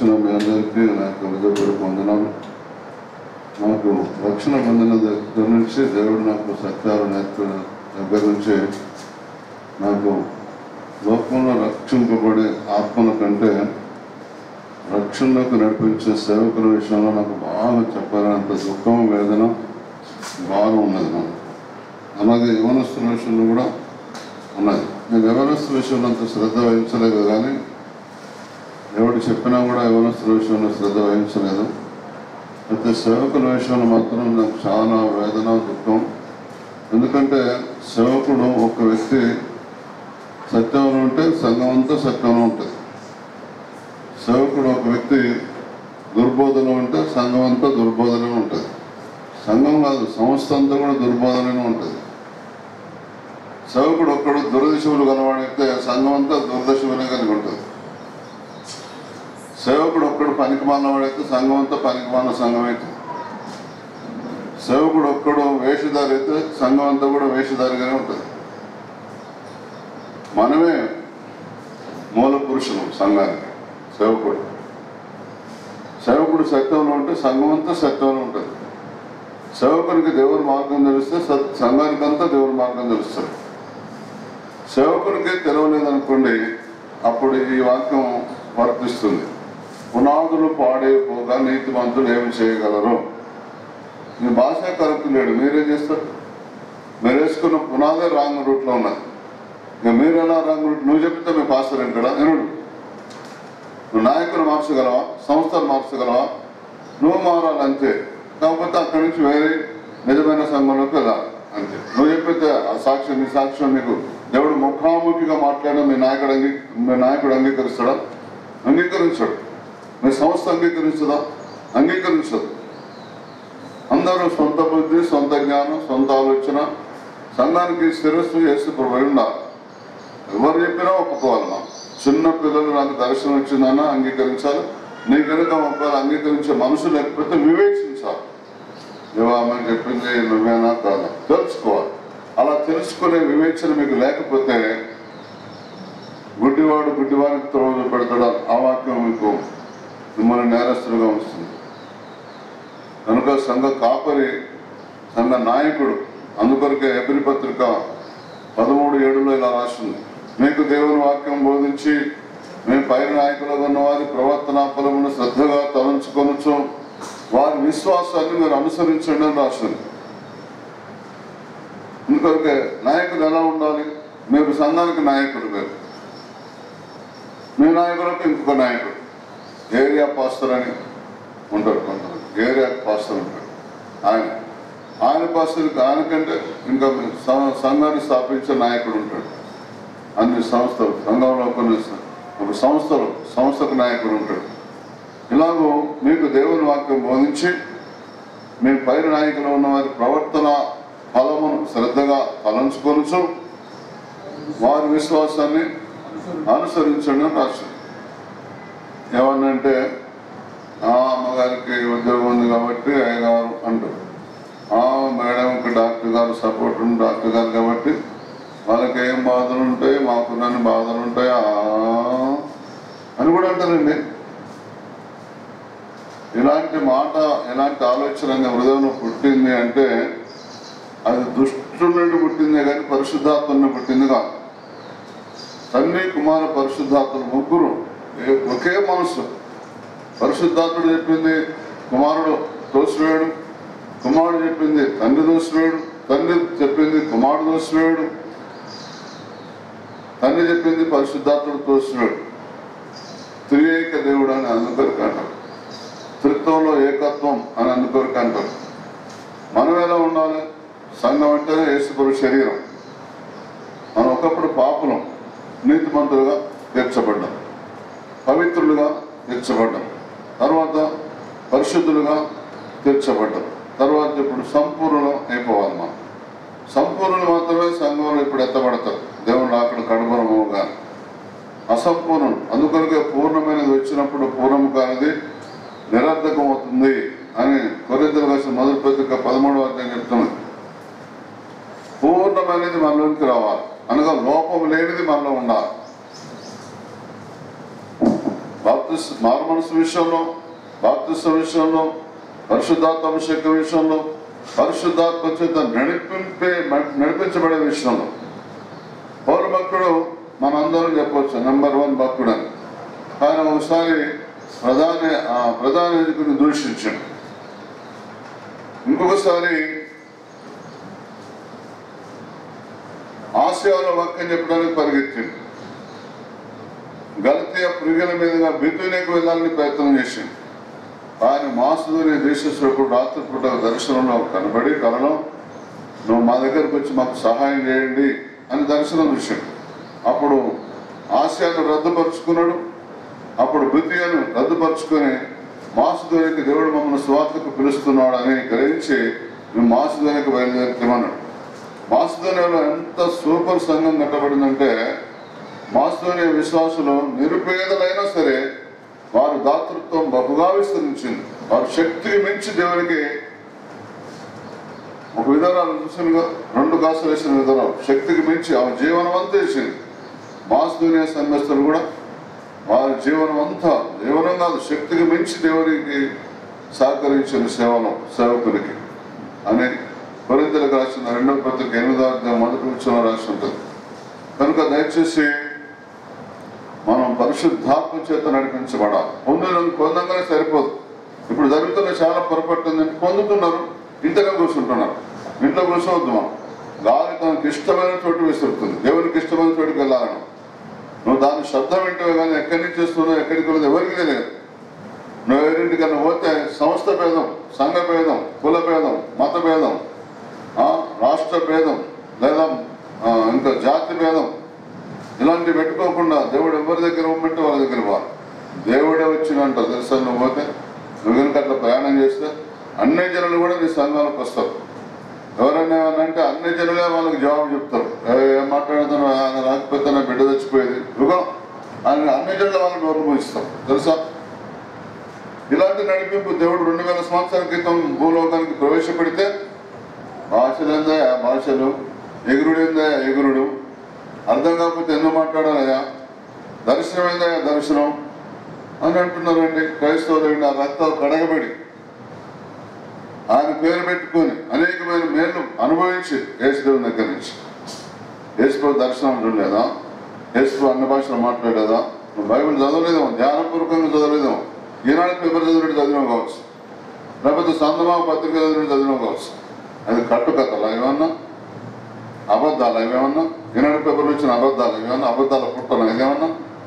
వచ్చిన మీ అందరికీ నాకు హృదయపూర్వక వందనాలు నాకు రక్షణ పొందిన దగ్గర నుంచి దేవుడు నాకు సత్యాలు నేర్పిన దగ్గర నుంచి నాకు లోకంలో రక్షింపబడే ఆత్మల కంటే రక్షణలోకి నడిపించే సేవకుల విషయంలో నాకు బాగా చెప్పాలంత దుఃఖం వేదన బాగా ఉన్నది నాకు అలాగే యవనస్తుల విషయంలో కూడా ఉన్నది నేను యవనస్తుల విషయంలో అంత శ్రద్ధ వహించలేదు కానీ ఎవడు చెప్పినా కూడా యవనస్తుల విషయంలో శ్రద్ధ వహించలేదు అయితే సేవకుల విషయంలో మాత్రం నాకు చాలా వేదన దుఃఖం ఎందుకంటే సేవకుడు ఒక వ్యక్తి సత్యంలో ఉంటే సంఘం అంతా సత్యంలో ఉంటుంది సేవకుడు ఒక వ్యక్తి దుర్బోధన ఉంటే సంఘం అంతా దుర్బోధన ఉంటుంది సంఘం కాదు సంస్థ అంతా కూడా దుర్బోధననే ఉంటుంది సేవకుడు ఒక్కడు దురదశములు కనబడితే సంఘం అంతా దురదశములే కలిగి ఉంటుంది సేవకుడు ఒక్కడు పనికి మానవాడైతే సంఘం అంతా పనికి మాన సంఘం అవుతుంది సేవకుడు ఒక్కడు వేషధారి అయితే సంఘం అంతా కూడా వేషధారిగానే ఉంటుంది మనమే మూల పురుషులు సంఘానికి సేవకుడు సేవకుడు సత్యంలో ఉంటే సంఘం అంతా సత్యంలో ఉంటుంది సేవకునికి దేవుని మార్గం తెలిస్తే సత్ సంఘానికంతా దేవుని మార్గం తెలుస్తుంది సేవకునికి తెలవలేదనుకోండి అప్పుడు ఈ వాక్యం వర్తిస్తుంది పునాదులు పాడైపోగా నీతిమంతులు ఏమి చేయగలరు మీ భాష కరెక్ట్ లేడు మీరేం చేస్తారు మీరు వేసుకున్న పునాదే రాంగ్ రూట్లో ఉన్నది ఇక మీరు ఎలా రాంగ్ రూట్ నువ్వు చెప్తే మీ పాస్టర్ ఏంటడా వినుడు నువ్వు నాయకులు మార్చగలవా సంస్థలు మార్చగలవా నువ్వు మారాలి అంతే కాకపోతే అక్కడి నుంచి వేరే నిజమైన సంఘంలోకి వెళ్ళాలి అంతే నువ్వు చెప్పితే ఆ సాక్ష్యం నీ సాక్ష్యం నీకు దేవుడు ముఖాముఖిగా మాట్లాడిన మీ నాయకుడు అంగీ మీ నాయకుడు అంగీకరిస్తాడా అంగీకరించాడు మీ సంస్థ అంగీకరించదా అంగీకరించదు అందరూ సొంత బుద్ధి సొంత జ్ఞానం సొంత ఆలోచన సంఘానికి శిరస్సు చేసి ప్రభు ఉండాలి ఎవరు చెప్పినా ఒప్పుకోవాలి మనం చిన్న పిల్లలు నాకు దర్శనం వచ్చిందన్నా అంగీకరించాలి నీ కనుక ఒకవేళ అంగీకరించే మనసు లేకపోతే వివేచించాలి నువ్వు ఆమె చెప్పింది నువ్వేనా కాదా తెలుసుకోవాలి అలా తెలుసుకునే వివేచన మీకు లేకపోతే గుడ్డివాడు గుడ్డివాడికి త్రోవ పెడతాడు ఆ వాక్యం మీకు మిమ్మల్ని నేరస్తులుగా వస్తుంది కనుక సంఘ కాపరి సంఘ నాయకుడు అందుకొరకే ఎబ్రి పత్రిక పదమూడు ఏడులో ఇలా రాసింది మీకు దేవుని వాక్యం బోధించి మేము పై నాయకులుగా ఉన్న వారి ప్రవర్తన ఫలమును శ్రద్ధగా తలంచుకొనొచ్చు వారి విశ్వాసాన్ని మీరు అనుసరించండి అని రాసింది అందుకొరకే నాయకులు ఎలా ఉండాలి మీరు సంఘానికి నాయకుడు మీరు మీ నాయకులకు ఇంకొక నాయకుడు ఏరియా పాస్టర్ అని ఉంటారు కొంతమంది ఏరియా పాస్టర్ ఉంటాడు ఆయన ఆయన పాస్టర్కి ఆయనకంటే ఇంకా సం- సంఘాన్ని స్థాపించే నాయకుడు ఉంటాడు అన్ని సంస్థలు సంఘంలో కొన్ని స- ఒక సంస్థలు సంస్థకు నాయకుడు ఉంటాడు ఇలాగూ మీకు దేవుని వాక్యం బోధించి మీ పైన నాయకులు ఉన్న వారి ప్రవర్తన ఫలమును శ్రద్ధగా తలంచుకొనుచు వారి విశ్వాసాన్ని అనుసరించండి అని రాశాడు ఏమన్నంటే ఆ అమ్మగారికి ఉద్యోగం ఉంది కాబట్టి అయ్యగారు అంటారు ఆ మేడంకి డాక్టర్ గారు సపోర్ట్ ఉంది డాక్టర్ గారు కాబట్టి వాళ్ళకి ఏం బాధలు ఉంటాయి మాకు నన్ను బాధలు ఉంటాయి ఆ అని కూడా అంటారండి ఇలాంటి మాట ఇలాంటి ఆలోచన నీ హృదయంలో పుట్టింది అంటే అది దుష్టు నుండి పుట్టిందే కానీ పరిశుద్ధాత్మ నుండి పుట్టింది కాదు తండ్రి కుమార పరిశుద్ధాత్మలు ముగ్గురు ఏ- ఒకే మనసు పరిశుద్ధాత్ముడు చెప్పింది కుమారుడు తోసివేయడు కుమారుడు చెప్పింది తండ్రి దోసివేయడు తండ్రి చెప్పింది కుమారుడు దోసివేయడు తండ్రి చెప్పింది పరిశుద్ధాత్ముడు తోసివేయడు త్రియేక దేవుడు అని అందుకొరకు అంటారు త్రిత్వంలో ఏకత్వం అని అందుకొరకు అంటారు మనం ఎలా ఉండాలి సంఘం అంటేనే యేసుప్రభు శరీరం మనం ఒకప్పుడు పాపులం నీతిమంతులుగా తీర్చబడ్డాం పవిత్రులుగా తీర్చబడ్డాం తర్వాత పరిశుద్ధులుగా తీర్చబడ్డాం తర్వాత ఇప్పుడు సంపూర్ణం అయిపోవాలి మనం సంపూర్ణులు మాత్రమే సంఘంలో ఇప్పుడు ఎత్తబడతారు దేవుడు అక్కడ కడుపురముగా అసంపూర్ణం అందుకొరకే పూర్ణమైనది వచ్చినప్పుడు పూర్ణము కానిది నిరర్ధకం అవుతుంది అని కొరింతలు కలిసి మొదటి పత్రిక పదమూడవ అధ్యాయం చెప్తుంది పూర్ణమైనది మనలోనికి రావాలి అనగా లోపం లేనిది మనలో ఉండాలి బాప్తిస్ మారు మనసు విషయంలో బాప్తిస్మ విషయంలో పరిశుద్ధాత్మ అభిషేకం విషయంలో పరిశుద్ధాత్మ చేత నడిపింపే నడిపించబడే విషయంలో పౌర భక్తుడు మనందరం చెప్పవచ్చు నెంబర్ వన్ భక్తుడు అని ఆయన ఒకసారి ప్రధాన ఆ ప్రధాన ఎన్నికను దూషించాడు ఇంకొకసారి ఆసియాలో వాక్యం చెప్పడానికి పరిగెత్తింది గలతీయ పురుగుల మీదుగా బితునేకు వెళ్ళాలని ప్రయత్నం చేసింది ఆయన మాసుదూరి దేశస్వరూపుడు రాత్రిపూట దర్శనంలో కనబడి కలలో నువ్వు మా దగ్గరకు వచ్చి మాకు సహాయం చేయండి అని దర్శనం చూశాడు అప్పుడు ఆసియాను రద్దుపరుచుకున్నాడు అప్పుడు బితియను రద్దుపరుచుకొని మాసుదూరికి దేవుడు మమ్మల్ని స్వార్థకు పిలుస్తున్నాడు అని గ్రహించి మేము మాసుదూరికి బయలుదేరుతామన్నాడు మాసుదూనిలో ఎంత సూపర్ సంఘం కట్టబడిందంటే మాసుదోనియ విశ్వాసులు నిరుపేదలైనా సరే వారి దాతృత్వం బహుగా విస్తరించింది వారి శక్తికి మించి దేవునికి ఒక విధానాలు చూసిన రెండు కాసులు వేసిన విధానాలు శక్తికి మించి ఆమె జీవనం అంతా వేసింది మాసుదోనియ సంఘస్థులు కూడా వారి జీవనం అంతా జీవనం కాదు శక్తికి మించి దేవునికి సహకరించిన సేవలు సేవకునికి అని కొరింతలకు రాసిన రెండవ పత్రిక ఎనిమిదో అధ్యాయం మొదటి విషయంలో రాసి ఉంటుంది కనుక దయచేసి మనం పరిశుద్ధాత్మ చేత నడిపించబడాలి పొందిన పొందంగానే సరిపోదు ఇప్పుడు జరుగుతున్న చాలా పొరపాటు ఏంటంటే పొందుతున్నారు ఇంతగా కూర్చుంటున్నారు ఇంట్లో కూర్చోవద్దు మనం గాలి తనకి ఇష్టమైన చోటు విసురుతుంది దేవునికి ఇష్టమైన చోటుకి వెళ్ళాలను నువ్వు దాని శబ్దం వింటావు కానీ ఎక్కడి నుంచి వస్తున్నావు ఎక్కడికి వెళ్ళదు ఎవరికి తెలియదు నువ్వు ఎవరింటికన్నా పోతే సంస్థ భేదం సంఘ భేదం కుల భేదం మత భేదం ఆ, రాష్ట్ర భేదం లేదా ఆ, ఇంకా జాతి భేదం ఇలాంటివి పెట్టుకోకుండా దేవుడు ఎవరి దగ్గర ఇవ్వమంటే వాళ్ళ దగ్గర పోవాలి దేవుడే వచ్చినంట తెలుసా నువ్వు పోతే నువ్వు కనుక అట్లా ప్రయాణం చేస్తే అన్ని జనులు కూడా నీ సంఘాలకు వస్తారు ఎవరైనా ఏమన్నా అంటే అన్ని జనులే వాళ్ళకి జవాబు చెప్తారు "ఏ, ఏం మాట్లాడుతాను ఆయన రాకపోతే నా బిడ్డ చచ్చిపోయేది యుగం అని అన్ని జనుల వాళ్ళని నోరు మూయిస్తాం తెలుసా ఇలాంటి నడిపింపు దేవుడు రెండు వేల సంవత్సరాల క్రితం భూలోకానికి ప్రవేశపెడితే భాషలేందా ఆ భాషలు ఎగురుడేందా ఎగురుడు అర్థం కాకపోతే ఎందుకు మాట్లాడాలయ్యా దర్శనం ఏందా దర్శనం అని అంటున్నారండి క్రైస్తవులు ఆ రక్తాలు కడగబడి ఆయన పేరు పెట్టుకొని అనేకమైన మేలు అనుభవించి యేసుదేవుని దగ్గర నుంచి యేసుప్రభు దర్శనం చూడలేదా యేసుప్రభు అన్న భాషలో మాట్లాడేదా నువ్వు బైబిల్ చదవలేదేమో ధ్యానపూర్వకంగా చదవలేదేమో ఈనాడు పేపర్ చదివినట్టు చదివినావు కావచ్చు లేకపోతే సందమా పత్రిక చదివినట్టు చదివినావు కావచ్చు అది కట్టుకథలా ఏమన్నా అబద్ధాలు ఏమన్నా ఈనాడు పేపర్ వచ్చిన అబద్ధాలు ఏమన్నా అబద్ధాల పుట్టలు ఏమన్నా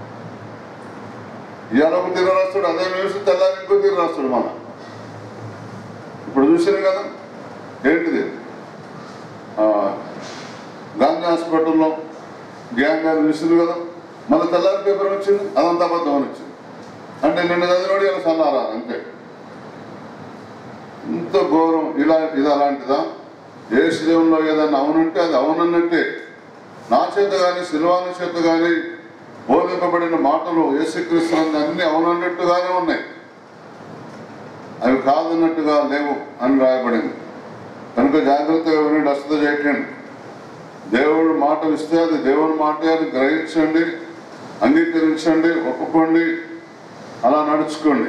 ఇవాళ ఒక తీరు రాస్తాడు అదే న్యూస్ తెల్లారి ఇంకో తీరు రాస్తాడు మన ఇప్పుడు చూసాను కదా ఏంటిది ఆ, గాంధీ హాస్పిటల్లో గ్యాంగ్ గారు చూసింది కదా మళ్ళీ తెల్లారి పేపర్ వచ్చింది అదంతా అబద్ధం అని వచ్చింది అంటే నిన్న చదివినోడు ఇలా సన్నారా అంతే ఇంత ఘోరం ఇలా ఇది అలాంటిదా ఏ శిలంలో ఏదన్నా అవునంటే అది అవునన్నట్టే నా చేత కానీ శిల్వాని చేత కానీ బోధింపబడిన మాటలు యేసుక్రీస్తు అన్ని అవునన్నట్టుగానే ఉన్నాయి అవి కాదన్నట్టుగా లేవు అని రాయబడింది కనుక జాగ్రత్తగా వినండి అస్త చేయకండి దేవుడు మాట ఇస్తే అది దేవుని మాట అని గ్రహించండి అంగీకరించండి ఒప్పుకోండి అలా నడుచుకోండి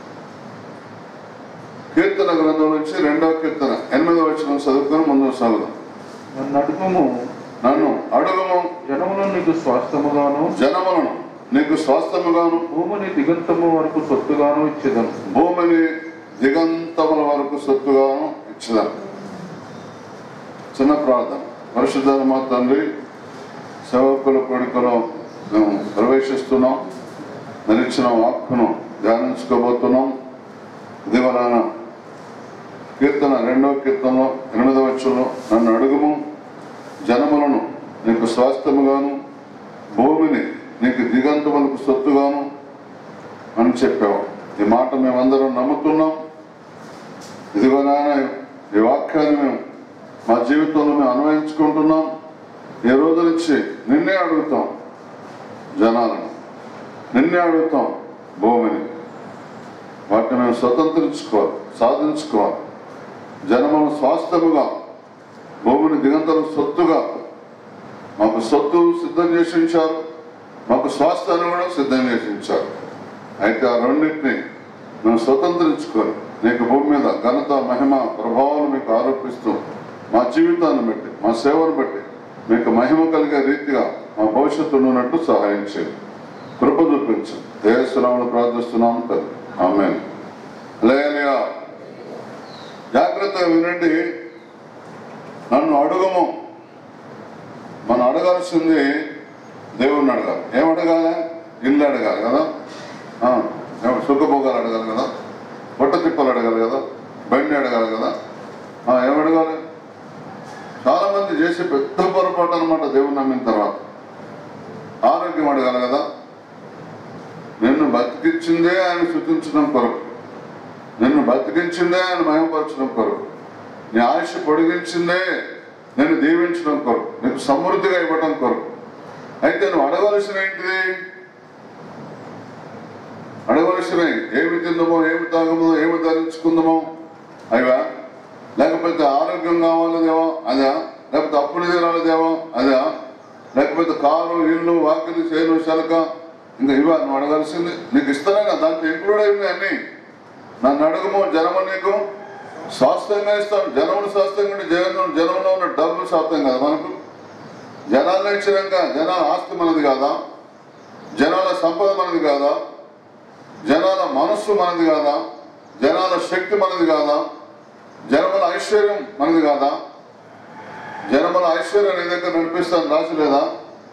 కీర్తన గ్రంథం నుంచి రెండవ కీర్తన ఎనిమిదవ వచనం చదువుకొని ముందుకు సాగుదాం నన్ను అడుగుము నన్ను అడుగుము జనములు నీకు స్వాస్థ్యముగాను జనములను నీకు స్వాస్థ్యముగాను భూమిని దిగంతము వరకు సొత్తుగాను ఇచ్చేదను భూమిని దిగంతముల వరకు సొత్తుగాను ఇచ్చుదాం చిన్న ప్రార్థన పరిశుద్ధ మా తండ్రి సేవకుల కోడికలో మేము ప్రవేశిస్తున్నాం నిరీక్షణ వాక్కును ధ్యానించుకోబోతున్నాం దివరాన కీర్తన రెండవ కీర్తనలో ఎనిమిదవ వచ్చంలో నన్ను అడుగుము జనములను నీకు స్వాస్థ్యముగాను భూమిని నీకు దిగంతములకు సొత్తుగాను అని చెప్పావు ఈ మాట మేమందరం నమ్ముతున్నాం ఇదిగో నాయన ఈ వాక్యాన్ని మేము మా జీవితంలో మేము అన్వయించుకుంటున్నాం ఈ రోజు నుంచి నిన్నే అడుగుతాం జనాలను నిన్నే అడుగుతాం భూమిని వాటిని మేము స్వతంత్రించుకోవాలి సాధించుకోవాలి జనమును స్వాస్థ్యముగా భూమిని దిగంతరం సొత్తుగా మాకు సొత్తు సిద్ధం చేసి ఉంచారు మాకు స్వాస్థ్యాన్ని కూడా సిద్ధం చేసి ఉంచారు అయితే ఆ రెండింటిని నువ్వు స్వతంత్రించుకొని నీకు భూమి మీద ఘనత మహిమ ప్రభావం మీకు ఆరోపిస్తూ మా జీవితాన్ని బట్టి మా సేవను బట్టి మీకు మహిమ కలిగే రీతిగా మా భవిష్యత్తు ఉన్నట్టు సహాయం చేయండి కృప చూపించు దేవస్వనామను ప్రార్థిస్తున్నాము కదా ఆమె లేయా జాగ్రత్తగా వినండి నన్ను అడుగము మనం అడగాల్సింది దేవుణ్ణి అడగాలి ఏం అడగాలి ఇల్లు అడగాలి కదా ఆ, ఏం- సుఖభోగాలు అడగాలి కదా పొట్ట తిప్పలు అడగాలి కదా బండి అడగాలి కదా ఆ, ఏం అడగాలి చాలా మంది చేసే పెద్ద పొరపాటు అనమాట దేవుని నమ్మిన తర్వాత ఆరోగ్యం అడగాలి కదా నిన్ను బతికించిందే ఆయన శుతించడం కొరకు నిన్ను బతికించిందే ఆయన మహిమపరచడం కొరకు నీ ఆయుష్ పొడిగించిందే నేను దీవించడం కొరకు నీకు సమృద్ధిగా ఇవ్వడం కొరకు అయితే నువ్వు అడగవలసిన ఏంటిది అడగవలసిన ఏమి తిందామో ఏమి తాగమో ఏమి ధరించుకుందామో అయ్యా లేకపోతే ఆరోగ్యం కావాలి దేవా అదా లేకపోతే అప్పులు తీరాలి దేవా అదా లేకపోతే కారు ఇల్లు వాకిలి చేను శలక ఇంకా ఇవా నువ్వు అడగాల్సింది నీకు ఇస్తానే కదా దాంట్లో ఇంక్లూడ్ అయింది అన్నీ నన్ను అడుగుము జనము నీకు స్వాస్థ్యంగా ఇస్తాను జనమును స్వాస్థ్యంగా ఉంటే జనం జనంలో ఉన్న డబ్బులు స్వాస్థ్యం కదా మనకు జనాలను ఇచ్చినాక జనాల ఆస్తి మనది కాదా జనాల సంపద మనది కాదా జనాల మనస్సు మనది కాదా జనాల శక్తి మనది కాదా జనముల ఐశ్వర్యం మనది కాదా జనముల ఐశ్వర్యం నీ దగ్గర నడిపిస్తాను రాసి లేదా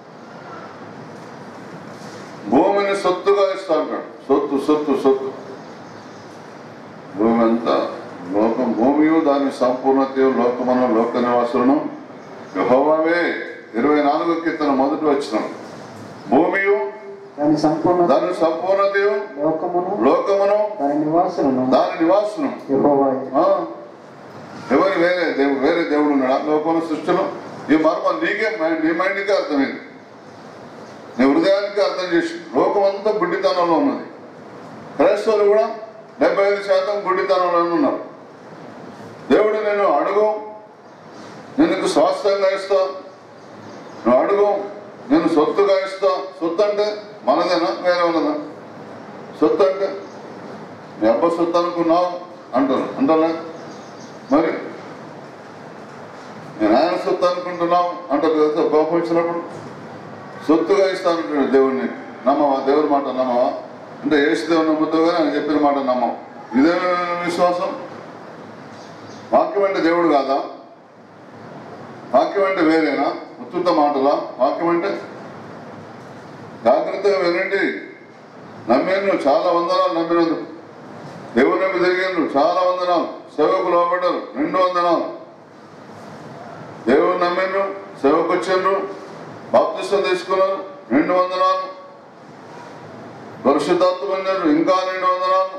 భూమిని సొత్తుగా ఇస్తా అంటాడు సొత్తు సొత్తు సొత్తు భూమి అంతా లోకం భూమియు దాని సంపూర్ణతయు లోకమును లోక నివాసులను యెహోవావే ఇరవై నాలుగో కీర్తన మొదటి వచ్చిన భూమియు దాని సంపూర్ణ దాని సంపూర్ణతయు లోకమును లోకమును దాని నివాసులను దాని నివాసును యెహోవాయే. ఆ, ఎవరు వేరే దేవుడు వేరే దేవుడు ఉన్నాడు ఆ లోకంలో సృష్టిలో ఈ మర్మం నీకే మై- నీ మైండ్కే అర్థమైంది నీ హృదయానికి అర్థం చేసి లోకం అంతా గుడ్డితనంలో ఉన్నది క్రైస్తవులు కూడా డెబ్బై ఐదు శాతం గుడ్డితనంలో ఉన్నారు దేవుడు నేను అడుగు నేను నీకు స్వాస్థ్యంగా ఇస్తా నువ్వు అడుగు నేను సొత్తుగా ఇస్తా సొత్తు అంటే మనదేనా వేరే ఉన్నదా సొత్తు అంటే మీ అబ్బ సొత్తు అనుకున్నావు అంటారు అంటారా మరి నేను ఆయన సొత్తు అనుకుంటున్నావు అంటారు కదా కోపం వచ్చినప్పుడు సొత్తుగా ఇస్తాను దేవుడిని నమ్మవా దేవుడి మాట నమ్మవా అంటే ఏసు దేవుని నమ్ముతావు కానీ ఆయన చెప్పిన మాట నమ్మం ఇదే విశ్వాసం వాక్యం అంటే దేవుడు కాదా వాక్యం అంటే వేరేనా ఉత్తుత మాటలా వాక్యం అంటే జాగ్రత్తగా వినండి నమ్మాను చాలా వందనాలు నమ్మినందుకు దేవుని నమ్మి తిరిగాను చాలా వందనాలు సేవకు లోపడ్డారు రెండు వందనాలు దేవుని నమ్మాను సేవకు వచ్చాను బాప్తిష్టం తీసుకున్నారు రెండు వందనాలు పరిశుద్ధాత్మ పొందారు ఇంకా రెండు వందనాలు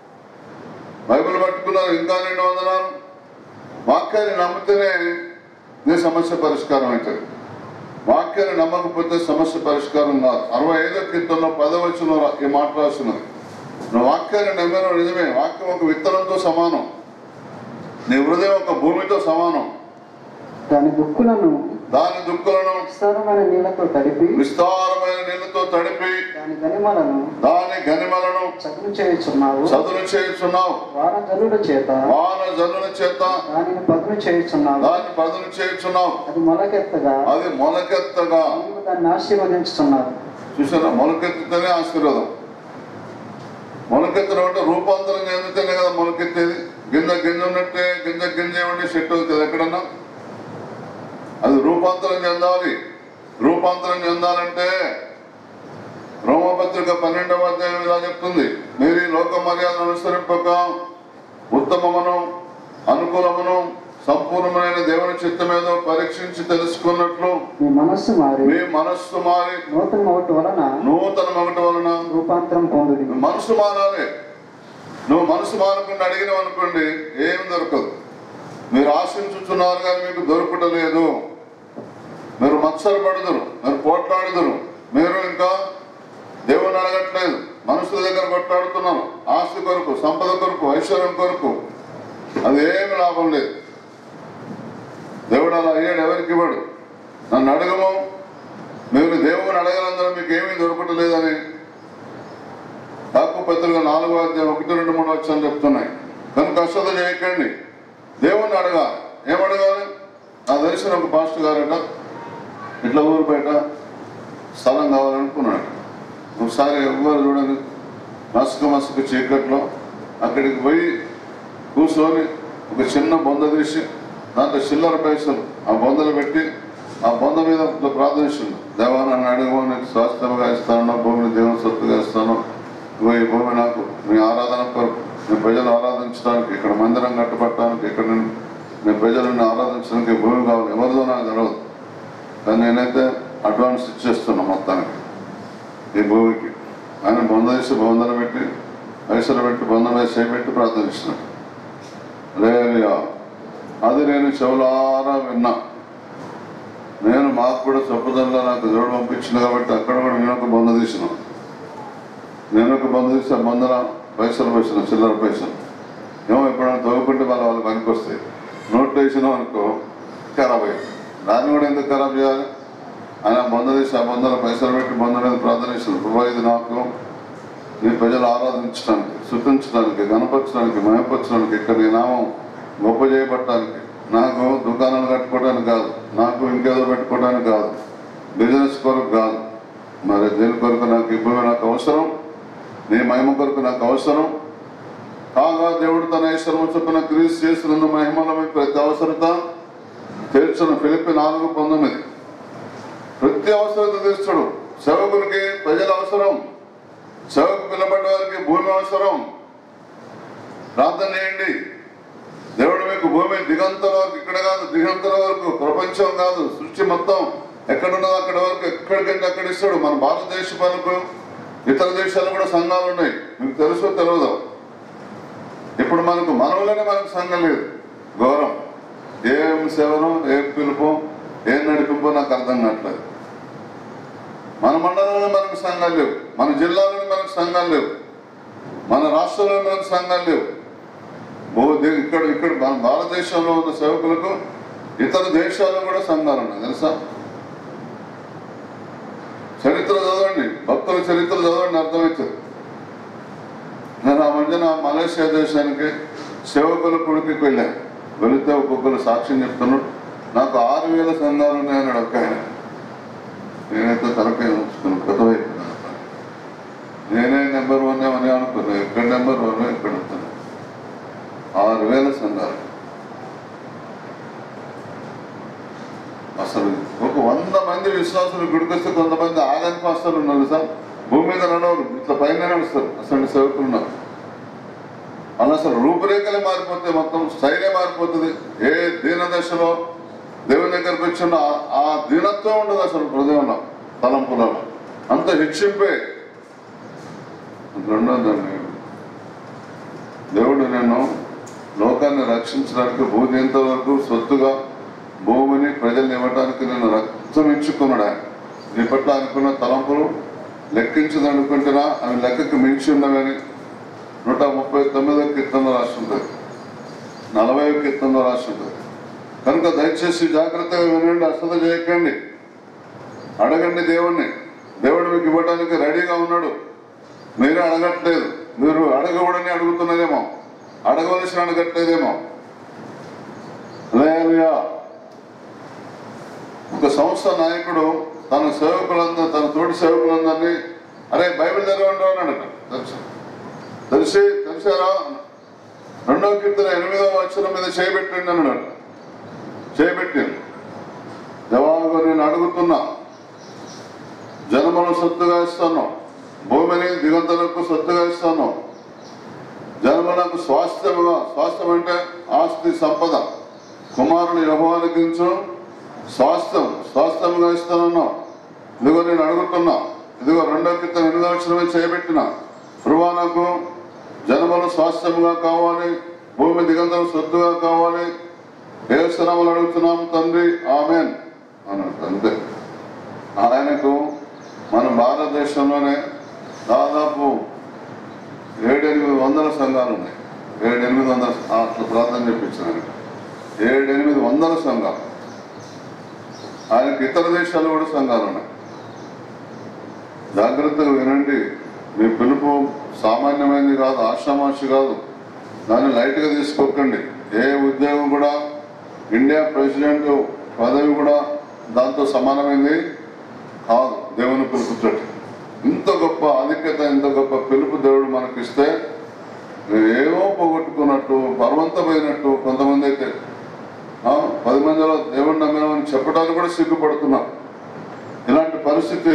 బైబిల్ పట్టుకున్నారు ఇంకా రెండు వందనాలు వాక్యాన్ని నమ్మితేనే నీ సమస్య పరిష్కారం అవుతుంది వాక్యాన్ని నమ్మకపోతే సమస్య పరిష్కారం కాదు అరవై ఐదో కీర్తనలో పదవచనంలో రా- ఈ మాట రాస్తున్నది నువ్వు వాక్యాన్ని నమ్మిన నిజమే వాక్యం ఒక విత్తనంతో సమానం నీ హృదయం ఒక భూమితో సమానం దాని దుక్కులను దాని దుక్కులను విస్తారమైన నీళ్లతో తడిపి విస్తారమైన నీళ్ళతో తడిపి దాని గనిమలను దాని గనిమలను చదును చేయుచున్నావు చదును చేయుచున్నావు వాన జల్లుల చేత వాన జనుల చేత దానిని పదును చేయుచున్నావు దాన్ని పదును చేయుచున్నావు అది మొలకెత్తగా అది మొలకెత్తగా నీవు దాన్ని ఆశీర్వదించుతున్నారు చూసారా మొలకెత్తితేనే ఆశీర్వాదం మొలకెత్తడం అంటే రూపాంతరం చెందితేనే కదా మొలకెత్తేది గింజ గింజ ఉన్నట్టే గింజ గింజ ఉండి చెట్టు అవుతుంది ఎక్కడన్నా అది రూపాంతరం చెందాలి రూపాంతరం చెందాలంటే రోమపత్రిక పన్నెండవ అధ్యాయం ఇలా చెప్తుంది మీరు ఈ లోక మర్యాద అనుసరింపక ఉత్తమమును అనుకూలమును సంపూర్ణమైన దేవుని చిత్తమేదో పరీక్షించి తెలుసుకున్నట్లు మీ మనస్సు మారి మీ మనస్సు మారి నూతన ఒకటి వలన నూతన ఒకటి వలన రూపాంతరం పొందుడి నువ్వు మనసు మారాలి నువ్వు మనసు మారకుండా అడిగినావు అనుకోండి ఏం దొరకదు మీరు ఆశించుతున్నారు కానీ మీకు దొరకటలేదు మీరు మత్సరపడుదురు మీరు పోట్లాడుదురు మీరు ఇంకా దేవుని అడగట్లేదు మనుషుల దగ్గర కొట్లాడుతున్నారు ఆస్తి కొరకు సంపద కొరకు ఐశ్వర్యం కొరకు అది ఏమి లాభం లేదు దేవుడు అలా అయ్యాడు ఎవరికి ఇవ్వడు నన్ను అడగము మీరు దేవుని అడగలందరూ మీకు ఏమీ దొరకటలేదని కాకపోతే యాకో పత్రిక నాలుగో అధ్యాయం ఒకటి రెండు మూడు వచ్చాను చెప్తున్నాయి కనుక అశ్రద్ధ చేయకండి దేవుణ్ణి అడగాలి ఏమడగాలి నా తెలిసిన ఒక పాస్టర్ గారట ఇట్లా ఊరు బయట స్థలం కావాలనుకున్నాడు ఒకసారి ఎవ్వరు చూడని మసక మసక చీకట్లో అక్కడికి పోయి కూర్చొని ఒక చిన్న బొంద తీసి దాంట్లో చిల్లర పైసలు ఆ బొందలు పెట్టి ఆ బొంద మీద ఇట్లా ప్రార్థించింది దేవా నన్ను అడుగు నీకు స్వాస్థ్యంగా ఇస్తాను భూమిని దేవుని సొత్తుగా ఇస్తాను ఇగో ఈ భూమి నాకు మీ ఆరాధన కొరకు మీ ప్రజలు ఆరాధించడానికి ఇక్కడ మందిరం కట్టబట్టడానికి ఇక్కడ నేను మీ ప్రజలను ఆరాధించడానికి ఈ భూమి కావాలి ఎవరిదో నాకు తెలియదు కానీ నేనైతే అడ్వాన్స్ ఇచ్చేస్తున్నా మొత్తానికి ఈ భూమికి ఆయన బొంద వేసి బొందలు పెట్టి పైసలు పెట్టి బొంద వేసి చేపెట్టి ప్రార్థించినాడు లేలియా అది నేను చెవులారా విన్నా నేను మాకు కూడా చొప్పదల్లా నాకు దేవుడు పంపించింది కాబట్టి అక్కడ కూడా నేను ఒక బొంద తీసిన నేను ఒక బొంద తీసి ఆ బొందల పైసలు వేసిన చిల్లర పైసలు ఏమో ఎప్పుడైనా తవ్వుకుంటే వాళ్ళ వాళ్ళు పనికి వస్తాయి నోట్లు వేసినాం అనుకో ఖరాబ్ అయ్యింది దాన్ని కూడా ఎందుకు ఖరాబ్ చేయాలి ఆయన బొంద తీసి ఆ బొందల పైసలు పెట్టి బొంద మీద ప్రార్థన చేసిన ప్రభా ఇది నాకు నీ ప్రజలు ఆరాధించడానికి శుద్ధించడానికి గణపరచడానికి మయపరచడానికి ఇక్కడ నీ నామం గొప్ప చేయబట్టడానికి నాకు దుకాణాలు కట్టుకోవడానికి కాదు నాకు ఇంకేదో పెట్టుకోవడానికి కాదు బిజినెస్ కొరకు కాదు మరి దేని కొరకు నాకు ఇప్పుడు నాకు అవసరం నీ మహిమ కొరకు నాకు అవసరం కాగా దేవుడు తన ఐశ్వర్యం చొప్పున క్రీస్ చేస్తున్న మహిమలో మీ ప్రతి అవసరత తీర్చును ఫిలిపి నాలుగు పంతొమ్మిది ప్రతి అవసరత తీర్చడు సేవకునికి ప్రజల అవసరం సేవకు పిలబడ్డ వారికి భూమి అవసరం ప్రార్థన చేయండి దేవుడు మీకు భూమి దిగంతల వరకు ఇక్కడ కాదు దిగంతల వరకు ప్రపంచం కాదు సృష్టి మొత్తం ఎక్కడున్నదో అక్కడ వరకు ఎక్కడికంటే అక్కడ ఇస్తాడు మన భారతదేశ పనులకు ఇతర దేశాలు కూడా సంఘాలు ఉన్నాయి మీకు తెలుసో తెలియదు ఇప్పుడు మనకు మనలోనే మనకు సంఘం లేదు గౌరవం ఏం సేవను ఏం పిలుపు ఏం నడిపింపో నాకు అర్థం కావట్లేదు మన మండలంలో మనకు సంఘాలు లేవు మన జిల్లాలోనే మనకు సంఘాలు లేవు మన రాష్ట్రంలో మనకు సంఘాలు లేవు బహు దే- ఇక్కడ ఇక్కడ మన భారతదేశంలో ఉన్న సేవకులకు ఇతర దేశాల్లో కూడా సంఘాలు ఉన్నాయి తెలుసా చరిత్ర చదవండి భక్తుల చరిత్ర చదవండి అర్థమవుతుంది నేను ఆ మధ్యన మలేషియా దేశానికి సేవకుల కొడుకుకి వెళ్ళాను వెళితే ఒక్కొక్కరు సాక్ష్యం చెప్తున్నాడు నాకు ఆరు వేల సంఘాలు ఉన్నాయన్నాడు ఒక్క ఆయన నేనైతే తలకాయ ఉంచుకున్నాను కథవైపోయినా నేనే నెంబర్ వన్ అని అనుకున్నా ఎక్కడ నెంబర్ వన్ ఎక్కడ ఉంటాను ఆరు వేల సంఘాలు అసలు ఒక వంద మంది విశ్వాసులు గుడికొస్తే కొంతమంది ఆగని పాస్తాలు ఉన్నారు సార్ భూమి మీద నడవరు ఇట్లా పైన నడుస్తారు అసలు సేవకులు ఉన్నారు అలా అసలు రూపురేఖలే మారిపోతే మొత్తం స్టైలే మారిపోతుంది ఏ దీన దశలో దేవుని దగ్గరకు వచ్చిన ఆ- ఆ దీనత్వం ఉండదు అసలు హృదయంలో తలంపులలో అంత హెచ్చింపే రెండోదండి దేవుడు నేను లోకాన్ని రక్షించడానికి భూదేంత వరకు సొత్తుగా భూమిని ప్రజల్ని ఇవ్వడానికి నేను రక్తం ఇచ్చుకున్నాడు ఆయన నీ పట్ల అనుకున్న తలంపులు లెక్కించదనుకుంటున్నా అవి లెక్కకు మించి ఉన్నవని నూట ముప్పై తొమ్మిదో కీర్తనలో రాసి ఉంటుంది నలభై కీర్తనలో రాసి ఉంటుంది కనుక దయచేసి జాగ్రత్తగా వినండి అశ్రద్ధ చేయకండి అడగండి దేవుణ్ణి దేవుడు మీకు ఇవ్వడానికి రెడీగా ఉన్నాడు మీరే అడగట్లేదు మీరు అడగకూడని అడుగుతున్నారేమో అడగవలసిన అడగట్లేదేమో హల్లెలూయా. ఒక సంస్థ నాయకుడు తన సేవకులందరూ తన తోటి సేవకులందరినీ అరే బైబిల్ చదవండి అన్నాడు తెలుసు తెలిసి తెలిసారా రెండవ కీర్తన ఎనిమిదవ అక్షరం మీద చేయబెట్టండి అన్నాడు చేయబెట్టింది జవాబుగా నేను అడుగుతున్నా జనమును సొత్తుగా ఇస్తాను భూమిని దిగంతలకు సొత్తుగా ఇస్తాను జనములకు స్వాస్థ్యముగా స్వాస్థ్యం అంటే ఆస్తి సంపద కుమారుని యహోవానికించు స్వాస్థ్యం స్వాస్థ్యముగా ఇస్తానన్నా ఇదిగో నేను అడుగుతున్నా ఇదిగో రెండో క్రితం ఎనిమిదో అక్షరమే చేయబెట్టిన ప్రభా నాకు జనములు స్వాస్థ్యముగా కావాలి భూమి దిగంతలు సొత్తుగా కావాలి ఏ శ్రమలు అడుగుతున్నాం తండ్రి ఆమెన్ అన్నట్టు అంతే ఆయనకు మన భారతదేశంలోనే దాదాపు ఏడెనిమిది వందల సంఘాలు ఉన్నాయి ఏడెనిమిది వందల ఆ, అట్లా ప్రార్థన చెప్పించాను ఏడెనిమిది వందల సంఘాలు ఆయనకి ఇతర దేశాల్లో కూడా సంఘాలు ఉన్నాయి జాగ్రత్తగా వినండి మీ పిలుపు సామాన్యమైనది కాదు ఆషామాషి కాదు దాన్ని లైట్గా తీసుకోకండి ఏ ఉద్యోగం కూడా ఇండియా ప్రెసిడెంట్ పదవి కూడా దాంతో సమానమైంది కాదు దేవుని పిలుపుతో ఇంత గొప్ప ఆధిక్యత ఇంత గొప్ప పిలుపు దేవుడు మనకిస్తే ఏమో పోగొట్టుకున్నట్టు పర్వంతమైనట్టు కొంతమంది అయితే ఆ, పది మందిలో దేవుడు నమ్మినామని చెప్పడానికి కూడా సిగ్గుపడుతున్నారు ఇలాంటి పరిస్థితి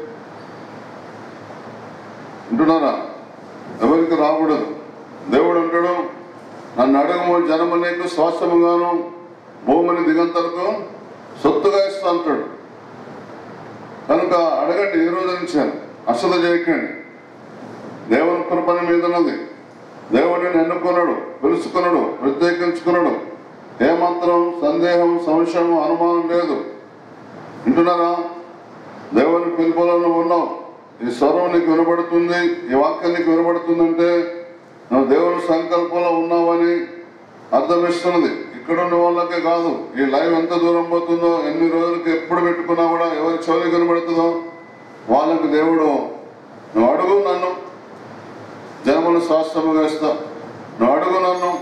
ఉంటున్నారా ఎవరికి రాకూడదు దేవుడు అంటాడు నన్ను అడగము జనము నీకు స్వాస్థ్యముగాను భూమిని దిగంతరకు సొత్తుగా ఇస్తా అంటాడు కనుక అడగండి ఈ రోజు నుంచి అసలు చేయకండి దేవుని కృపణ మీద ఉన్నది దేవుడిని ఎన్నుకున్నాడు పిలుచుకున్నాడు ప్రత్యేకించుకున్నాడు ఏమాత్రం సందేహం సంశయం అనుమానం లేదు వింటున్నారా దేవుని పిలుపులో నువ్వు ఉన్నావు ఈ స్వరం నీకు వినబడుతుంది ఈ వాక్యం నీకు వినబడుతుందంటే నువ్వు దేవుని సంకల్పంలో ఉన్నావని అర్థమిస్తున్నది ఇక్కడ ఉన్న వాళ్ళకే కాదు ఈ లైవ్ ఎంత దూరం పోతుందో ఎన్ని రోజులకి ఎప్పుడు పెట్టుకున్నా కూడా ఎవరి చెవులు కనబడుతుందో వాళ్ళకు దేవుడు నువ్వు అడుగు నన్ను జనములు శాస్త్రముగా ఇస్తా నువ్వు అడుగు నన్ను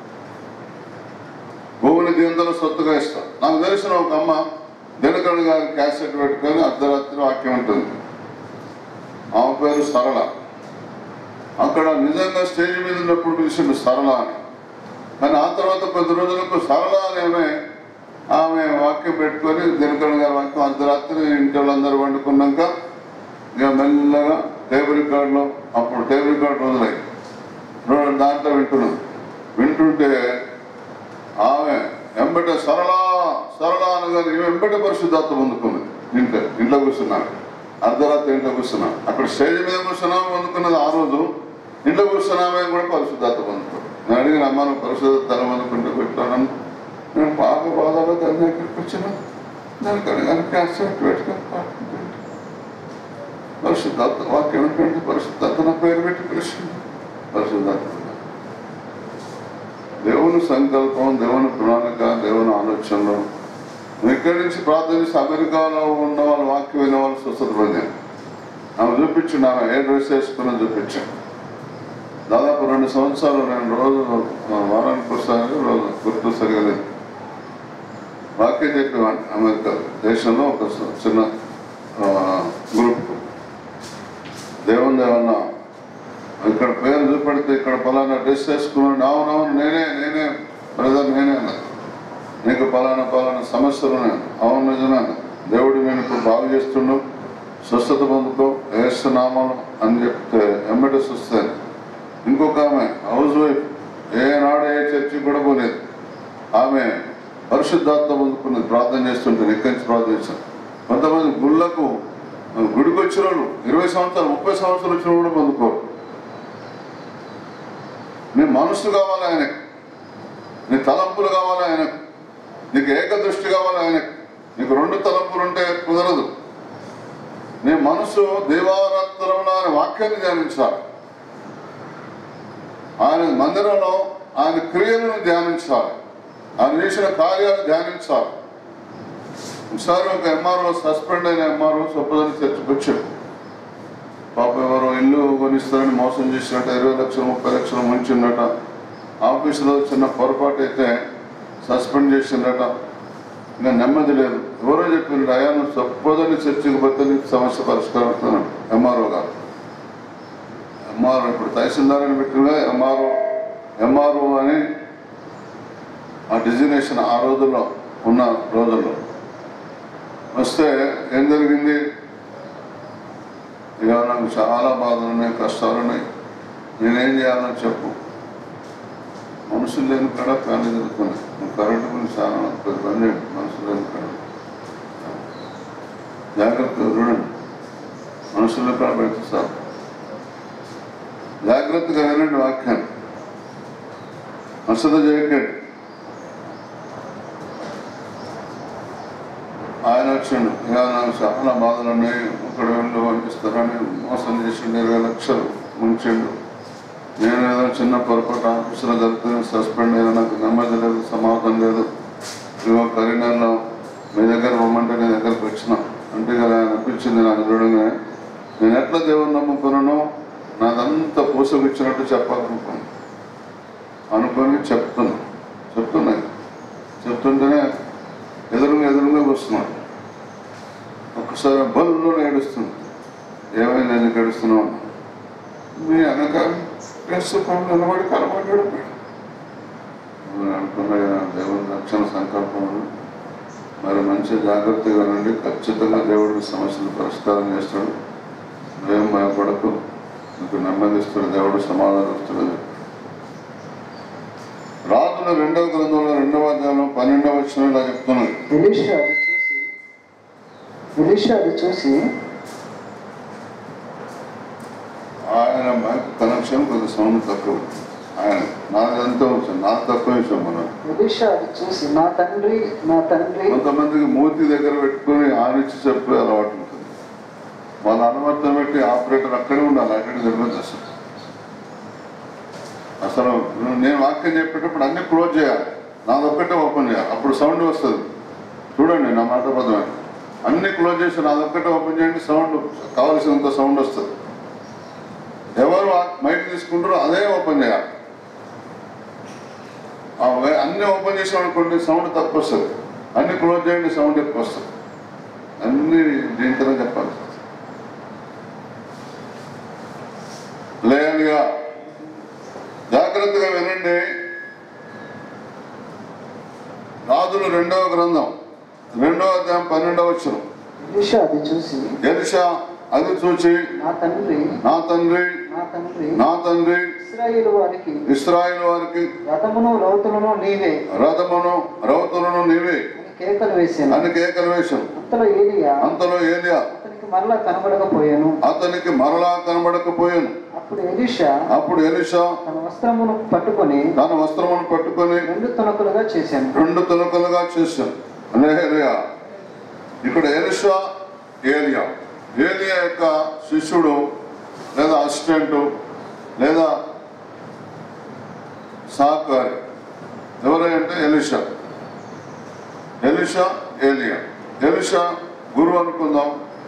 భూమిని దీంతో సొత్తుగా ఇస్తా నాకు తెలిసిన ఒక అమ్మ దినకరణ గారి క్యాసెట్ పెట్టుకొని అర్ధరాత్రి వాక్యం ఉంటుంది ఆమె పేరు సరళ అక్కడ నిజంగా స్టేజ్ మీద ఉన్నప్పుడు పిలిచిండు సరళ అని కానీ ఆ తర్వాత కొద్ది రోజులకు సరళ అని ఆమె ఆమె వాక్యం పెట్టుకొని దినకరణ గారి వాక్యం అర్ధరాత్రి ఇంటి వాళ్ళందరూ వండుకున్నాక ఇక మెల్లగా టేబుల్ రికార్డులో అప్పుడు టేబుల్ రికార్డు రోజులై రో- దాంట్లో వింటున్నాం వింటుంటే ఆమె ఎంబట సరళ సరళ అనగానే ఈమె ఎంబట పరిశుద్ధాత్మ పొందుకుంది ఇంట్లో ఇంట్లో కూర్చున్నాను అర్ధరాత్రి ఇంట్లో కూర్చున్నాం అక్కడ స్టేజ్ మీద కూర్చున్నాము పొందుకున్నది ఆ రోజు ఇంట్లో కూర్చున్నామే కూడా పరిశుద్ధాత్మ పొందుకుంది నేను అడిగిన అమ్మ నువ్వు పరిశుద్ధత పొందుకుంటే పెట్టాను నేను బాగా బాధలో దాని దగ్గరికి వచ్చిన దానికి అడిగాను క్యాసెట్ పెట్టుకొని పాడుకుంటుంటే పరిశుద్ధాత్మ వాక్యం ఏంటంటే పరిశుద్ధాత్మ నా పేరు పెట్టి పిలిచింది పరిశుద్ధాత్మ దేవుని సంకల్పం దేవుని ప్రణాళిక దేవుని ఆలోచనలు నువ్వు ఇక్కడి నుంచి ప్రార్థన చేసి అమెరికాలో ఉన్న వాళ్ళ వాక్యం వినే వాళ్ళు స్వస్థత పొందాను ఆమె చూపించండి ఆమె ఏ డ్రెస్ వేసుకుని చూపించాను దాదాపు రెండు సంవత్సరాలు నేను రోజు ఆ, వారానికి ఒకసారి రోజు గుర్తు సరిగా లేదు వాక్యం చెప్పేవాడిని అమెరికా దేశంలో ఒక స- చిన్న ఆ, గ్రూప్ దేవుని ఏమన్నా ఇక్కడ పేరు చూపెడితే ఇక్కడ పలానా డ్రెస్ వేసుకున్నాడు అవునవును నేనే నేనే బ్రదర్ నేనే అన్న నీకు పలానా పలానా సమస్యలు ఉన్నాయి అవును నిజమే అన్న. దేవుడు నేను ఇప్పుడు బాగు చేస్తుండు స్వస్థత పొందుకో వేస్తున్నామను అని చెప్తే ఎమ్మటి వస్తాయి ఇంకొక ఆమె హౌస్ వైఫ్ ఏనాడు ఏ చర్చి కూడా పోలేదు ఆమె పరిశుద్ధాత్మ పొందుకున్నది ప్రార్థన చేస్తుంటే ఇక్కడి నుంచి ప్రార్థన చేశాను కొంతమంది గుళ్ళకు గుడికి వచ్చిన వాళ్ళు ఇరవై సంవత్సరాలు ముప్పై సంవత్సరాలు వచ్చిన వాళ్ళు కూడా పొందుకోరు నీ మనసు కావాలి ఆయనకు నీ తలంపులు కావాలి ఆయనకు నీకు ఏకదృష్టి కావాలి ఆయనకు నీకు రెండు తలంపులు ఉంటే కుదరదు నీ మనసు దేవారాత్రంలో ఆయన వాక్యాన్ని ధ్యానించాలి ఆయన మందిరంలో ఆయన క్రియలను ధ్యానించాలి ఆయన చేసిన కార్యాలు ధ్యానించాలి ఒకసారి ఒక ఎంఆర్ఓ సస్పెండ్ అయిన ఎంఆర్ఓ సొప్పదని చర్చకు వచ్చాడు పాప ఎవరో ఇల్లు కొనిస్తారని మోసం చేసినట్ట ఇరవై లక్షలు ముప్పై లక్షలు ముంచిండట ఆఫీసులో చిన్న పొరపాటు అయితే సస్పెండ్ చేసిండట ఇంకా నెమ్మది లేదు ఎవరో చెప్పిండు అయ్యా నువ్వు సొప్పదని చర్చకు పోతే నీకు సమస్య పరిష్కారం అవుతున్నాడు ఎంఆర్ఓ గారు ఎంఆర్ఓ ఇప్పుడు తహసీల్దార్ అని పెట్టిన ఎంఆర్ఓ ఎంఆర్ఓ అని ఆ డిజిగ్నేషన్ ఆ రోజుల్లో ఉన్న రోజుల్లో వస్తే ఏం జరిగింది ఇక నాకు చాలా బాధలు ఉన్నాయి కష్టాలు ఉన్నాయి నేనేం చేయాలని చెప్పు మనుషులు లేని కాడ ఫ్యాన్ ఎదుర్కొన్నాయి నువ్వు కరెంటు గురించి చాలా పెద్ద పని చేయండి మనుషులు లేని కాడ జాగ్రత్తగా చూడండి మనుషుల కాడ పెడితే సార్ జాగ్రత్తగా వినండి వాక్యాన్ని అసలు చేయకండి ఆయన వచ్చిండు ఇక నాకు చాలా బాధలు ఉన్నాయి ఇక్కడ వెళ్ళు అనిపిస్తారని మోసం చేసిండు ఇరవై లక్షలు ముంచిండు నేను ఏదో చిన్న పొరపాటు ఆఫీసులో జరుగుతుంది సస్పెండ్ అయినా నాకు నెమ్మది లేదు సమాధానం లేదు ఇవో కరీంనగర్లో మీ దగ్గర రమ్మంటే నీ దగ్గరకు వచ్చిన అంటే కదా ఆయన అనిపించింది నాకు చూడగానే నేను ఎట్లా దేవుని నమ్ముకున్నానో నాదంతా పూసగిచ్చినట్టు చెప్పాలనుకున్నాను అనుకొని చెప్తున్నా చెప్తున్నా చెప్తుంటేనే ఎదురుగా ఎదురుగా వస్తున్నాను ఒక్కసారి బల్లు ఏడుస్తుంది ఏమైంది ఎందుకు ఏడుస్తున్నావు మీ అనక ప్రస్తుతం నిలబడి కలబడ్డాడు నేను అనుకున్న దేవుని రక్షణ సంకల్పం మరి మంచి జాగ్రత్తగా నుండి ఖచ్చితంగా దేవుడికి సమస్యలు పరిష్కారం చేస్తాడు నువ్వేం భయపడకు నీకు నెమ్మదిస్తాడు దేవుడు సమాధానస్తుడు రాజుల రెండవ గ్రంథంలో రెండవ అధ్యాయంలో పన్నెండవ వచ్చిన ఇలా చెప్తున్నాడు ఎలీషా అది చూసి ఎలీషా అది చూసి ఆయన మైక్ కనెక్షన్ కొద్ది సౌండ్ తక్కువ ఆయన నాదంతా వచ్చింది నాకు తక్కువ విషయం మనం ఎలీషా అది చూసి నా తండ్రి నా తండ్రి కొంతమందికి మూర్తి దగ్గర పెట్టుకుని ఆనిచ్చి చెప్పే అలవాటు ఉంటుంది వాళ్ళ అనుమతి పెట్టి ఆపరేటర్ అక్కడే ఉండాలి అక్కడే తెలియదు అసలు అసలు నేను వాక్యం చెప్పేటప్పుడు అన్ని క్లోజ్ చేయాలి నాదొక్కటే ఓపెన్ చేయాలి అప్పుడు సౌండ్ వస్తుంది చూడండి నా మాట పదమే అన్ని క్లోజ్ చేసి నాదొక్కటే ఓపెన్ చేయండి సౌండ్ కావలసినంత సౌండ్ వస్తుంది ఎవరు మైక్ తీసుకుంటారో అదే ఓపెన్ చేయాలి ఆ వే- అన్ని ఓపెన్ చేసాం అనుకోండి సౌండ్ తక్కువ వస్తుంది అన్ని క్లోజ్ చేయండి సౌండ్ ఎక్కువ వస్తుంది అన్ని దీంతోనే చెప్పాలి లేనిగా జాగ్రత్తగా వినండి రాజులు రెండవ గ్రంథం రెండవ అధ్యాయం పన్నెండవ వచ్చిన ఎలీషా అది చూసి ఎలిషా అది చూచి నా తండ్రి నా తండ్రి నా తండ్రి నా తండ్రి ఇస్రాయేలు వారికి ఇస్రాయిల్ వారికి రథమును రౌతులను నీవే రథమును రౌతులను నీవే అని కేకలు వేసాను అని కేకలు వేశాను అంతలో ఏలియా అంతలో ఏలియా అతనికి మరలా కనబడకపోయాను అతనికి మరలా కనబడకపోయాను అప్పుడు ఎలీషా అప్పుడు ఎలిషా తన వస్త్రమును పట్టుకొని తన వస్త్రమును పట్టుకొని రెండు తొనకలుగా చేశాను రెండు తునకలుగా చేశాను అనేరియా ఇక్కడ ఎలిషా ఏలియా ఏలియా యొక్క శిష్యుడు లేదా అసిస్టెంట్ లేదా సహకారి ఎవరంటే ఎలిషా ఎలిషా ఏలియా ఎలిషా గురువు అనుకుందాం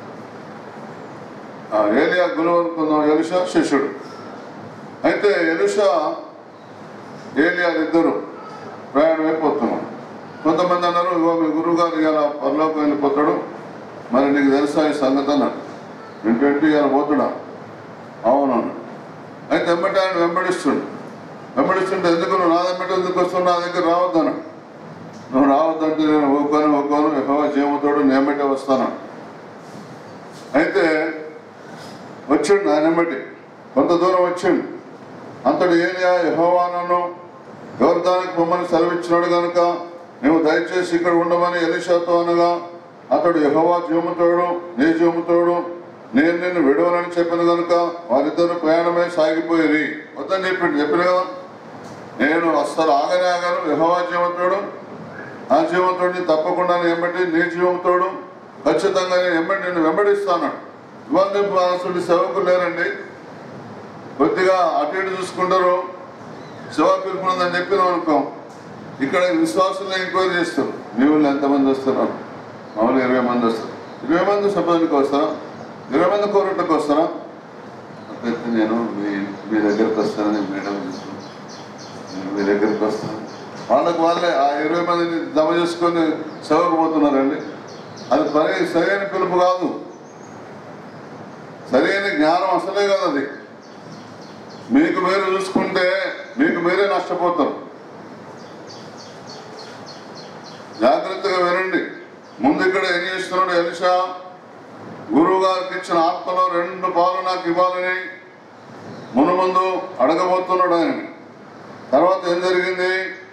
ఆ, ఏలియా గురువు అనుకుందాం ఎలిషా శిష్యుడు అయితే ఎలిషా ఏలియా ఇద్దరు ప్రయాణం అయిపోతున్నాం కొంతమంది అన్నారు ఇగో మీ గురువు గారు ఇలా పరలోకి వెళ్ళిపోతాడు మరి నీకు తెలుసా ఈ సంగతి అన్నాడు ఏంటంటే ఇలా పోతుడా అవునన్నాడు అయితే వెంబటి ఆయన వెంబడిస్తుండు వెంబడిస్తుంటే ఎందుకు నువ్వు నా వెంబడి ఎందుకు వస్తున్నావు నా దగ్గర రావద్దన్నాడు నువ్వు రావద్దంటే నేను ఒక్కొని ఒక్కోను యెహోవా జీవతోడు నేమటే వస్తాను అయితే వచ్చిండు ఆయన వెంబడి కొంత దూరం వచ్చిండు అంతటి ఏలియా యెహోవానను యోర్దానికి బొమ్మని సెలవిచ్చినాడు గనుక నువ్వు దయచేసి ఇక్కడ ఉండమని ఎలిషాతో అనగా అతడు యెహోవా జీవముతోడు నీ జీవముతోడు నేను నిన్ను విడవనని చెప్పిన గనుక వారిద్దరు ప్రయాణమే సాగిపోయి వద్దని చెప్పిండు చెప్పిన కదా నేను అస్సలు ఆగనే ఆగను యెహోవా జీవముతోడు ఆ జీవంతోడిని తప్పకుండా నేను వెంబడి నీ జీవంతోడు ఖచ్చితంగా నేను వెంబడి నిన్ను వెంబడిస్తాను ఇవన్నీ అసలు సేవకులు లేరండి కొద్దిగా అటు ఇటు చూసుకుంటారు శివ పిలుపుందని చెప్పినాం అనుకో ఇక్కడ విశ్వాసులను ఎంక్వైరీ చేస్తారు మీ ఊళ్ళో ఎంతమంది వస్తారు మామూలు ఇరవై మంది వస్తారు ఇరవై మంది సభ్యులకు వస్తారా ఇరవై మంది కోరట్లకు వస్తారా అట్లయితే నేను మీ మీ దగ్గరకు వస్తానని మేడం చెప్తున్నాను. నేను మీ దగ్గరికి వస్తాను వాళ్ళకు వాళ్ళే ఆ ఇరవై మందిని జమ చేసుకొని సేవకు పోతున్నారండి అది పరి సరైన పిలుపు కాదు సరైన జ్ఞానం అసలే కాదు అది మీకు మీరు చూసుకుంటే మీకు మీరే నష్టపోతారు జాగ్రత్తగా వినండి ముందు ఇక్కడ ఏం చేస్తున్నాడు ఎలిషా గురువు గారికి ఇచ్చిన ఆత్మలో రెండు పాలు నాకు ఇవ్వాలని మును ముందు అడగబోతున్నాడు ఆయన తర్వాత ఏం జరిగింది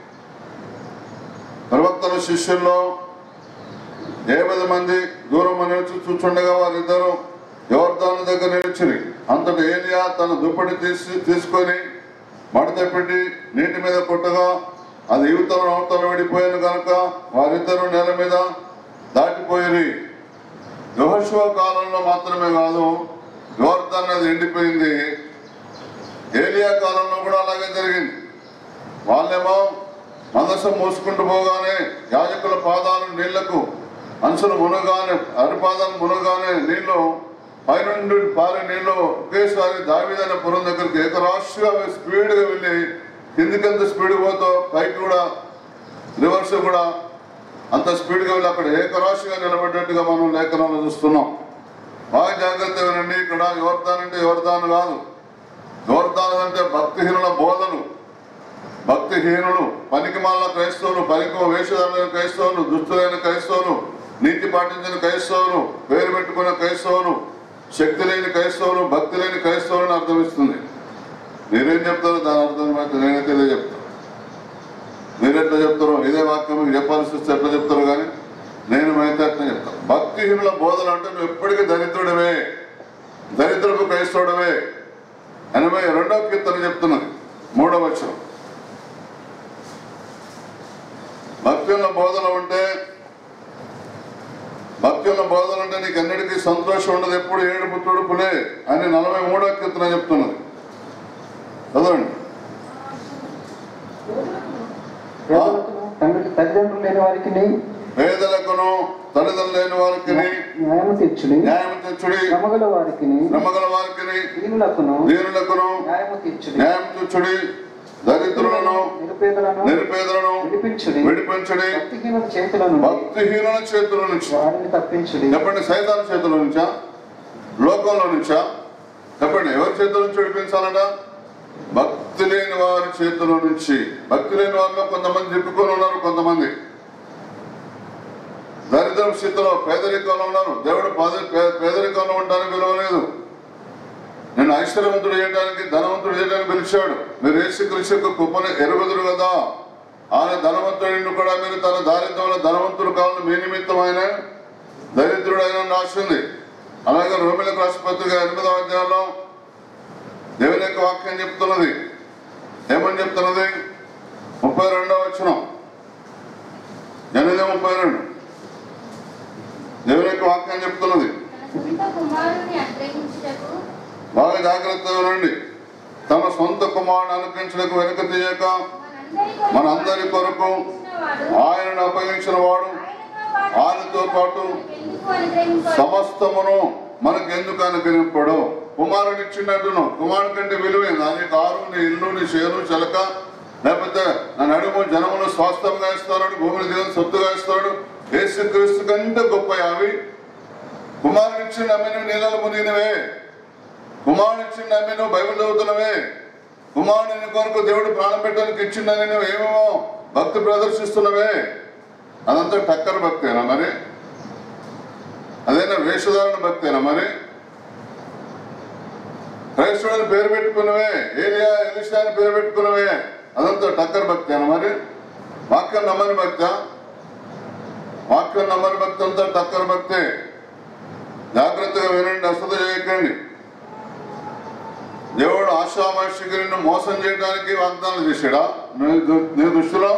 ప్రవక్తల శిష్యుల్లో ఎనిమిది మంది దూరం నిలిచి చూచుండగా వారిద్దరూ యోర్దాను దగ్గర నిలిచిరి అంతటి ఏలియా తన దుప్పటి తీసి తీసుకొని మడత పెట్టి నీటి మీద కొట్టగా అది యువతలు అవతల విడిపోయాను కనుక వారిద్దరూ నేల మీద దాటిపోయిరి యోహశివ కాలంలో మాత్రమే కాదు యోర్దాన్ నది ఎండిపోయింది ఏలియా కాలంలో కూడా అలాగే జరిగింది వాళ్ళేమో మందసం మోసుకుంటూ పోగానే యాజకుల పాదాలు నీళ్లకు అంచులు మునగానే అరిపాదాలు మునగానే నీళ్లు పైనుండి పారే నీళ్ళు ఒకేసారి దావిదైన పురం దగ్గరికి ఏకరాశిగా స్పీడ్గా వెళ్ళి కిందికెంత స్పీడ్ పోతో పైకి కూడా రివర్స్ కూడా అంత స్పీడ్గా వెళ్ళి అక్కడ ఏకరాశిగా నిలబడ్డట్టుగా మనం లేఖనంలో చూస్తున్నాం బాగా జాగ్రత్త వినండి ఇక్కడ యువర్ధాన్ అంటే యువర్ధాన్ కాదు యువర్ధాన్ అంటే భక్తిహీనుల బోధలు భక్తిహీనులు పనికి మాల క్రైస్తవులు పనికి వేషధారులైన క్రైస్తవులు దుస్తులైన క్రైస్తవులు నీతి పాటించిన క్రైస్తవులు పేరు పెట్టుకున్న క్రైస్తవులు శక్తి లేని క్రైస్తవులు భక్తి లేని క్రైస్తవులను అర్థమిస్తుంది మీరేం చెప్తారో దాని అర్థం అయితే నేనైతే ఇదే చెప్తాను మీరు ఎట్లా చెప్తారో ఇదే వాక్యం మీకు చెప్పాల్సి వస్తే ఎట్లా చెప్తారో కానీ నేను అయితే అట్లా చెప్తాను భక్తిహీనుల బోధన అంటే నువ్వు ఎప్పటికీ దరిద్రుడవే దరిద్రపు క్రైస్తవుడవే ఎనభై రెండవ కీర్తన చెప్తున్నది మూడవ వచనం భక్తుల బోధన ఉంటే భక్తుల బోధన ఉంటే నీకు అన్నిటికీ సంతోషం ఉండదు ఎప్పుడు ఏడుపు తుడుపులే అని నలభై మూడవ కీర్తన చెప్తున్నది చదవండి పేదలకును తండ్రి తల్లిదండ్రులు లేని వారికి పేదలకును తల్లిదండ్రులు లేని వారికి న్యాయం తీర్చుడి న్యాయం తెచ్చుడి శ్రమగల వారికి నమ్మగల వారికి దీనులకును దీనులకును న్యాయం తీర్చుడి న్యాయం తెచ్చుడి దరిద్రులను నిరుపేదలను నిరుపేదలను విడిపించుడి విడిపించుడి భక్తిహీనుల చేతుల నుండి భక్తిహీనుల చేతుల నుంచి వారిని తప్పించుడి చెప్పండి సైతాన చేతుల నుంచా లోకంలో నుంచా చెప్పండి ఎవరి చేతుల నుంచి విడిపించాలట భక్తి లేని వారి చేతుల నుంచి భక్తి లేని వారిలో కొంతమంది చిక్కుకొని ఉన్నారు కొంతమంది దరిద్రం స్థితిలో పేదరికంలో ఉన్నారు దేవుడు పాద- పే- పేదరికంలో ఉండడానికి విలువ లేదు నేను ఐశ్వర్యవంతుడు చేయడానికి ధనవంతుడు చేయడానికి పిలిచాడు మీరు యేసుక్రీస్తుకు కుప్పని ఎరుగుదురు కదా ఆయన ధనవంతుడిని కూడా మీరు తన దారిద్ర్యంలో ధనవంతుడు కావాలని మీ నిమిత్తం ఆయన దరిద్రుడు ఆయన రాసింది అలాగే రోమిలకు రాసిన పత్రిక ఎనిమిదవ అధ్యాయంలో దేవుని యొక్క వాక్యం చెప్తున్నది ఏమని చెప్తున్నది ముప్పై రెండవ వచనం ఎనిమిది ముప్పై రెండు దేవుని యొక్క వాక్యం చెప్తున్నది తన సొంత కుమారుని అనుగ్రహించుటకు బాగా జాగ్రత్తగా ఉండండి తన సొంత కుమారుని అనుకరించడానికి వెనుక తీయక మనందరి కొరకు మనందరి కొరకు ఇచ్చినవాడు, ఆయనను అప్పగించిన వాడు ఆయనతో పాటు ఆయనతో పాటు ఎందుకు అనుగ్రహింపడు? సమస్తమును మనకెందుకు అనుగ్రహింపడు కుమారుడు ఇచ్చినట్టును కుమారుడి కంటే విలువైంది నీ కారు నీ ఇల్లు నీ చేను చెలక లేకపోతే నా నడుము జనమును స్వాస్థ్యంగా ఇస్తాడు భూమిని దేవుని సొత్తుగా ఇస్తాడు యేసు క్రీస్తు కంటే గొప్ప అవి కుమారుడు ఇచ్చిన నమ్మిన నీళ్ళలు మునిగినవే కుమారుడు ఇచ్చిన నమ్మి నువ్వు బైబిల్ చదువుతున్నవే కుమారుడిని కొరకు దేవుడు ప్రాణం పెట్టడానికి ఇచ్చిందని నువ్వు ఏమేమో భక్తి ప్రదర్శిస్తున్నవే అదంతా టక్కర్ భక్తేనా మరి అదేనా వేషధారణ భక్తేనా మరి క్రైస్తవుని పేరు పెట్టుకున్నవే ఏలియా ఎలిషా అని పేరు పెట్టుకున్నవే అదంతా టక్కర్ భక్తేనా మరి వాక్యం నమ్మని భక్త వాక్యం నమ్మని భక్తి అంతా టక్కర్ భక్తే జాగ్రత్తగా వినండి అశ్రద్ధ చేయకండి దేవుడు ఆశామాషికులను మోసం చేయడానికి వాగ్దానం చేశాడా నీ దు- నీ దృష్టిలో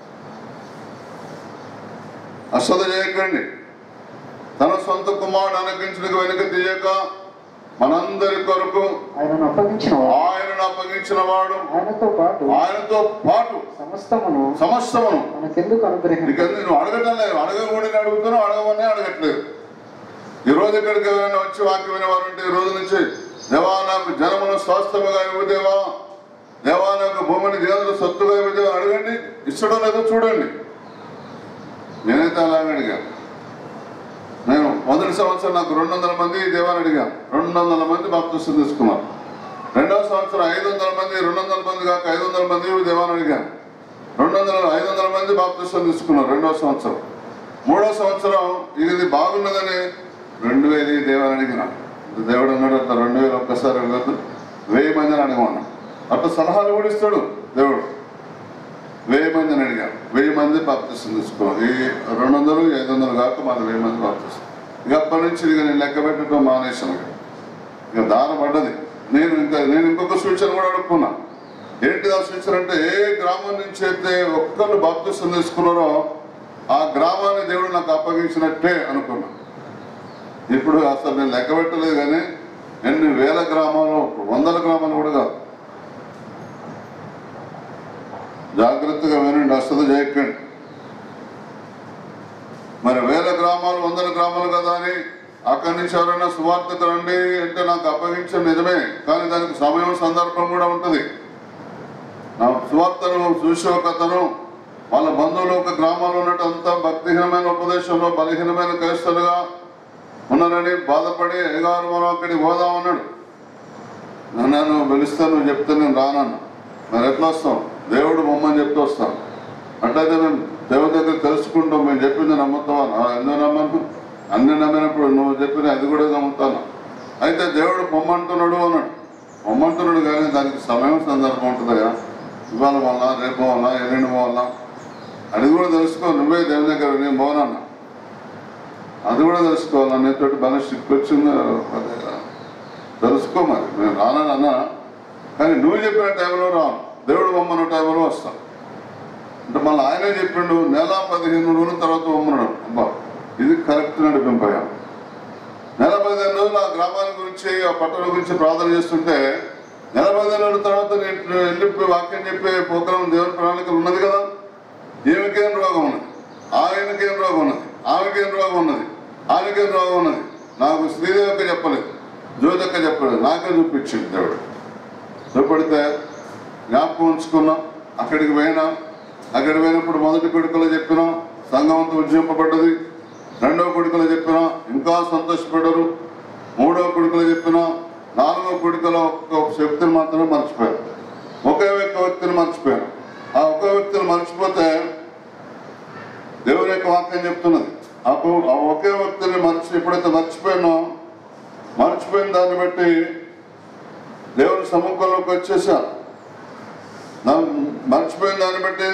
అశ్రద్ధ చేయకండి తన సొంత కుమారుడు అనుగ్రహించడానికి వెనుక తీయక మనందరి కొరకు ఆయనను అప్పగించిన వాడు ఆయనను అప్పగించిన వాడు ఆయనతో పాటు ఆయనతో పాటు సమస్తమును సమస్తమును మనకెందుకు అనుగ్రహించు నీకెందుకు నువ్వు అడగటం లేదు అడగకూడని అడుగుతున్నావు అడగమని అడగట్లేదు ఈ రోజు ఇక్కడికి ఎవరైనా వచ్చి వాక్యం వినేవారు ఉంటే ఈ రోజు నుంచి దేవా నాకు జనమును స్వాస్థ్యముగా ఇవ్వు దేవా దేవా నాకు భూమిని జీవన సొత్తుగా ఇవ్వు దేవా అని అడగండి ఇచ్చడో లేదో చూడండి నేనైతే అలాగే అడిగాను నేను మొదటి సంవత్సరం నాకు రెండు వందల మంది దేవాన్ని అడిగాను రెండు వందల మంది బాప్తిస్తం తీసుకున్నారు రెండవ సంవత్సరం ఐదు వందల మంది రెండు వందల మంది కాక ఐదు వందల మంది దేవాన్ని అడిగాను రెండు వందల ఐదు వందల మంది బాప్తిస్తం తీసుకున్నారు రెండవ సంవత్సరం మూడో సంవత్సరం ఇది బాగున్నదని రెండు వేలు ఈ దేవాన్ని అడిగినాను దేవుడు అన్నాడు అట్లా రెండు వేలు ఒక్కసారి అడగద్దు వెయ్యి మందిని అడగమన్నా అట్లా సలహాలు కూడా ఇస్తాడు దేవుడు వెయ్యి మందిని అడిగాను వెయ్యి మంది బాప్తిస్తం తీసుకున్నాం ఈ రెండు వందలు ఐదు వందలు కాక మాది వెయ్యి మంది బాప్తిస్తం ఇక అప్పటి నుంచి ఇక నేను లెక్క పెట్టడం మానేశాను ఇక. ఇక దాన పడ్డది నేను ఇంకా నేను ఇంకొక సూచన కూడా అడుక్కున్నా ఏంటిది ఆ సూచన అంటే ఏ గ్రామం నుంచి అయితే ఒక్కరు బాప్తిస్తం తీసుకున్నారో ఆ గ్రామాన్ని దేవుడు నాకు అప్పగించినట్టే అనుకున్నా ఇప్పుడు అసలు నేను లెక్క పెట్టలేదు కానీ ఎన్ని వేల గ్రామాలు వందల గ్రామాలు కూడా కాదు జాగ్రత్తగా వినండి అశ్రద్ధ చేయకండి మరి వేల గ్రామాలు వందల గ్రామాలు కదా అని అక్కడి నుంచి ఎవరైనా సువార్తకు రండి అంటే నాకు అప్పగించడం నిజమే కానీ దానికి సమయం సందర్భం కూడా ఉంటుంది నా సువార్తను చూసి ఒక అతను వాళ్ళ బంధువులు ఒక గ్రామంలో ఉన్నట్టు అంతా భక్తిహీనమైన ఉపదేశంలో బలహీనమైన క్రైస్తవులుగా ఉన్నారని బాధపడి అయ్యగారు మనం అక్కడికి పోదామన్నాడు నన్ను పిలిస్తే నువ్వు చెప్తే నేను రానన్నా మరి ఎట్లా వస్తాం దేవుడు బొమ్మని చెప్తూ వస్తాం అట్లయితే మేము దేవుడి దగ్గర తెలుసుకుంటాం మేము చెప్పింది నమ్ముతావా ఆ, ఎందుకు నమ్మను అన్ని నమ్మినప్పుడు నువ్వు చెప్పిన అది కూడా నమ్ముతాను అయితే దేవుడు పొమ్మంటున్నాడు అన్నాడు పొమ్మంటున్నాడు కానీ దానికి సమయం సందర్భం ఉంటుందా ఇవాళ వల్ల రేపు వల్ల ఎల్లుండి వల్ల అది కూడా తెలుసుకో నువ్వే దేవుని దగ్గర నేను పోనన్నా అది కూడా తెలుసుకోవాలి నీతోటి బాగా స్ట్రిక్ట్ వచ్చింది అదే తెలుసుకో మరి నేను రానని అన్నా కానీ నువ్వు చెప్పిన టైంలో రాను దేవుడు బొమ్మన్న టైంలో వస్తాను అంటే మళ్ళీ ఆయనే చెప్పిండు నెల పదిహేను రోజుల తర్వాత బొమ్మన్నాడు అబ్బా ఇది కరెక్ట్ నడిపింపయ్యా నెల పదిహేను రోజులు ఆ గ్రామాల గురించి ఆ పట్టణం గురించి ప్రార్థన చేస్తుంటే నెల పదిహేను రోజుల తర్వాత నేను వెళ్ళి వాక్యం చెప్పే ప్రోగ్రాం దేవుని ప్రణాళికలు ఉన్నది కదా ఈమెకేం రోగం ఉన్నది ఆయనకేం రోగం ఉన్నది ఆమెకేం రోగం ఉన్నది ఆయనకేం రోగం ఉన్నది నాకు శ్రీదేవికి చెప్పలేదు జ్యోతక్క చెప్పలేదు నాకే చూపించింది దేవుడు చూపెడితే జ్ఞాపకం ఉంచుకున్నాం అక్కడికి పోయినాం అక్కడికి పోయినప్పుడు మొదటి కొడుకులో చెప్పినాం సంఘం అంతా ఉజ్జింపబడ్డది రెండవ కొడుకులో చెప్పినా ఇంకా సంతోషపడ్డారు మూడవ కొడుకులో చెప్పినా నాలుగవ కొడుకులో ఒక శక్తిని మాత్రమే మర్చిపోయారు ఒకే ఒక్క వ్యక్తిని మర్చిపోయారు ఆ ఒక్క వ్యక్తిని మర్చిపోతే దేవుని యొక్క వాక్యం చెప్తున్నది ఆ ఒక్క- ఆ ఒకే వ్యక్తిని మర్చి ఎప్పుడైతే మర్చిపోయానో మర్చిపోయిన దాన్ని బట్టి దేవుని సముఖంలోకి వచ్చేసా నా మర్చిపోయిన దాన్ని బట్టి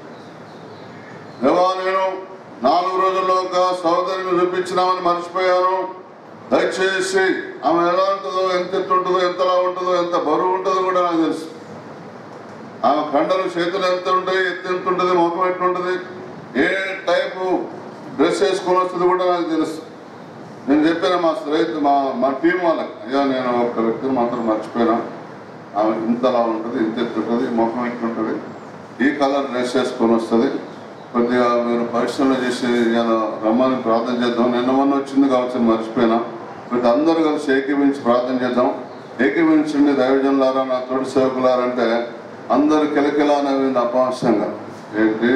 దేవా నేను నాలుగు రోజుల్లో ఒక సోదరిని చూపించినామని మర్చిపోయాను దయచేసి ఆమె ఎలా ఉంటుందో ఎంత ఎత్తు ఉంటుందో ఎంతలా ఉంటుందో ఎంత బరువు ఉంటుందో కూడా నాకు తెలుసు ఆమె కండలు చేతులు ఎంత ఉంటాయి ఎత్తు ఎంత ఉంటుంది ముఖం ఎట్లుంటుంది ఏ టైపు డ్రెస్ వేసుకొని వస్తుంది కూడా నాకు తెలుసు నేను చెప్పిన మా స్నేహితు మా మా టీం వాళ్ళకి అయ్యా నేను ఒక వ్యక్తిని మాత్రం మర్చిపోయినా ఆమె ఇంతలా ఉంటుంది ఇంత ఎత్తు ఉంటుంది ముఖం ఎట్లుంటుంది ఈ కలర్ డ్రెస్ వేసుకొని వస్తుంది కొద్దిగా మీరు పరిశ్రమ చేసి ఇవాళ రమ్మని ప్రార్థన చేద్దాం నిన్న మొన్న వచ్చింది కావచ్చు మర్చిపోయినా కొద్ది అందరూ కలిసి ఏకీవించి ప్రార్థన చేద్దాం ఏకీవించండి దైవజనులారా నా తోటి సేవకులారంటే అందరు కిలకిలా నవ్వింది అపహాస్యంగా ఏంటి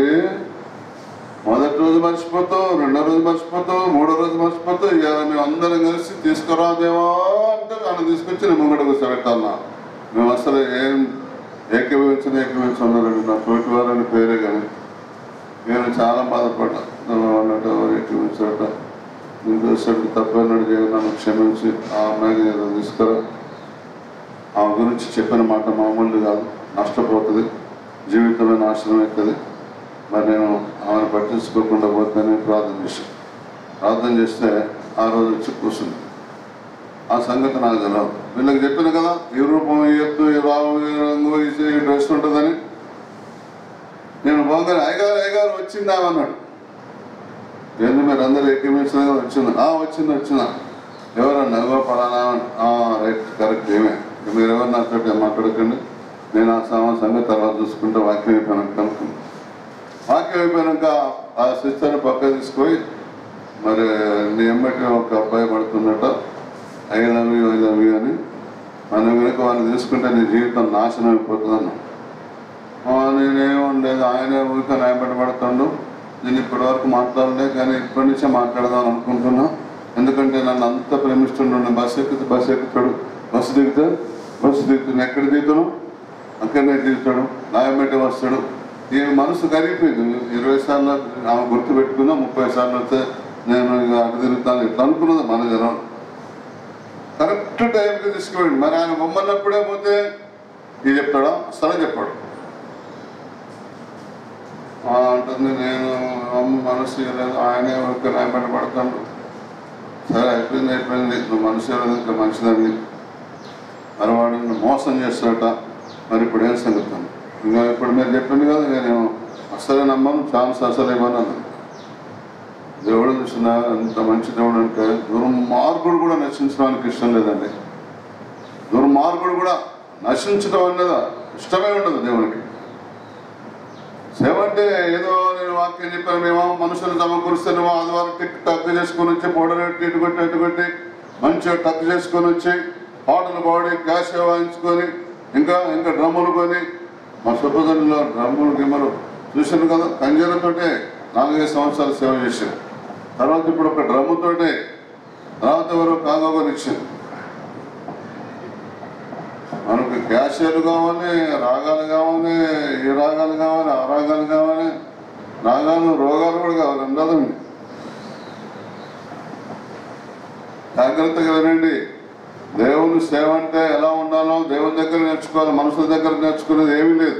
మొదటి రోజు మర్చిపోతావు రెండో రోజు మర్చిపోతావు మూడో రోజు మర్చిపోతావు ఇవాళ మేము అందరం కలిసి తీసుకురాదేవా అంటే ఆయన తీసుకొచ్చి నేను ముంగట కూర్చోబెట్టాలన్నా మేము అసలు ఏం ఏకీభవించిన ఏకీభవించన్నారండి నా తోటి వారని పేరే కానీ నేను చాలా బాధపడ్డా అన్నట్టు ఎవరు ఏకీభవించారట నేను చూసాడు తప్పైనట్టు చేయ నన్ను క్షమించి ఆ అమ్మాయిని ఏదో తీసుకురా ఆమె గురించి చెప్పిన మాట మామూలు కాదు నష్టపోతుంది జీవితమే నాశనం అవుతుంది మరి నేను ఆమెను పట్టించుకోకుండా పోతుందని ప్రార్థన చేశాను ప్రార్థన చేస్తే ఆ రోజు వచ్చి కూర్చుంది ఆ సంగతి నాకు తెలియదు వీళ్ళకి చెప్పిన కదా ఈ రూపం ఈ ఎత్తు ఈ రావు ఈ రంగు ఈ ఈ డ్రెస్ ఉంటుందని నేను పోగానే అయ్యగారు అయ్యగారు వచ్చిందా అన్నాడు ఏంది మీరు అందరు ఎక్కిమించిన వచ్చింది ఆ వచ్చింది వచ్చిందా ఎవరన్నా ఎవరో పలానా అని. ఆ రైట్ కరెక్ట్ ఏమే ఇక మీరు ఎవరు నాతో మాట్లాడకండి నేను ఆ సామాన్ సంగతి తర్వాత చూసుకుంటే వాక్యం అయిపోయినాక కనుక్కున్నాను వాక్యం అయిపోయినాక ఆ సిస్టర్ని పక్క తీసుకొని మరి నీ ఎమ్మటి ఒక అబ్బాయి పడుతున్నట్ట I love you I love you అని మనం కనుక వాడిని తీసుకుంటే నీ జీవితం నాశనం అయిపోతుంది అన్నా ఆ, నేనేముండేది ఆయనే ఊరికే న్యాయపడి పడుతుండు నేను ఇప్పటి వరకు మాట్లాడలే కానీ ఇప్పటి నుంచే మాట్లాడదాం అనుకుంటున్నా ఎందుకంటే నన్ను అంత ప్రేమిస్తుండే బస్సు ఎక్కితే బస్సు ఎక్కుతాడు బస్సు దిగితే బస్సు దిగుతాను ఎక్కడ దిగుతాను అక్కడనే దిగుతాడు నాయబెట్టి వస్తాడు ఈ మనసు కరిగిపోయింది ఇరవై సార్లు ఆమె గుర్తు పెట్టుకున్నా ముప్పై సార్లు వస్తే నేను ఇక అటు తిరుగుతాను ఇట్లా అనుకున్నది మన జనం కరెక్ట్ టైంకి తీసుకుపోయింది మరి ఆయన బొమ్మన్నప్పుడే పోతే ఇది చెప్తాడా అసలు చెప్పాడు ఆ, అంటుంది నేను అమ్మ మనసు ఇవ్వలేదు ఆయనే ఒక న్యాయపడి పడతాడు సరే అయిపోయింది అయిపోయింది నువ్వు మనసు ఇవ్వలేదు ఇంకా మంచిదండి మరి వాడు నిన్ను మోసం చేస్తాడట మరి ఇప్పుడు ఏం సంగతి ఇంకా ఇప్పుడు మీరు చెప్పింది కదా నేను అసలే నమ్మను ఛాన్స్ అసలు ఇవ్వను అన్నది దేవుడు చూసిన ఎంత మంచి దేవుడు అంటే దుర్మార్గుడు కూడా నశించడానికి ఇష్టం లేదండి దుర్మార్గుడు కూడా నశించడం అనేది ఇష్టమే ఉండదు దేవునికి సేవ అంటే ఏదో నేను వాక్యం వాక్యం చెప్పారు మేము మనుషులు సమకూరుస్తున్నాము ఆదివారం టిక్ టక్ చేసుకొని వచ్చి పౌడర్ పెట్టి ఇటు కొట్టి అటు కొట్టి మంచిగా టక్ చేసుకొని వచ్చి పాటలు పాడి క్యాష్ వాయించుకొని ఇంకా ఇంకా డ్రమ్ములు కొని మా సుబ్బదండిలో డ్రమ్ములు గిమ్మలు చూసాను కదా కంజీలతోటే నాలుగైదు సంవత్సరాలు సేవ చేశాను తర్వాత ఇప్పుడు ఒక డ్రమ్ముతోటే తర్వాత ఎవరో కాంగోగా ఇచ్చింది మనకు క్యాషియర్లు కావాలి రాగాలు కావాలి ఈ రాగాలు కావాలి ఆ రాగాలు కావాలి రాగాలు రోగాలు కూడా కావాలి ఉండదండి జాగ్రత్తగా వినండి దేవుని సేవ అంటే ఎలా ఉండాలో దేవుని దగ్గర నేర్చుకోవాలి మనుషుల దగ్గర నేర్చుకునేది ఏమీ లేదు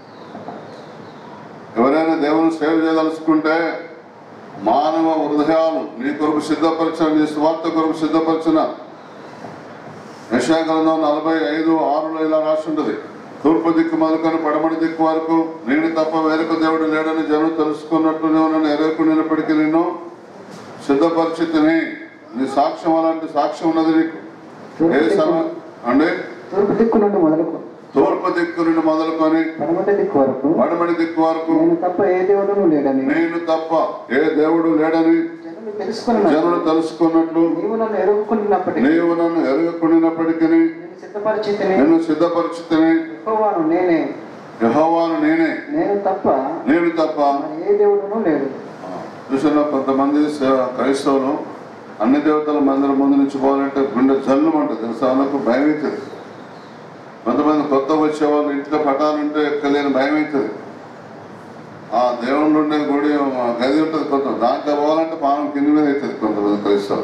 ఎవరైనా దేవుని సేవ చేయదలుచుకుంటే మానవ హృదయాలు నీ కొరకు సిద్ధపరిచిన నీ స్వార్థ కొరకు సిద్ధపరిచిన యశాగ్రంథం నలభై ఐదు ఆరులో ఇలా రాసి ఉంటుంది తూర్పు దిక్కు మొదలుకొని పడమటి దిక్కు వరకు నేను తప్ప వేరొక దేవుడు లేడని జనం తెలుసుకున్నట్టు నువ్వు నన్ను ఎరగకుండినప్పటికీ నిన్ను సిద్ధపరిచితిని నీ సాక్ష్యం అలాంటి సాక్ష్యం ఉన్నది నీకు ఏ సమయం అంటే తూర్పు దిక్కు నుండి మొదలుకు తూర్పు దిక్కు నుండి మొదలుకొని పడమటి దిక్కు వరకు పడమటి దిక్కు వరకు నేను తప్ప ఏ దేవుడును లేడని నేను తప్ప ఏ దేవుడు లేడని జనులు తెలుసుకున్న జనులు తెలుసుకున్నట్లు నీవు నన్ను ఎరుగుకున్నప్పటికీ నీవు నన్ను ఎరగకుండినప్పటికీ నేను సిద్ధపరిచితిని నేను సిద్ధపరిచితిని ఎక్కువను నేనే యెహోవాను నేనే నేను తప్ప నేను తప్ప మరి ఏ దేవుడును లేడు చూసిన కొంతమంది సే- క్రైస్తవులు అన్ని దేవతల మందిరం ముందు నుంచి పోవాలంటే గుండె జల్లుమంటుంది తెలుసా వాళ్ళకు భయం అవుతుంది కొంతమంది కొత్త వచ్చే వాళ్ళు ఇంట్లో పటాలుంటే ఎక్కలేని భయం అవుతుంది ఆ దేవుళ్ళు ఉండే గుడి ఆ గది ఉంటుంది కొంత దాంట్లో పోవాలంటే పానం కింద మీద అవుతుంది కొంతమంది క్రైస్తవులు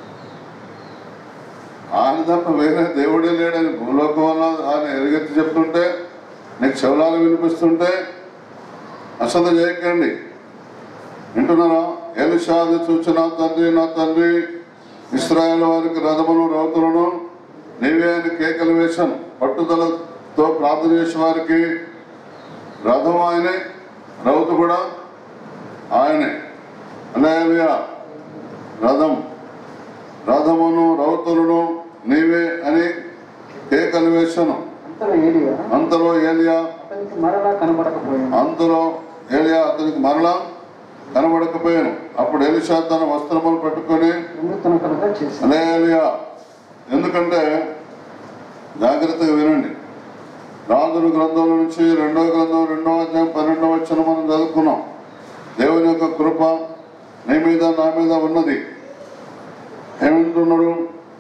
ఆయన తప్ప వేరే దేవుడే లేడని భూలోకంలో ఆయన ఎరుగెత్తి చెప్తుంటే నీకు చెవులాలు వినిపిస్తుంటే అసలు చేయకండి వింటున్నారా ఎలిషాది చూచి నా తండ్రి నా తండ్రి ఇస్రాయేల్ వారికి రథమును రౌతులను నీవే అని కేకలు వేశాను పట్టుదలతో ప్రార్థన చేసే వారికి రథం ఆయనే రౌతు కూడా ఆయనే అలయలుయా రథం రథమును రౌతులను నీవే అని కేకలు వేశాను అంతలో ఏలియా అంతలో ఏలియా అతనికి మరలా కనబడకపోయాను అంతలో ఏలియా అతనికి మరలా కనబడకపోయాను అప్పుడు ఎలిషా తన వస్త్రములు పట్టుకొని నిండుతునకలుగా చేశాను అలేలియా ఎందుకంటే జాగ్రత్తగా వినండి రాజుల గ్రంథం నుంచి రెండవ గ్రంథం రెండవ అధ్యాయం పన్నెండవ వచ్చిన మనం చదువుకున్నాం దేవుని యొక్క కృప నీ మీద నా మీద ఉన్నది ఏమంటున్నాడు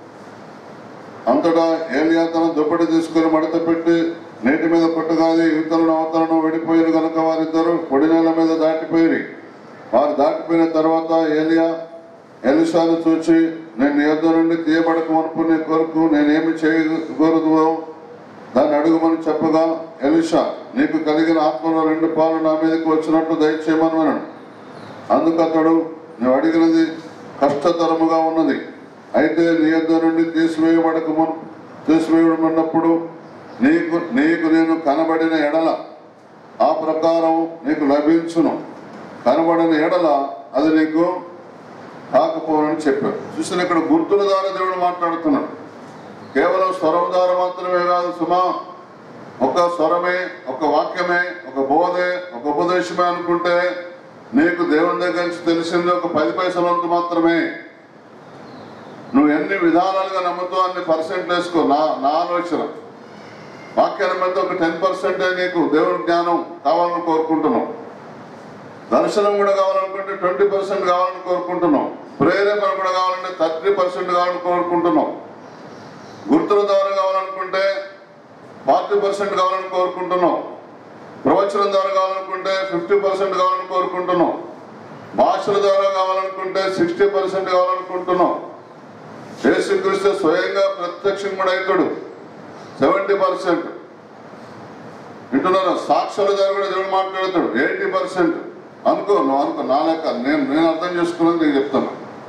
అంతటా ఏలియా తన దుప్పటి తీసుకొని మడత పెట్టి నీటి మీద కొట్టగాది యువతలను అవతలను వెడిపోయిన కనుక వారిద్దరు పొడి నేల మీద దాటిపోయి వారు దాటిపోయిన తర్వాత ఏలియా ఎలిషాను చూచి నేను నీ యొద్ద నుండి తీయబడక వరకు నీ కొరకు నేనేమి చేయకూడదు దాన్ని అడుగుమని చెప్పగా ఎలిషా నీకు కలిగిన ఆత్మలో రెండు పాలు నా మీదకి వచ్చినట్టు దయచేయమని అన్నాడు అందుకు అతడు నువ్వు అడిగినది కష్టతరముగా ఉన్నది అయితే నీ యొద్ద నుండి తీసివేయబడక మున్ తీసివేయబడినప్పుడు నీకు నీకు నేను కనబడిన ఎడల ఆ ప్రకారం నీకు లభించును కనబడిన ఎడల అది నీకు కాకపోనని చెప్పాడు చూసిన ఇక్కడ గుర్తుల ద్వారా దేవుడు మాట్లాడుతున్నాడు కేవలం స్వరం ద్వారా మాత్రమే కాదు సుమా ఒక స్వరమే ఒక వాక్యమే ఒక బోధే ఒక ఉపదేశమే అనుకుంటే నీకు దేవుని దగ్గర నుంచి తెలిసింది ఒక పది పైసల వంతు మాత్రమే నువ్వు ఎన్ని విధానాలుగా నమ్ముతావు అన్ని పర్సెంట్ వేసుకో నా నా ఆలోచన వాక్యాన్ని మీద ఒక టెన్ పర్సెంటే నీకు దేవుని జ్ఞానం కావాలని కోరుకుంటున్నావు దర్శనం కూడా కావాలనుకుంటే ట్వంటీ పర్సెంట్ కావాలని కోరుకుంటున్నాం ప్రేరేపణ కూడా కావాలంటే థర్టీ పర్సెంట్ కావాలని కోరుకుంటున్నాం గుర్తుల ద్వారా కావాలనుకుంటే ఫార్టీ పర్సెంట్ కావాలని కోరుకుంటున్నాం ప్రవచనం ద్వారా కావాలనుకుంటే ఫిఫ్టీ పర్సెంట్ కావాలని కోరుకుంటున్నాం భాషల ద్వారా కావాలనుకుంటే సిక్స్టీ పర్సెంట్ కావాలనుకుంటున్నాం యేసుక్రీస్తు స్వయంగా ప్రత్యక్షం కూడా అవుతాడు సెవెంటీ పర్సెంట్ వింటున్నారా సాక్షుల ద్వారా కూడా దేవుడు మాట్లాడతాడు ఎయిటీ పర్సెంట్ అనుకో నువ్వు అనుకో నా లెక్క నేను నేను అర్థం చేసుకున్నది నీకు చెప్తాను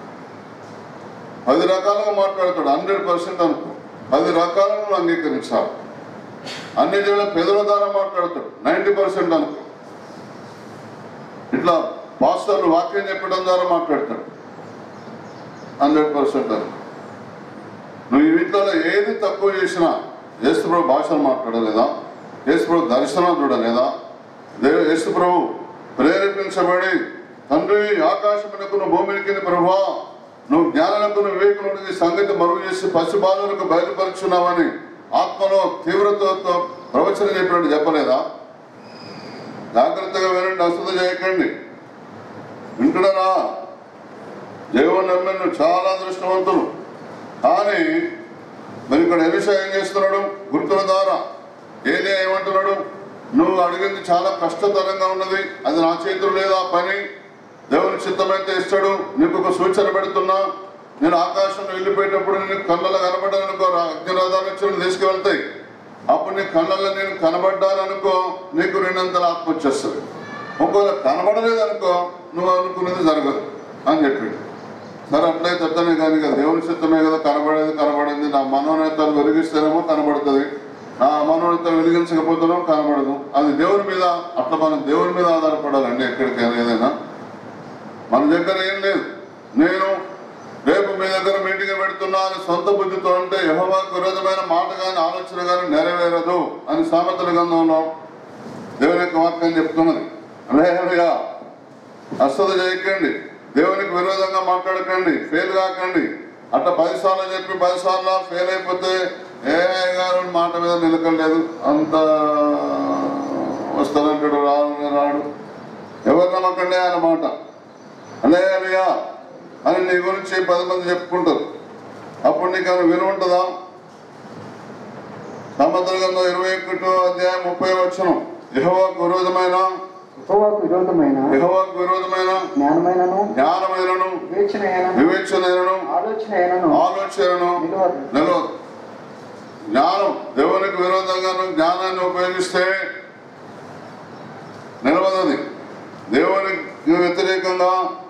పది రకాలుగా మాట్లాడతాడు హండ్రెడ్ పర్సెంట్ అనుకో పది రకాలను నువ్వు అంగీకరించాలి అన్ని దేవుళ్ళ పెదవుల ద్వారా మాట్లాడతాడు నైంటీ పర్సెంట్ అనుకో ఇట్లా పాస్టర్లు వాక్యం చెప్పడం ద్వారా మాట్లాడతాడు హండ్రెడ్ పర్సెంట్ అనుకో నువ్వు ఈ వీటిలో ఏది తక్కువ చేసినా యేసుప్రభు భాషను మాట్లాడలేదా యేసుప్రభు దర్శనం చూడలేదా దేవు యేసుప్రభు ప్రేరేపించబడి తండ్రి ఆకాశమునకును భూమికి ప్రభా నువ్వు జ్ఞానులకు వివేకులకు ఈ సంగతి మరుగు చేసి పశుబాలులకు బయలుపరుచున్నావని ఆత్మలో తీవ్రతతో ప్రవచన చెప్పినట్టు చెప్పలేదా జాగ్రత్తగా వినండి అశ్రద్ధ చేయకండి వింటున్నారా దేవుని నమ్మిన చాలా దృష్టవంతులు కానీ మరి ఇక్కడ ఎలిషా ఏం చేస్తున్నాడు గుర్తుల ద్వారా ఏలియా ఏమంటున్నాడు నువ్వు అడిగింది చాలా కష్టతరంగా ఉన్నది అది నా చేతులు లేదా పని దేవుని చిత్తమైతే ఇస్తాడు నీకు ఒక సూచన పెడుతున్నా నేను ఆకాశంలో వెళ్ళిపోయేటప్పుడు నేను కళ్ళలో కనబడ్డాననుకో అగ్నిరాధాలు వచ్చి తీసుకువెళ్తాయి అప్పుడు నీ కళ్ళల్లో నేను కనబడ్డాననుకో నీకు రెండంతల ఆత్మ వచ్చేస్తుంది ఒకవేళ కనబడలేదనుకో నువ్వు అనుకున్నది జరగదు అని చెప్పిండు సరే అట్లయితే అట్లనే కానీ కదా దేవుని చిత్తమే కదా కనబడేది కనబడింది నా మనోనేతలు వెలిగిస్తేనేమో కనబడుతుంది నా మనోనేతలు వెలిగించకపోతేనేమో కనబడదు అది దేవుని మీద అట్లా మనం దేవుని మీద ఆధారపడాలండి ఎక్కడికైనా ఏదైనా మన దగ్గర ఏం లేదు నేను రేపు మీ దగ్గర మీటింగ్ పెడుతున్నా అని సొంత బుద్ధితో అంటే యహోవాకు విరోధమైన మాట కానీ ఆలోచన కానీ నెరవేరదు అని సామెతల గంధంలో దేవుని యొక్క వాక్యం చెప్తున్నది అలేహలుగా అస్సలు చేయకండి దేవునికి విరోధంగా మాట్లాడకండి ఫెయిల్ కాకండి అట్లా పది సార్లు చెప్పి పది సార్లు ఫెయిల్ అయిపోతే ఏ గారు మాట మీద నిలకలేదు అంత వస్తానంటాడు రాడు రాడు ఎవరు నమ్మకండి ఆయన మాట అలేహలుగా అని నీ గురించి పది మంది చెప్పుకుంటారు అప్పుడు నీకు ఆయన విలువ ఉంటుందా సంవత్సర గంధం ఇరవై ఒకటో అధ్యాయం ముప్పై వచ్చిన యహోవాకు విరోధమైన యెహోవాకు విరోధమైన యహోవాకు విరోధమైన జ్ఞానమైనను జ్ఞానమైనను వివేచనైనను వివేచనైనను ఆలోచన అయినను ఆలోచనను నిలవదు నిలవదు జ్ఞానం దేవునికి విరోధంగాను జ్ఞానాన్ని ఉపయోగిస్తే నిలవదది దేవునికి వ్యతిరేకంగా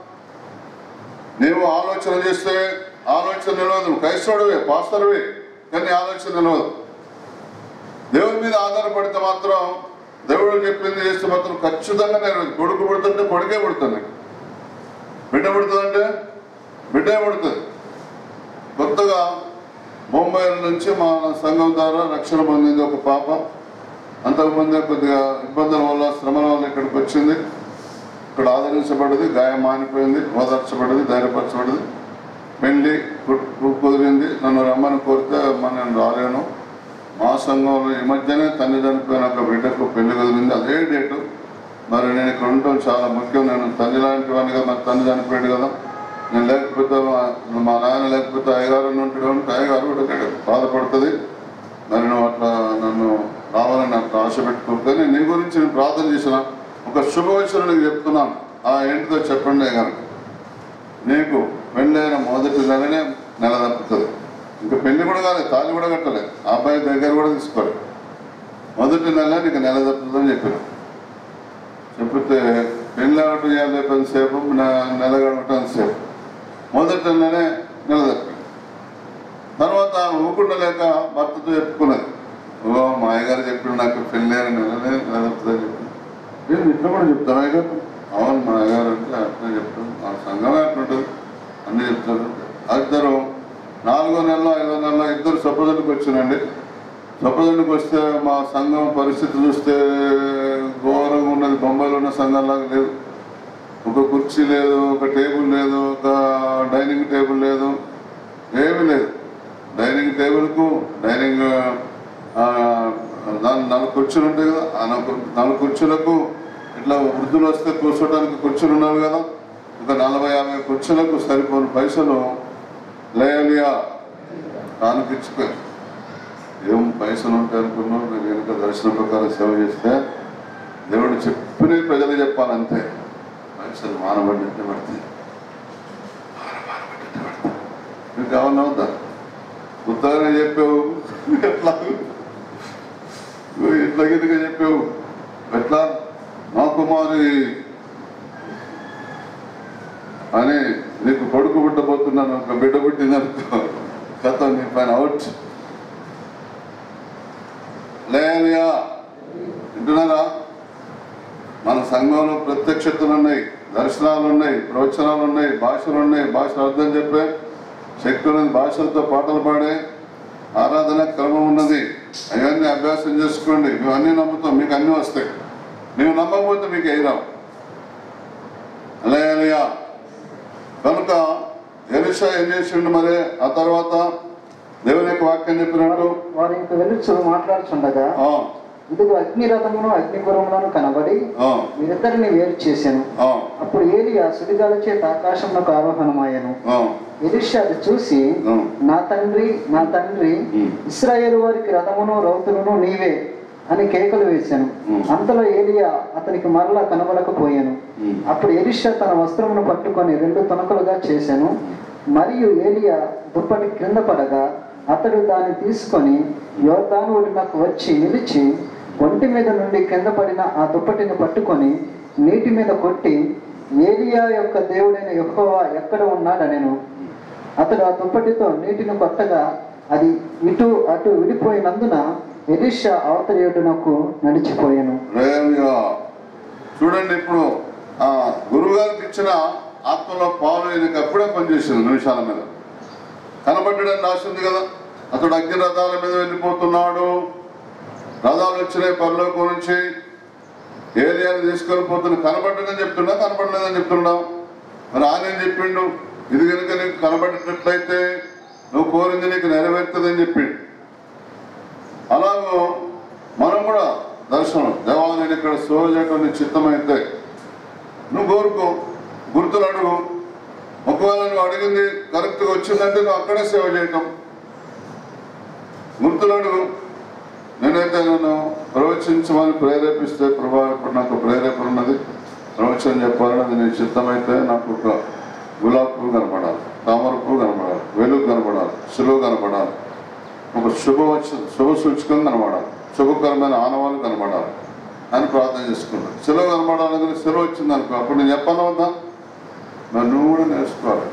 నీవు ఆలోచన చేస్తే ఆలోచన నిలవదు నువ్వు క్రైస్తవుడివే పాస్తరువే కానీ ఆలోచన నిలవదు దేవుని మీద ఆధారపడితే మాత్రం దేవుడు చెప్పింది చేస్తే మాత్రం ఖచ్చితంగా నేను కొడుకు పుడుతుంటే కొడుకే పుడుతుంది బిడ్డ పుడుతుందంటే బిడ్డే పుడుతుంది కొత్తగా ముంబై నుంచి మా సంఘం ద్వారా రక్షణ పొందింది ఒక పాప అంతకుముందే కొద్దిగా ఇబ్బందుల వల్ల శ్రమల వల్ల ఇక్కడికి వచ్చింది ఇక్కడ ఆదరించబడింది గాయం మానిపోయింది ఓదార్చబడింది ధైర్యపరచబడింది పెళ్లి కు- కు- కుదిరింది నన్ను రమ్మని కోరితే అమ్మ నేను రాలేను మా సంఘంలో ఈ మధ్యనే తండ్రి చనిపోయిన ఒక బిడ్డకు పెళ్లి కుదిరింది అదే డేటు మరి నేను ఇక్కడ ఉండటం చాలా ముఖ్యం నేను తండ్రి లాంటి వాడిని కదా మరి తండ్రి చనిపోయాడు కదా నేను లేకపోతే మా- మా నాయన లేకపోతే అయ్యగారు అని ఉంటాడు అంటే అయ్యగారు కూడా ఇక్కడ బాధపడుతుంది మరి నువ్వు అట్లా నన్ను రావాలని నాకు ఆశ పెట్టుకుంటే నేను నీ గురించి నేను ప్రార్థన చేసిన ఒక శుభవచనం నీకు చెప్తున్నాను ఆ ఏంటిదో చెప్పండి అయ్యగారు నీకు పెళ్ళైన మొదటి నెలనే నెల తప్పుతుంది ఇంకా పెళ్లి కూడా కాలేదు తాళి కూడా కట్టలేదు ఆ అబ్బాయి దగ్గర కూడా తీసుకోలేదు మొదటి నెల నీకు నెల తప్పుతుందని చెప్పాను చెప్తే పెళ్ళి అవటం యాభై పది సేపు నె- నెల గడవటం సేపు మొదటి నెలనే నెల తప్పింది తర్వాత ఊకుండలేక భర్తతో చెప్పుకున్నది ఓ మా అయ్యగారు చెప్పాడు నాకు పెళ్ళి అయిన నెలనే నెల తప్పుతుందని చెప్పి నేను ఇట్లా కూడా చెప్తాను అయ్యగారు అవును మా అయ్యగారు అంటే అట్లా చెప్తాను మా సంఘమే అట్లుంటుంది అన్నీ చెప్తారు ఇద్దరు నాలుగో నెలలో ఐదో నెలలో ఇద్దరు సొప్పదండికి వచ్చినండి సొప్పదండికి వస్తే మా సంఘం పరిస్థితి చూస్తే ఘోరంగా ఉన్నది బొంబాయిలో ఉన్న సంఘంలాగా లేదు ఒక కుర్చీ లేదు ఒక టేబుల్ లేదు ఒక డైనింగ్ టేబుల్ లేదు ఏమీ లేదు డైనింగ్ టేబుల్కు డైనింగ్ ఆ, దాని నాలుగు కుర్చీలు ఉంటాయి కదా ఆ నాలుగు నాలుగు కుర్చీలకు ఇట్లా వృద్ధులు వస్తే కూర్చోడానికి కుర్చీలు ఉండాలి కదా ఒక నలభై యాభై కుర్చీలకు సరిపోని పైసలు లేయలియా కానుకిచ్చిపోయారు ఏం పైసలు ఉంటాయి అనుకున్నావు మీరు కనుక దర్శన ప్రకారం సేవ చేస్తే దేవుడు చెప్పిన ప్రజలు చెప్పాలంతే పైసలు మానబడినట్టే పడతాయి మానబడినట్టే పడతాయి మీకు కావాలన్నా వద్దా ఉత్తగానే చెప్పావు ఎట్లా నువ్వు ఇట్లా గిట్టుగా చెప్పావు ఎట్లా మా కుమారి అని నీకు కొడుకు పుట్టబోతున్నాను ఒక బిడ్డ పుట్టిందనుకో కథ నీ పైన అవుట్ లేయా వింటున్నారా మన సంఘంలో ప్రత్యక్షతలు ఉన్నాయి దర్శనాలు ఉన్నాయి ప్రవచనాలు ఉన్నాయి భాషలు ఉన్నాయి భాషలు అర్థం చెప్పే శక్తి ఉన్నది భాషలతో పాటలు పాడే ఆరాధన క్రమం ఉన్నది అవన్నీ అభ్యాసం చేసుకోండి మేము అన్నీ నమ్ముతాం మీకు అన్నీ వస్తాయి మేము నమ్మకపోతే మీకు ఏ రావు అలయలియా కనుక ఎలిషా ఏం చేసిండు మరి ఆ తర్వాత దేవుని యొక్క వాక్యం చెప్పినట్టు వారు ఇంక వెళ్ళుచు మాట్లాడుచుండగా ఆ, ఇదిగో అగ్ని రథమును అగ్ని గురములను కనబడి ఆ, వీరిద్దరిని వేరు చేశాను ఆ, అప్పుడు ఏలియా సుడిగాల చేత ఆకాశంలోకి ఆరోహణమాయను ఆ, ఎలిషా అది చూసి ఆ. నా తండ్రి నా తండ్రి ఉమ్. ఇస్రాయేల్ వారికి రథమును రౌతులను నీవే అని కేకలు వేశాను ఉమ్. అంతలో ఏలియా అతనికి మరలా కనబడకపోయాను ఉమ్. అప్పుడు ఎలిషా తన వస్త్రమును పట్టుకొని రెండు తునకలుగా చేశాను మరియు ఏలియా దుప్పటి క్రింద పడగా అతడు దాన్ని తీసుకొని యోర్దాను ఒడినకు వచ్చి నిలిచి ఒంటి మీద నుండి కింద పడిన ఆ దుప్పటిని పట్టుకొని నీటి మీద కొట్టి ఏలియా యొక్క దేవుడైన యెహోవా ఎక్కడ ఉన్నాడనెను అతడు ఆ దుప్పటితో నీటిని కొట్టగా అది ఇటు అటు విడిపోయినందున ఎలిషా అవతలి ఒడ్డునకు నడిచిపోయాను హల్లెలూయా. చూడండి ఇప్పుడు ఆ గురువు గారికి ఇచ్చిన ఆత్మలో పాలు ఈయనకి అప్పుడే పనిచేసింది నిమిషాల మీద కనబడ్డాడని రాసింది కదా అతడు అగ్ని రథాల మీద వెళ్ళిపోతున్నాడు రథాలు వచ్చినాయి పరలోకం నుంచి ఏరియాని తీసుకొని పోతున్నా కనబడ్డదని చెప్తున్నా కనబడలేదని చెప్తున్నావు మరి ఆయన ఏం చెప్పిండు ఇది కనుక నీకు కనబడినట్లయితే నువ్వు కోరింది నీకు నెరవేరుతుందని చెప్పిండు అలాగో మనం కూడా దర్శనం దేవా నేను ఇక్కడ సేవ చేయటం నీ చిత్తమైతే నువ్వు కోరుకో గుర్తులు అడుగు ఒకవేళ నువ్వు అడిగింది కరెక్ట్గా వచ్చిందంటే నువ్వు అక్కడే సేవ చేయటం గుర్తులు అడుగు నేనైతే నన్ను ప్రవచించమని ప్రేరేపిస్తే ప్రభా ఇప్పుడు నాకు ప్రేరేపణ ఉన్నది ప్రవచనం చెప్పాలన్నది నీ చిత్తమైతే నాకు ఒక గులాబీ పువ్వు కనపడాలి తామర పువ్వు కనపడాలి వెలుగు కనపడాలి సులువు కనపడాలి ఒక శుభ శుభ సూచకం కనబడాలి శుభకరమైన ఆనవాళ్ళు కనబడాలి అని ప్రార్థన చేసుకున్నాను సెలవు కనబడాలని సెలవు వచ్చింది అనుకో అప్పుడు నేను చెప్పాను వద్దా మరి నువ్వు కూడా నేర్చుకోవాలి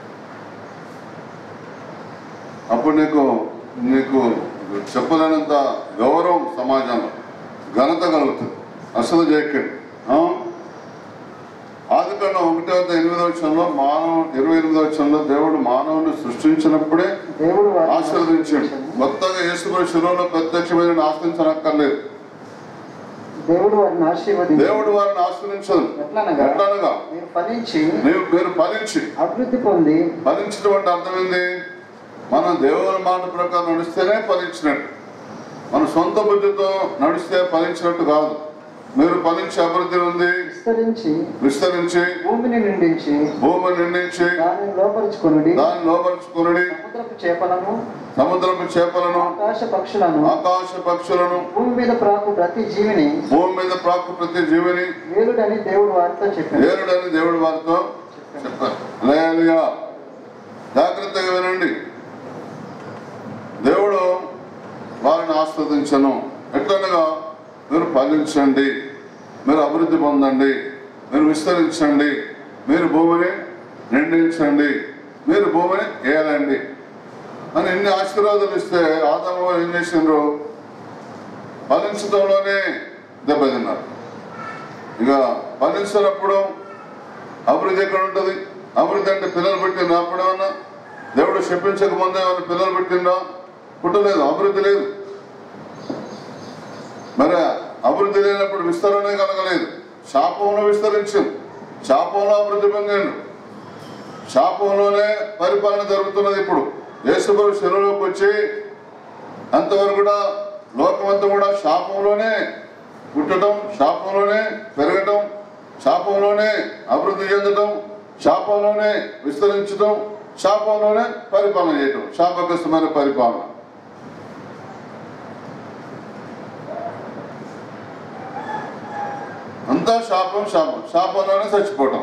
అప్పుడు నీకు నీకు చెప్పలేనంత గౌరవం సమాజంలో ఘనత కలుగుతుంది అసలు చేయకండి ఆది కన్నా ఒకటో ఎనిమిదో వచ్చంలో మానవ ఇరవై ఎనిమిదో వచ్చంలో దేవుడు మానవుని సృష్టించినప్పుడే దేవుడు వారిని ఆశీర్వదించాడు కొత్తగా యేసుప్రభు శిలువలో ప్రత్యక్షమైన ఆశ్రయించనక్కర్లేదు దేవుడు వారిని ఆశీర్వదించి దేవుడు వారిని ఆశ్రయించదు ఎట్లనగా ఎట్లనగా మీరు ఫలించి నీవు మీరు ఫలించి అభివృద్ధి పొంది ఫలించడం అంటే అర్థమైంది మనం దేవుని మాట ప్రకారం నడిస్తేనే ఫలించినట్టు మన సొంత బుద్ధితో నడిస్తే ఫలించినట్టు కాదు మీరు ఫలించి అభివృద్ధి ఉంది విస్తరించి విస్తరించి భూమిని నిండించి భూమి నిర్ణయించి దానిని లోపరుచుకొనుడి దాన్ని లోపరుచుకుని సముద్రపు చేపలను సముద్రపు చేపలను ఆకాశ పక్షులను ఆకాశ పక్షులను భూమి మీద ప్రాకు ప్రతి జీవిని భూమి మీద ప్రాకు ప్రతి జీవిని వేలుడని దేవుడు వారితో చెప్పాడు దేవుడని దేవుడు వారితో చెప్పారు హల్లెలూయా. జాగ్రత్తగా వినండి దేవుడు వారిని ఆస్వాదించను ఎట్లనగా మీరు ఫలించండి మీరు అభివృద్ధి పొందండి మీరు విస్తరించండి మీరు భూమిని నిండించండి మీరు భూమిని ఏలండి అని ఎన్ని ఆశీర్వాదాలు ఇస్తే ఆదాము వారు ఏం చేసిండ్రు ఫలించడంలోనే దెబ్బతిన్నారు ఇక ఫలించినప్పుడు అభివృద్ధి ఎక్కడ ఉంటుంది అభివృద్ధి అంటే పిల్లలు పెట్టిందా అప్పుడేమన్నా దేవుడు చెప్పించక ముందే ఏమైనా పిల్లలు పెట్టిందా పుట్టలేదు అభివృద్ధి లేదు మరి అభివృద్ధి లేనప్పుడు విస్తరణ కలగలేదు శాపంలో విస్తరించింది శాపంలో అభివృద్ధి పొందాడు శాపంలోనే పరిపాలన జరుగుతున్నది ఇప్పుడు యేసుప్రభు శరీరంలోకి వచ్చి అంతవరకు కూడా లోకమంతా కూడా శాపంలోనే పుట్టడం శాపంలోనే పెరగటం శాపంలోనే అభివృద్ధి చెందడం శాపంలోనే విస్తరించడం శాపంలోనే పరిపాలన చేయటం శాపగ్రస్తమైన పరిపాలన అంతా శాపం శాపం శాపంలోనే చచ్చిపోవటం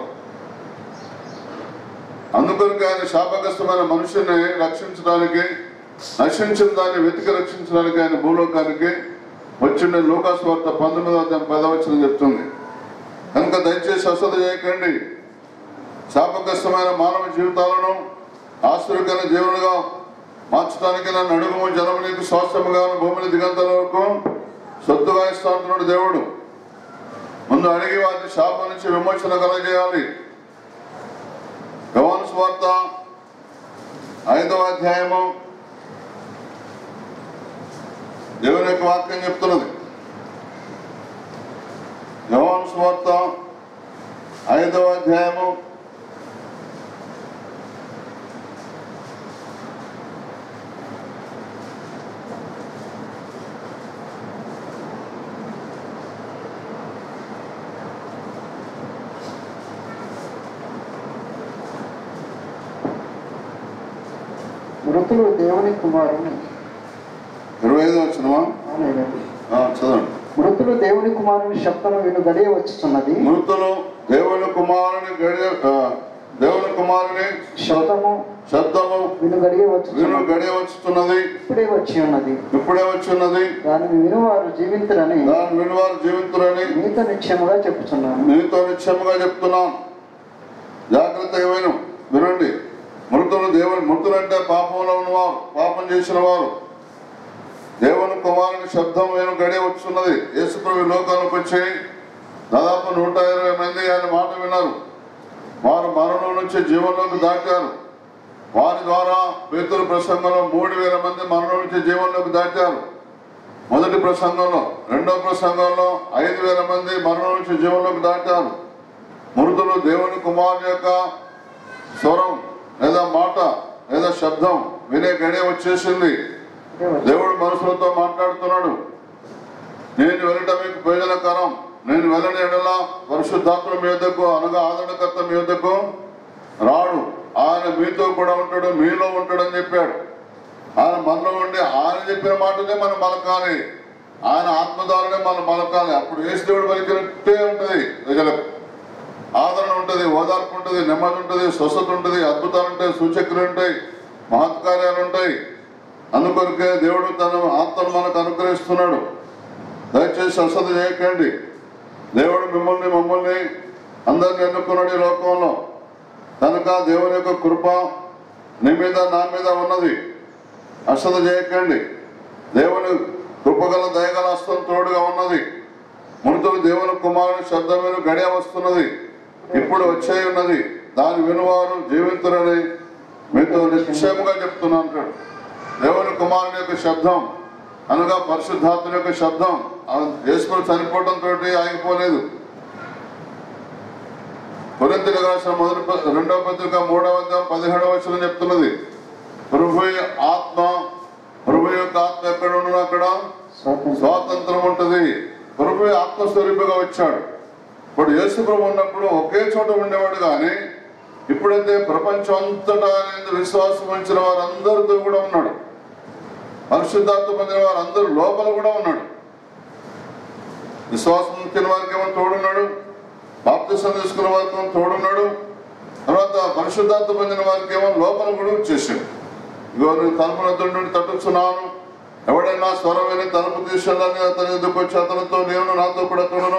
అందుకొరకు ఆయన శాపగ్రస్తమైన మనుషుల్ని రక్షించడానికి నశించిన దాన్ని వెతికి రక్షించడానికి ఆయన భూలోకానికి వచ్చిండే లోకాసు వార్త పంతొమ్మిదవ అధ్యాయం పదవచనం చెప్తుంది కనుక దయచేసి అసలు చేయకండి శాపగ్రస్తమైన మానవ జీవితాలను ఆశ్చర్యకరమైన జీవనుగా మార్చడానికి నన్ను అడుగుము జనము నీకు స్వాస్థ్యముగా భూమిని దిగంతల వరకు సొత్తుగా ఇస్తాంటున్నాడు దేవుడు ముందు అడిగి వారిని శాపం నుంచి విమోచన కలగజేయాలి యోహాను స్వార్త ఐదవ అధ్యాయము దేవుని యొక్క వాక్యం చెప్తున్నది యోహాను స్వార్త ఐదవ అధ్యాయము మృతులు దేవుని కుమారుని ఇరవై ఐదు వచ్చినమా అవునయ్యా. చదవండి మృతులు దేవుని కుమారుని శబ్దం విను గడియ వచ్చుతున్నది మృతులు దేవుని కుమారుని గడియ ఆ, దేవుని కుమారుని శబ్దము శబ్దము విను గడియ విను వచ్చుతున్నది గడియ వచ్చుతున్నది ఇప్పుడే వచ్చి ఉన్నది ఇప్పుడే వచ్చిన్నది దానిని వినువారు జీవింతురని దాని వినివారు జీవితులని మీతో నిశ్చయముగా చెప్పుచున్నాను నీతో నిశ్చయముగా చెప్తున్నాను జాగ్రత్తగా విను వినండి మృతులు దేవుని మృతులు అంటే పాపంలో ఉన్నవారు పాపం చేసిన వారు దేవుని కుమారుని శబ్దం నేను గడియ వచ్చున్నది యేసుప్రభు ఈ లోకానికి వచ్చి దాదాపు నూట ఇరవై మంది ఆయన మాట విన్నారు వారు మరణం నుంచి జీవంలోకి దాటారు వారి ద్వారా పేతుల ప్రసంగంలో మూడు వేల మంది మరణం నుంచి జీవంలోకి దాటారు మొదటి ప్రసంగంలో రెండో ప్రసంగంలో ఐదు వేల మంది మరణం నుంచి జీవంలోకి దాటారు మృతులు దేవుని కుమారుని యొక్క స్వరం లేదా మాట లేదా శబ్దం వినే గడియ వచ్చేసింది ఇప్పుడే వచ్చి- దేవుడు మనుషులతో మాట్లాడుతున్నాడు నేను వెళ్ళటం మీకు ప్రయోజనకరం నేను వెళ్ళని ఎడల పరిశుద్ధాత్మ మీ యొద్దకు అనగా ఆదరణకర్త మీ యొద్దకు రాడు ఆయన మీతో కూడా ఉంటాడు మీలో ఉంటాడు అని చెప్పాడు ఆయన మనలో ఉండి ఆయన చెప్పిన మాటనే మనం పలకాలి ఆయన ఆత్మ ద్వారానే మనం పలకాలి అప్పుడు ఏసు దేవుడు పలికినట్టే ఉంటుంది ప్రజలకు ఆదరణ ఉంటుంది ఓదార్పు ఉంటుంది నెమ్మది ఉంటుంది స్వస్థత ఉంటుంది అద్భుతాలు ఉంటాయి సూచక్రియలు ఉంటాయి మహత్కార్యాలు ఉంటాయి అందుకొరకే దేవుడు తన ఆత్మను మనకు అనుగ్రహిస్తున్నాడు దయచేసి అశ్రద్ధ చేయకండి దేవుడు మిమ్మల్ని మమ్మల్ని అందరిని ఎన్నుకున్నాడు ఈ లోకంలో కనుక దేవుని యొక్క కృప నీ మీద నా మీద ఉన్నది అశ్రద్ధ చేయకండి దేవుని కృపగల దయగల హస్తం తోడుగా ఉన్నది మృతులు దేవుని కుమారుని శబ్దమైన గడియ వస్తున్నది ఇప్పుడు వచ్చే ఉన్నది దాని వినువారు జీవితులని మీతో నిశ్చయముగా చెప్తున్నా అంటాడు దేవుని కుమారుని యొక్క శబ్దం అనగా పరిశుద్ధాత్మ యొక్క శబ్దం యేసుకుని చనిపోవడం తోటి ఆగిపోలేదు కొరింతలు రాసిన మొదటి ప- రెండవ పత్రిక మూడవ అధ్యాయం పదిహేడవ వచనం చెప్తున్నది ప్రభు ఆత్మ ప్రభు యొక్క ఆత్మ ఎక్కడ ఉండను అక్కడ స్వాతంత్రం స్వాతంత్రం ఉంటుంది ప్రభు ఆత్మస్వరూపిగా వచ్చాడు ఇప్పుడు యేసు ప్రభు ఉన్నప్పుడు ఒకే చోట ఉండేవాడు కానీ ఇప్పుడైతే ప్రపంచం అంతటా ఆయన విశ్వాసం ఉంచిన వారందరితో కూడా ఉన్నాడు పరిశుద్ధాత్మ పొందిన వారందరూ లోపల కూడా ఉన్నాడు విశ్వాసం ఉంచిన వారికి ఏమో తోడున్నాడు బాప్తిసం తీసుకున్న వారికి ఏమో తోడున్నాడు తర్వాత పరిశుద్ధాత్మ పొందిన వారికి ఏమో లోపల కూడా వచ్చేసాడు ఇగో నేను తలుపుల నుండి తట్టుచున్నాను ఎవడైనా స్వరం విని తలుపు తీసుకెళ్ళాలని అతని ఎదుకు వచ్చి అతనితో నేను నాతో కూడా తోడను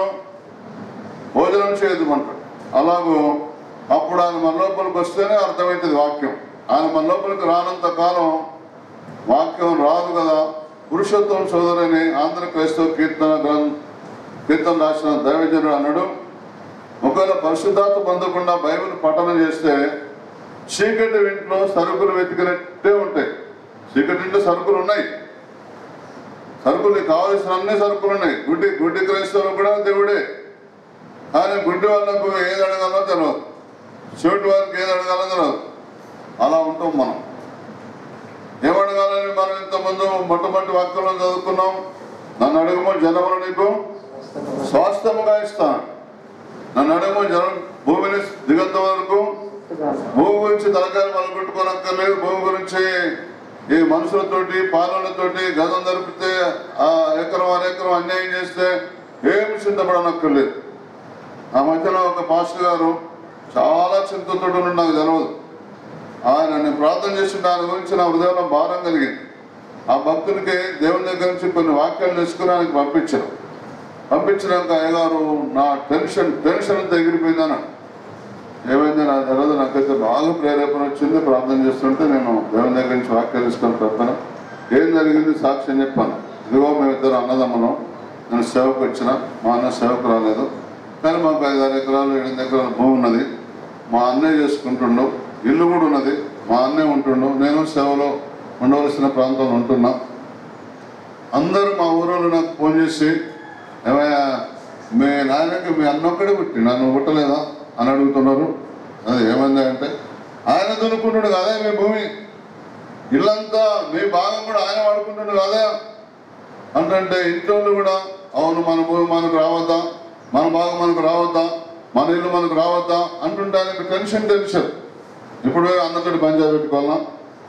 భోజనం చేయదు అంటాడు అలాగూ అప్పుడు ఆయన మన లోపలికి వస్తేనే అర్థమవుతుంది వాక్యం ఆయన మన లోపలికి రానంత కాలం వాక్యం రాదు కదా పురుషోత్తం సోదరుని ఆంధ్ర క్రైస్తవ కీర్తన గ్రంథ కీర్తన రాసిన దైవజనుడు అన్నాడు ఒకవేళ పరిశుద్ధాత్మ పొందకుండా బైబిల్ పఠనం చేస్తే చీకటి ఇంట్లో సరుకులు వెతికినట్టే ఉంటాయి చీకటి ఇంట్లో సరుకులు ఉన్నాయి సరుకులు నీకు కావలసిన అన్ని సరుకులు ఉన్నాయి గుడ్డి గుడ్డి క్రైస్తవులు కూడా దేవుడే కానీ గుడ్డి వాళ్ళకు ఏది అడగాలో తెలియదు చెవిటి వారికి ఏది అడగాలో తెలియదు అలా ఉంటాం మనం ఏమడగాలని మనం ఇంతకుముందు మొట్టమొదటి వాక్యంలో చదువుకున్నాం నన్ను అడుగుమో జనములు నీకు స్వాస్థ్యముగా ఇస్తాను నన్ను అడుగుమో జనం భూమిని దిగంత వరకు భూమి గురించి తలకాయలు మనం కొట్టుకోనక్కర్లేదు భూమి గురించి ఈ మనుషులతోటి పాలనతోటి గదం జరిపితే ఆ ఎకరం అరెకరం అన్యాయం చేస్తే ఏమి చింతపడనక్కర్లేదు ఆ మధ్యలో ఒక పాస్టర్ గారు చాలా చింతతో నాకు తెలియదు ఆయన నేను ప్రార్థన చేసింటే ఆయన గురించి నా హృదయంలో భారం కలిగింది ఆ భక్తునికి దేవుని దగ్గర నుంచి కొన్ని వాక్యాలు తెలుసుకుని ఆయనకు పంపించాను పంపించినాక అయ్యగారు నా టెన్షన్ టెన్షన్ అంతా ఎగిరిపోయింది అన్నాడు ఏమైంది నా తెలియదు నాకైతే బాగా ప్రేరేపణ వచ్చింది ప్రార్థన చేస్తుంటే నేను దేవుని దగ్గర నుంచి వాక్యాలు తీసుకొని చెప్పాను ఏం జరిగింది సాక్ష్యం చెప్పాను ఇదిగో మేమిద్దరు అన్నదమ్ములం నేను సేవకు వచ్చిన మా అన్న సేవకు రాలేదు కానీ మాకు ఐదు ఆరు ఎకరాలు ఎనిమిది ఎకరాల భూమి ఉన్నది మా అన్నయ్య చేసుకుంటుండు ఇల్లు కూడా ఉన్నది మా అన్నయ్య ఉంటుండు నేను సేవలో ఉండవలసిన ప్రాంతంలో ఉంటున్నా అందరూ మా ఊరిలో నాకు ఫోన్ చేసి ఏమయ్యా మీ నాయనకి మీ అన్న ఒక్కడే పుట్టి నన్ను పుట్టలేదా అని అడుగుతున్నారు అది ఏమైంది అంటే ఆయన దున్నుకుంటున్నాడు కదా మీ భూమి ఇల్లంతా మీ భాగం కూడా ఆయన వాడుకుంటున్నాడు కదా అంటే ఇంట్లో కూడా అవును మన భూమి మనకు రావద్దా మన భాగం మనకు రావద్దా మన ఇల్లు మనకు రావద్దా అంటుంటే ఆయనకు టెన్షన్ టెన్షన్ ఇప్పుడు అందరితో పంజాబ్ పెట్టుకోవాలా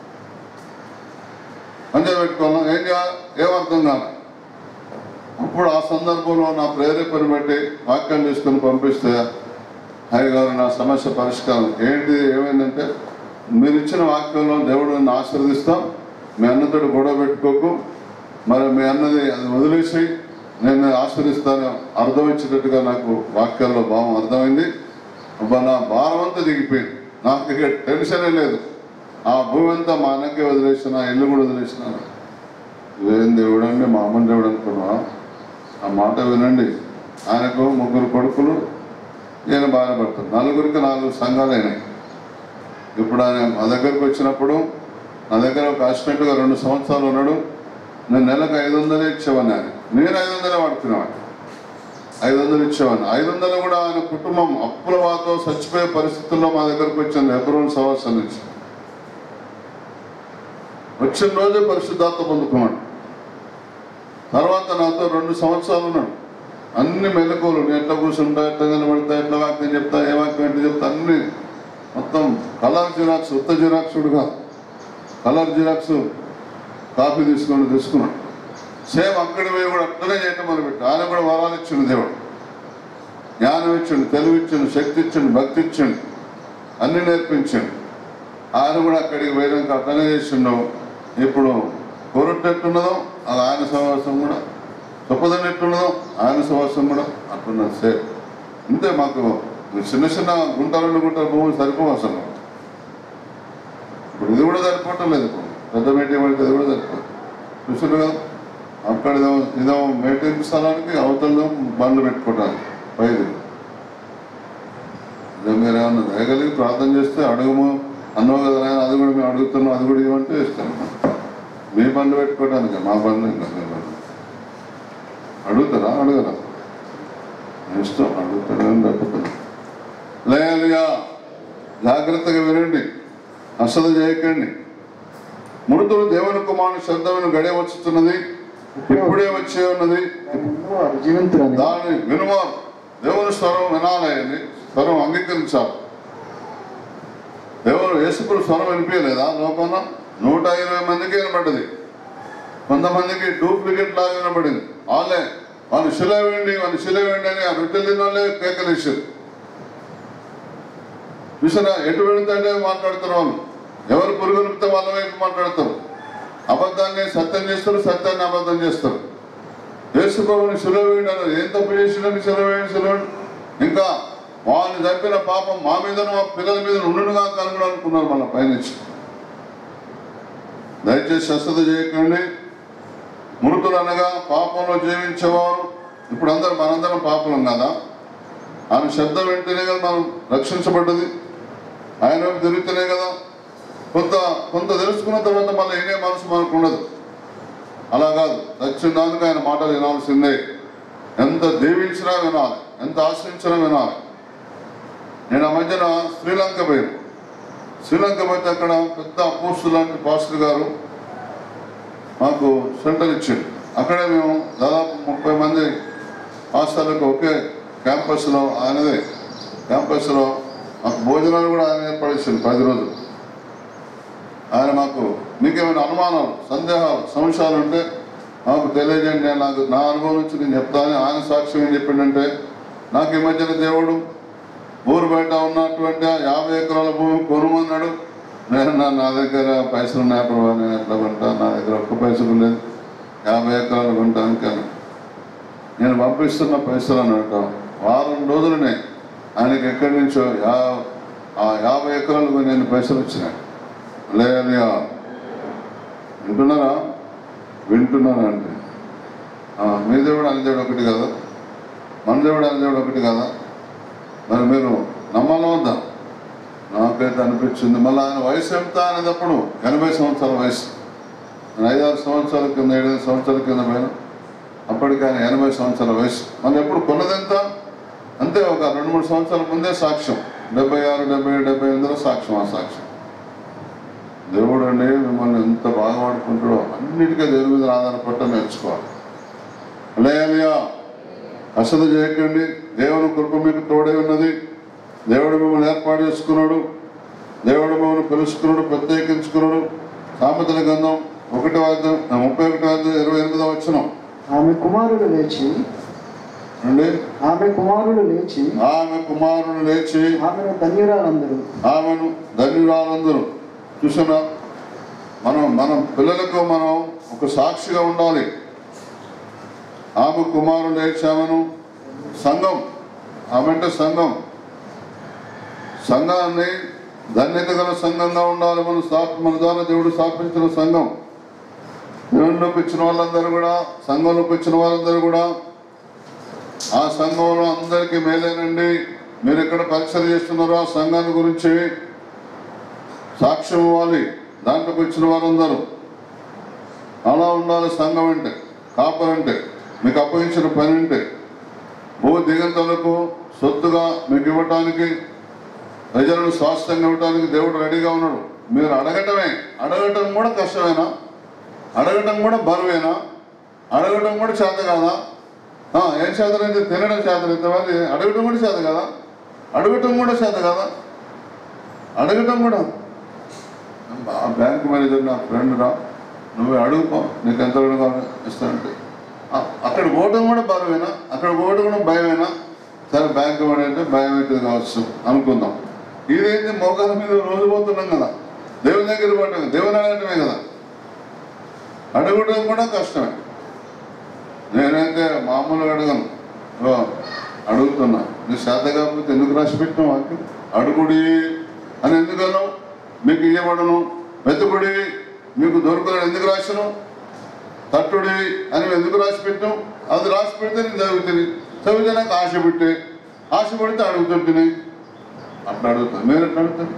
పంజాబ్ పెట్టుకోవాలా ఏం చేయాలి ఏమర్థం కాదు అప్పుడు ఆ సందర్భంలో నా ప్రేరేపణ బట్టి వాక్యం తీసుకొని పంపిస్తే అయ్య గారు నా సమస్య పరిష్కారం ఏంటి ఏమైందంటే మీరు ఇచ్చిన వాక్యంలో దేవుడు నన్ను ఆశీర్వదిస్తాం మీ అన్నతోటి గొడవ పెట్టుకోకు మరి మీ అన్నది అది వదిలేసి నేను ఆశీర్దిస్తాను అర్థం ఇచ్చేటట్టుగా నాకు వాక్యాల్లో భావం అర్థమైంది అబ్బా నా భారం అంతా దిగిపోయింది నాకు ఇక టెన్షనే లేదు ఆ భూమి అంతా మా అన్నకే వదిలేసిన ఇల్లు కూడా వదిలేసినాను ఏం దేవుడు అండి మా అమ్మని దేవుడు అనుకున్నా ఆ మాట వినండి ఆయనకు ముగ్గురు కొడుకులు ఈయన బాధపడతారు నలుగురికి నాలుగు సంఘాలు అయినాయి ఇప్పుడు ఆయన మా దగ్గరకు వచ్చినప్పుడు నా దగ్గర ఒక అసిస్టెంట్గా రెండు సంవత్సరాలు ఉన్నాడు నేను నెలకు ఐదు వందలే ఇచ్చేవాడిని ఆయన నేను ఐదు వందలే వాడుకునేవాడిని ఐదు వందలు ఇచ్చేవాడిని ఐదు వందలు కూడా ఆయన కుటుంబం అప్పుల వాతో చచ్చిపోయే పరిస్థితుల్లో మా దగ్గరకు వచ్చింది ఎబ్రోన్ సంవత్సరం నుంచి వచ్చిన రోజే పరిశుద్ధాత్మ పొందుకున్నాడు తర్వాత నాతో రెండు సంవత్సరాలు ఉన్నాడు అన్ని మెలకువలు నేను ఎట్లా కూర్చుంటా ఎట్లా నిలబడతా ఎట్లా వాక్యం చెప్తా ఏ వాక్యం ఎట్లా చెప్తా అన్ని మొత్తం కలర్ జిరాక్స్ ఉత్త జిరాక్సుడుగా కలర్ జిరాక్స్ కాపీ తీసుకొని తీసుకున్నాడు సేమ్ అక్కడి పోయి కూడా అట్లనే చేయటం మొదలుపెట్టి ఆయన కూడా వరాలు ఇచ్చిండు దేవుడు జ్ఞానం ఇచ్చిండు తెలివి ఇచ్చిండు శక్తి ఇచ్చిండు భక్తి ఇచ్చిండు అన్ని నేర్పించండు ఆయన కూడా అక్కడికి పోయినాక అట్లనే చేసిండు ఇప్పుడు కోరట్ ఎట్టున్నదో అది ఆయన సహవాసం కూడా చొప్పదని ఎట్టున్నదో ఆయన సహవాసం కూడా అట్టున్నది సేమ్ ఇంతే మాకు చిన్న చిన్న గుంట రెండు గుంటల భూములు సరిపోవు అసలు ఇప్పుడు ఇది కూడా సరిపోవటం లేదు ఇప్పుడు పెద్ద మీటింగ్ పడితే ఇది కూడా సరిపోదు చూసారు కదా అక్కడ ఇదో ఇదో మీటింగ్ స్థలానికి అవతల బండ్లు పెట్టుకోవటానికి పైది ఇదే మీరు ఏమన్నా దయగలిగి ప్రార్థన చేస్తే అడుగుము అన్నావు కదా నాయన అది కూడా మేము అడుగుతున్నాం అది కూడా ఇవ్వంటే ఇస్తాను మీ బండ్లు పెట్టుకోవడానికి మా బండ్లు ఇంకా మీ బండ్లు అడుగుతారా అడగరా మీ ఇష్టం అడుగుతారని తప్పుతుంది లేయలుగా జాగ్రత్తగా వినండి అసలు చేయకండి మృతులు దేవుని కుమారుని శబ్దమును గడియ వచ్చుతున్నది ఇప్పుడే వచ్చే ఉన్నది వారు జీవింతులని దాని వినుమారు దేవుని స్వరం వినాలని స్వరం అంగీకరించాలి దేవుడు యేసుకుడు స్వరం వినిపించలేదా లోకంలో నూట ఇరవై మందికి వినపడ్డది కొంతమందికి డూప్లికేట్ లాగా వినపడింది వాళ్ళే వాళ్ళు శిల వేయండి వాళ్ళు శిల వేయండి అని ఆ రొట్టెలు తిన్న వాళ్ళే కేకలేసారు చూసారా ఎటు వెళుతుంటే మాట్లాడుతారు వాళ్ళు ఎవరు పురుగునిపితే వాళ్ళ వైపు మాట్లాడతారు అబద్ధాన్ని సత్యం చేస్తారు సత్యాన్ని అబద్ధం చేస్తారు యేసుప్రభుని సులవేయండి అన్నారు ఏం తప్పు చేసినని సులవేయండి సులవేయండి ఇంకా వాళ్ళని చంపిన పాపం మా మీదను మా పిల్లల మీద ఉండునుగా కనుగొని అనుకున్నారు మన పైనుంచి దయచేసి అశ్రద్ధ చేయకండి మృతులు అనగా పాపంలో జీవించేవారు ఇప్పుడు అందరం మనందరం పాపలం కదా ఆయన శబ్దం వింటేనే కదా మనం రక్షించబడ్డది ఆయన వైపు తిరుగుతూనే కదా కొంత కొంత తెలుసుకున్న తర్వాత మళ్ళీ వినే మనసు మనకు ఉండదు అలా కాదు చచ్చిన దానికి ఆయన మాటలు వినాల్సిందే ఎంత దీవించినా వినాలి ఎంత ఆశ్రయించినా వినాలి నేను ఆ మధ్యన శ్రీలంక పోయాను శ్రీలంక పోతే అక్కడ పెద్ద అపోస్టు లాంటి పాస్టర్ గారు మాకు సెంటర్ ఇచ్చిండు అక్కడే మేము దాదాపు ముప్పై మంది హాస్టల్లకు ఒకే క్యాంపస్లో ఆయనదే క్యాంపస్లో మాకు భోజనాలు కూడా ఆయన ఏర్పడిచ్చింది పది రోజులు ఆయన మాకు మీకేమైనా అనుమానాలు సందేహాలు సంశయాలు ఉంటే మాకు తెలియజేయండి నేను నాకు నా అనుభవం నుంచి నేను చెప్తాను ఆయన సాక్ష్యం ఏం చెప్పిండంటే నాకు ఈ మధ్యన దేవుడు ఊరు బయట ఉన్నటువంటి ఆ యాభై ఎకరాల భూమి కొనుమన్నాడు నేను నా నా దగ్గర పైసలు ఉన్నాయి ప్రభావ నేను ఎట్లా కొంటా నా దగ్గర ఒక్క పైసలు లేదు యాభై ఎకరాలు కొంటానికి అని నేను పంపిస్తున్న పైసలు అన్నట్టు వారం రోజులనే ఆయనకి ఎక్కడి నుంచో యా ఆ యాభై ఎకరాలకు నేను పైసలు వచ్చినాయి లేదా వింటున్నారా వింటున్నారా అంటే ఆ, మీ దేవుడు అని దేవుడు ఒకటి కదా మన దేవుడు అని దేవుడు ఒకటి కదా మరి మీరు నమ్మాలి వద్దా నాకైతే అనిపించింది మళ్ళీ ఆయన వయసు ఎంత అనేటప్పుడు ఎనభై సంవత్సరాల వయసు నేను ఐదారు సంవత్సరాల కింద ఏడైదు సంవత్సరాల కింద పోయినా అప్పటికి ఆయన ఎనభై సంవత్సరాల వయసు మళ్ళీ ఎప్పుడు కొన్నదెంత అంతే ఒక రెండు మూడు సంవత్సరాల ముందే సాక్ష్యం డెబ్బై ఆరు డెబ్బై ఏడు డెబ్బై ఎనిమిదిలో సాక్ష్యం ఆ సాక్ష్యం దేవుడు అండి మిమ్మల్ని ఎంత బాగా వాడుకుంటాడో అన్నిటికీ దేవుని మీద ఆధారపడ్డ నేర్చుకోవాలి లేయలియా అసలు చేయకండి దేవుని కృప మీకు తోడే ఉన్నది దేవుడు మిమ్మల్ని ఏర్పాటు చేసుకున్నాడు దేవుడు మిమ్మల్ని పిలుచుకున్నాడు ప్రత్యేకించుకున్నాడు సామెతల గంధం ఒకటి వాద్యం ముప్పై ఒకటి వాద్యం ఇరవై ఎనిమిదో వచ్చిన ఆమె కుమారుడు లేచి అండి ఆమె కుమారుడు లేచి ఆమె కుమారుడు లేచి ఆమెను ధన్యురాలందరూ ఆమెను ధన్యురాలందరూ చూసారా మనం మనం పిల్లలకు మనం ఒక సాక్షిగా ఉండాలి ఆమె కుమారుడు లేచామను సంఘం ఆమె అంటే సంఘం సంఘాన్ని ధన్యత గల సంఘంగా ఉండాలి మనం స్థాప మన ద్వారా దేవుడు స్థాపించిన సంఘం దేవుళ్ళలోకి వచ్చిన వాళ్ళందరూ కూడా సంఘంలోకి వచ్చిన వాళ్ళందరూ కూడా ఆ సంఘంలో అందరికీ మేలేనండి మీరు ఎక్కడ పరిచయం చేస్తున్నారో ఆ సంఘాన్ని గురించి సాక్ష్యం ఇవ్వాలి దాంట్లోకి వచ్చిన వారందరూ అలా ఉండాలి సంఘం అంటే కాపరంటే మీకు అప్పగించిన పని అంటే భూ దిగంతలకు సొత్తుగా మీకు ఇవ్వటానికి ప్రజలను స్వాస్థ్యంగా ఇవ్వటానికి దేవుడు రెడీగా ఉన్నాడు మీరు అడగటమే అడగటం కూడా కష్టమేనా అడగటం కూడా బరువేనా అడగటం కూడా చేత కాదా ఆ, ఏం చేతనైతే తినడం చేతనైతే మరి అడగటం కూడా చేత కదా అడగటం కూడా చేత కదా అడగటం కూడా ఆ బ్యాంక్ మేనేజర్ నా ఫ్రెండ్ రా నువ్వే అడుగుపో నీకు ఎంత రుణం కావాలి ఇస్తానంటే ఆ, అక్కడ పోవడం కూడా బరువేనా అక్కడ పోవడం కూడా భయమేనా సరే బ్యాంక్ వాడు అంటే భయం అవుతుంది కావచ్చు అనుకుందాం ఇదేంటి మోకాల మీద రోజు పోతున్నాం కదా దేవుని దగ్గర పోవటం దేవుని అడగటమే కదా అడగటం కూడా కష్టమే నేనైతే మామూలుగా అడగను ఓ, అడుగుతున్నా నీ శ్రద్ధ కాకపోతే ఎందుకు రాసి పెట్టినావు వాక్యం అడుగుడి అని ఎందుకను మీకు ఇవ్వబడను వెతుకుడి మీకు దొరకదని ఎందుకు రాసను తట్టుడి అని ఎందుకు రాసి పెట్టాం అది రాసి పెడితే నేను చదువుతుంది చదివితే నాకు ఆశ పెట్టి ఆశ పడితే అడుగుతుంటుంది అట్లా అడుగుతాను మీరు ఎట్లా అడుగుతారు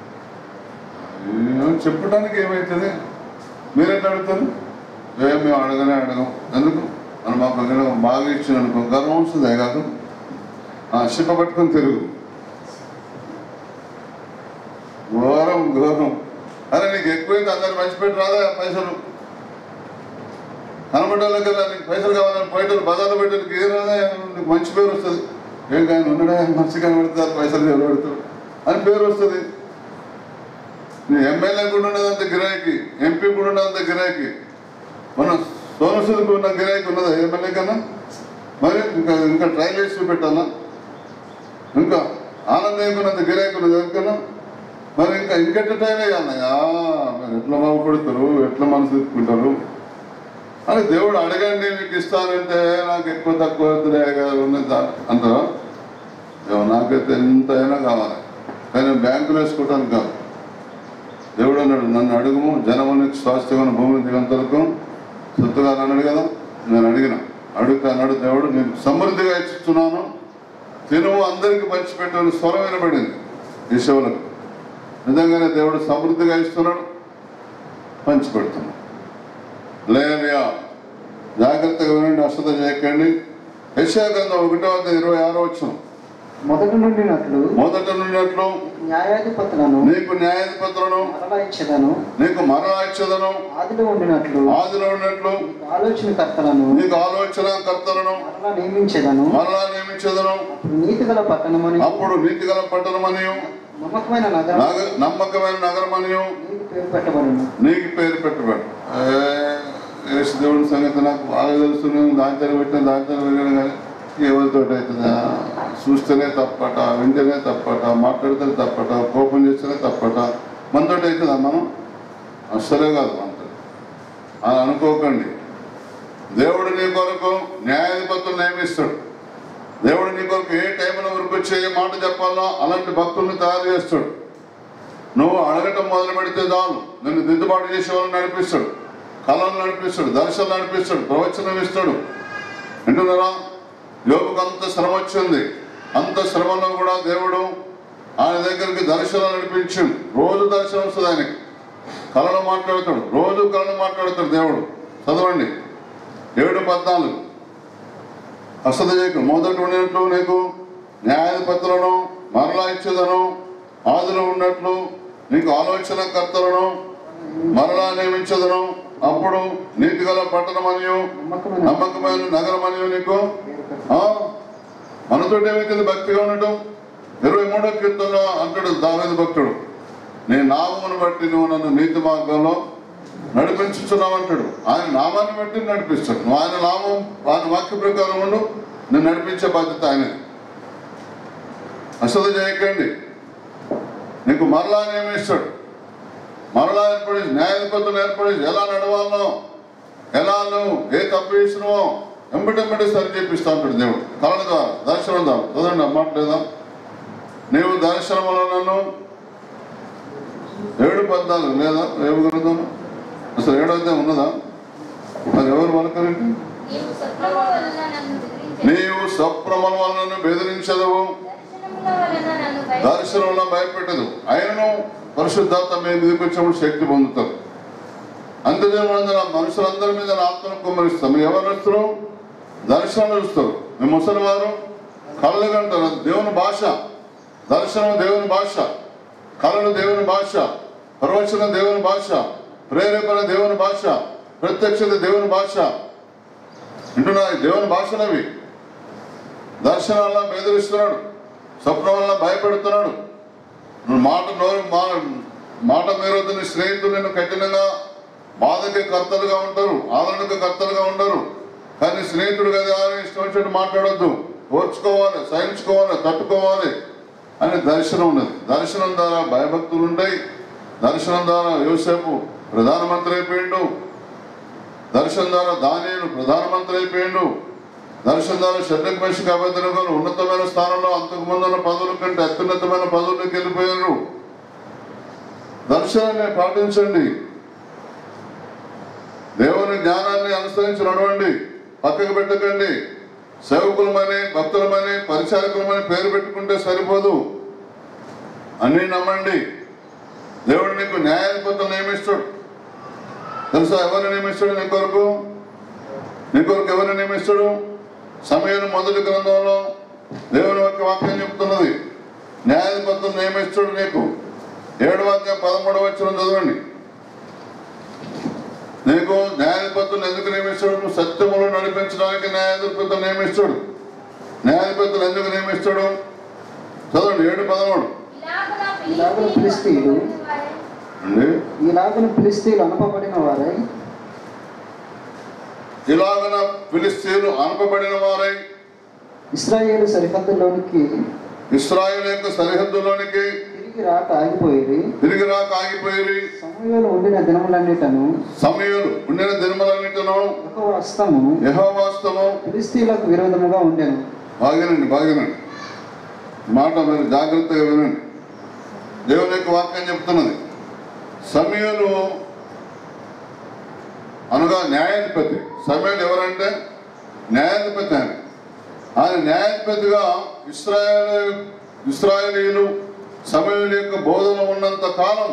ఏం చెప్పడానికి ఏమవుతుంది మీరు ఎట్లా అడుగుతారు ఏం మేము అడగనే అడగం ఎందుకు మనం మాకు ఏదైనా బాగా ఇచ్చిన అనుకో గర్వం వస్తుంది కాదు శిప్ప పట్టుకొని తిరుగు ఘోరం ఘోరం అరే నీకు ఎక్కువైతే అందరు పంచిపెట్టి రాదా పైసలు కనబడ్డాలకల్లా నీకు పైసలు కావాలని బయట బజార్లో పెట్టడానికి ఏం రాదా నీకు మంచి పేరు వస్తుంది ఏం కానీ ఉన్నాడా మంచి కనబడతారు పైసలు నిలబెడతాడు అని పేరు వస్తుంది నీ ఎమ్మెల్యే కూడా ఉన్నదంత గిరాకీ ఎంపీ కూడా ఉన్నదంత గిరాకీ మన సోమసులకు ఉన్న గిరాకీ ఉన్నదా ఎమ్మెల్యే కన్నా మరి ఇంకా ఇంకా ట్రైల్ వేసి పెట్టాలా ఇంకా ఆనందం ఉన్నంత గిరాకీ ఉన్నది ఎవరికన్నా మరి ఇంకా ఇంకెట్ట ట్రైల్ వేయాలయ్యా మరి ఎట్లా బాగుపడతారు ఎట్లా మనసు తిప్పుకుంటారు అని దేవుడు అడగండి మీకు ఇస్తానంటే నాకు ఎక్కువ తక్కువ వద్దులే కదా ఉన్నది అంటారా ఏమో నాకైతే ఎంత అయినా కావాలి కానీ బ్యాంకులో వేసుకోవటానికి కాదు దేవుడు అన్నాడు నన్ను అడుగుము జనమునికి స్వాస్థ్యమైన భూమిని దిగంతలకు సొత్తుగా అన్నాడు కదా నేను అడిగిన అడుగుతా అన్నాడు దేవుడు నేను సమృద్ధిగా ఇస్తున్నాను తినుము అందరికి పంచిపెట్టని స్వరం వినబడింది ఈ శివులకు నిజంగానే దేవుడు సమృద్ధిగా ఇస్తున్నాడు పంచిపెడుతున్నాడు లేనియా జాగ్రత్తగా వినండి అశ్రద్ధ చేయకండి యశాగ్రంథం ఒకటో వంద ఇరవై ఆరో వచ్చిన మొదటి నుండినట్లు మొదట నుండినట్లు న్యాయాధిపతులను నీకు న్యాయాధిపతులను మరలా ఇచ్చేదను నీకు మరణ ఇచ్చదను ఆదిలో ఉండినట్లు ఆదిలో ఉన్నట్లు ఆలోచనకర్తలను నీకు ఆలోచన కర్తలను మరలా నియమించేదను మరలా నియమించదను అప్పుడు నీతి గల పట్టణమని అప్పుడు నీతిగల పట్టణమనియు నమ్మకమైన నగరం నగ- నమ్మకమైన నగరమనియు నీకు పేరు పెట్టబడును నీకు పేరు పెట్టబడు యేసు దేవుని సంగతి నాకు బాగా తెలుస్తున్నాను దాంతో పెట్టిన దాంతో వెళ్ళాను కానీ ఎవరితో అవుతుందా చూస్తేనే తప్పట వింటేనే తప్పట మాట్లాడితేనే తప్పట కోపం చేస్తేనే తప్పట మనతో అవుతుందా మనం అస్సలే కాదు మనతో అని అనుకోకండి దేవుడు నీ కొరకు న్యాయాధిపతులు నియమిస్తాడు దేవుడు నీ కొరకు ఏ టైంలో వరకు వచ్చి ఏ మాట చెప్పాలో అలాంటి భక్తుల్ని తయారు చేస్తాడు నువ్వు అడగటం మొదలు పెడితే చాలు నిన్ను దిద్దుబాటు చేసే వాళ్ళని నడిపిస్తాడు కళలు నడిపిస్తాడు దర్శనం నడిపిస్తాడు ప్రవచనం ఇస్తాడు వింటున్నారా యోగుకు అంత శ్రమ వచ్చింది అంత శ్రమలో కూడా దేవుడు ఆయన దగ్గరికి దర్శనం నడిపించింది రోజు దర్శనం వస్తుంది ఆయనకి కళలు మాట్లాడతాడు రోజు కళలు మాట్లాడతాడు దేవుడు చదవండి ఏడు పద్నాలుగు అసలు చేయకు మొదటి ఉండినట్లు నీకు న్యాయాధిపతులను మరలా ఇచ్చేదను ఆదులు ఉన్నట్లు నీకు ఆలోచన కర్తలను మరలా నియమించదను అప్పుడు నీతి గల పట్టణమనియు నమ్మకమైన నమ్మకమైన నగరమనియు నీకు ఆ, మనతో ఏమైతుంది భక్తిగా ఉండటం ఇరవై మూడో కీర్తనలో అంటాడు దావేది భక్తుడు నీ నామమును బట్టి నువ్వు నన్ను నీతి మార్గంలో నడిపించుచున్నావు అంటాడు ఆయన నామాన్ని బట్టి నడిపిస్తాడు నువ్వు ఆయన నామం ఆయన వాక్య ప్రకారం ఉండు నేను నడిపించే బాధ్యత ఆయన అసలు చేయకండి నీకు మరలా నియమిస్తాడు మరలా ఏర్పడి న్యాయాధిపతులు ఏర్పడి ఎలా నడవాలనో ఎలా నువ్వు ఏ తప్పు చేసినావో ఎంబటెంబటి సరి చేపిస్తా ఉంటాడు దేవుడు కళ ద్వారా దర్శనం ద్వారా చదవండి అమ్మట్లేదా నీవు దర్శనములో నన్ను ఏడు పద్నాలుగు లేదా ఏమి గ్రంథం అసలు ఏడో అధ్యాయం ఉన్నదా మరి ఎవరు పలకరండి నీవు స్వప్నము వలన నన్ను బెదిరించెదవు. నీవు స్వప్నముల వలన బెదిరించదవు దర్శనముల వలన నన్ను భయ- దర్శనంలో భయపెట్టదు ఆయనను పరిశుద్ధాత్మ మీ మీదకి వచ్చినప్పుడు శక్తి పొందుతారు అంతేజన మనుషులందరి మీద నా ఆత్మను కుమ్మరిస్తాం మీ ఎవరు వస్తారు దర్శనం చూస్తారు మీ ముసలి వారు కళ్ళు అంటారు అది దేవుని భాష దర్శనం దేవుని భాష కళలు దేవుని భాష ప్రవచనం దేవుని భాష ప్రేరేపణ దేవుని భాష ప్రత్యక్షత దేవుని భాష వింటున్నా దేవుని భాషలవి దర్శనం వల్ల బెదిరిస్తున్నాడు స్వప్నం వల్ల భయపెడుతున్నాడు నువ్వు మాట నోరు మా- మాట మీరొద్దు నీ స్నేహితులు నిన్ను కఠినంగా బాధకి కర్తలుగా ఉంటారు ఆదరణకు కర్తలుగా ఉండరు కానీ స్నేహితుడు కదా అని ఇష్టం వచ్చినట్టు మాట్లాడొద్దు ఓర్చుకోవాలి సహించుకోవాలి తట్టుకోవాలి అని దర్శనం ఉన్నది దర్శనం ద్వారా భయభక్తులు ఉంటాయి దర్శనం ద్వారా యోసేపు ప్రధానమంత్రి అయిపోయిండు దర్శనం ద్వారా దానియులు ప్రధానమంత్రి అయిపోయిండు దర్శనం ద్వారా షడ్డక్ మనిషికి అభ్యర్థులు ఉన్నతమైన స్థానంలో అంతకు ముందున్న పదవుల కంటే అత్యున్నతమైన పదవుల్లోకి వెళ్ళిపోయారు దర్శనాన్ని పాటించండి దేవుని జ్ఞానాన్ని అనుసరించి నడవండి పక్కకు పెట్టకండి సేవకులమని భక్తులమని పరిచారకులమని పేరు పెట్టుకుంటే సరిపోదు అన్నీ నమ్మండి దేవుడు నీకు న్యాయాధిపతులు నియమిస్తాడు తెలుసా ఎవరు నియమిస్తాడు నీ కొరకు నీ కొరకు ఎవరు నియమిస్తాడు సమయం మొదటి గ్రంథంలో దేవుని యొక్క వాక్యం చెప్తున్నది న్యాయాధిపతులు నియమిస్తాడు నీకు ఏడవ అధ్యాయం పదమూడవ వచ్చిన చదవండి నీకు న్యాయాధిపతులు ఎందుకు నియమిస్తాడు నువ్వు సత్యములు నడిపించడానికి న్యాయాధిపతులు నియమిస్తాడు న్యాయాధిపతులు ఎందుకు నియమిస్తాడు చదవండి ఏడు పదమూడు ఇలాగున ఇలాగున ఫిలిష్తీయులు ఫిలిష్తీయులు వారే అండి ఈలాగున ఫిలిస్తీన్లు అనుపబడిన వారై ఇలాగన ఫిలిస్తీన్లు అనపబడిన వారై ఇస్రాయేలు సరిహద్దులోనికి ఇస్రాయేల్ యొక్క సరిహద్దులోనికి తిరిగి రాక ఆగిపోయి తిరిగి రాక ఆగిపోయి సమయంలో ఉండిన దినములన్నిటను సమయాలు ఉండిన దినములన్నిటిను ఒక హస్తము యహోవాస్తవం ఫిలిస్తీన్లకు విరోధముగా ఉండెను బాగినండి బాగినండి మాట మీరు జాగ్రత్తగా వినండి దేవుని యొక్క వాక్యం చెప్తున్నది సమయలు అనగా న్యాయాధిపతి సమయాలు ఎవరంటే న్యాయాధిపతి ఆయన ఆయన న్యాయాధిపతిగా ఇస్రాయేల్ ఇస్రాయేలీలు సమయుల యొక్క బోధన ఉన్నంత కాలం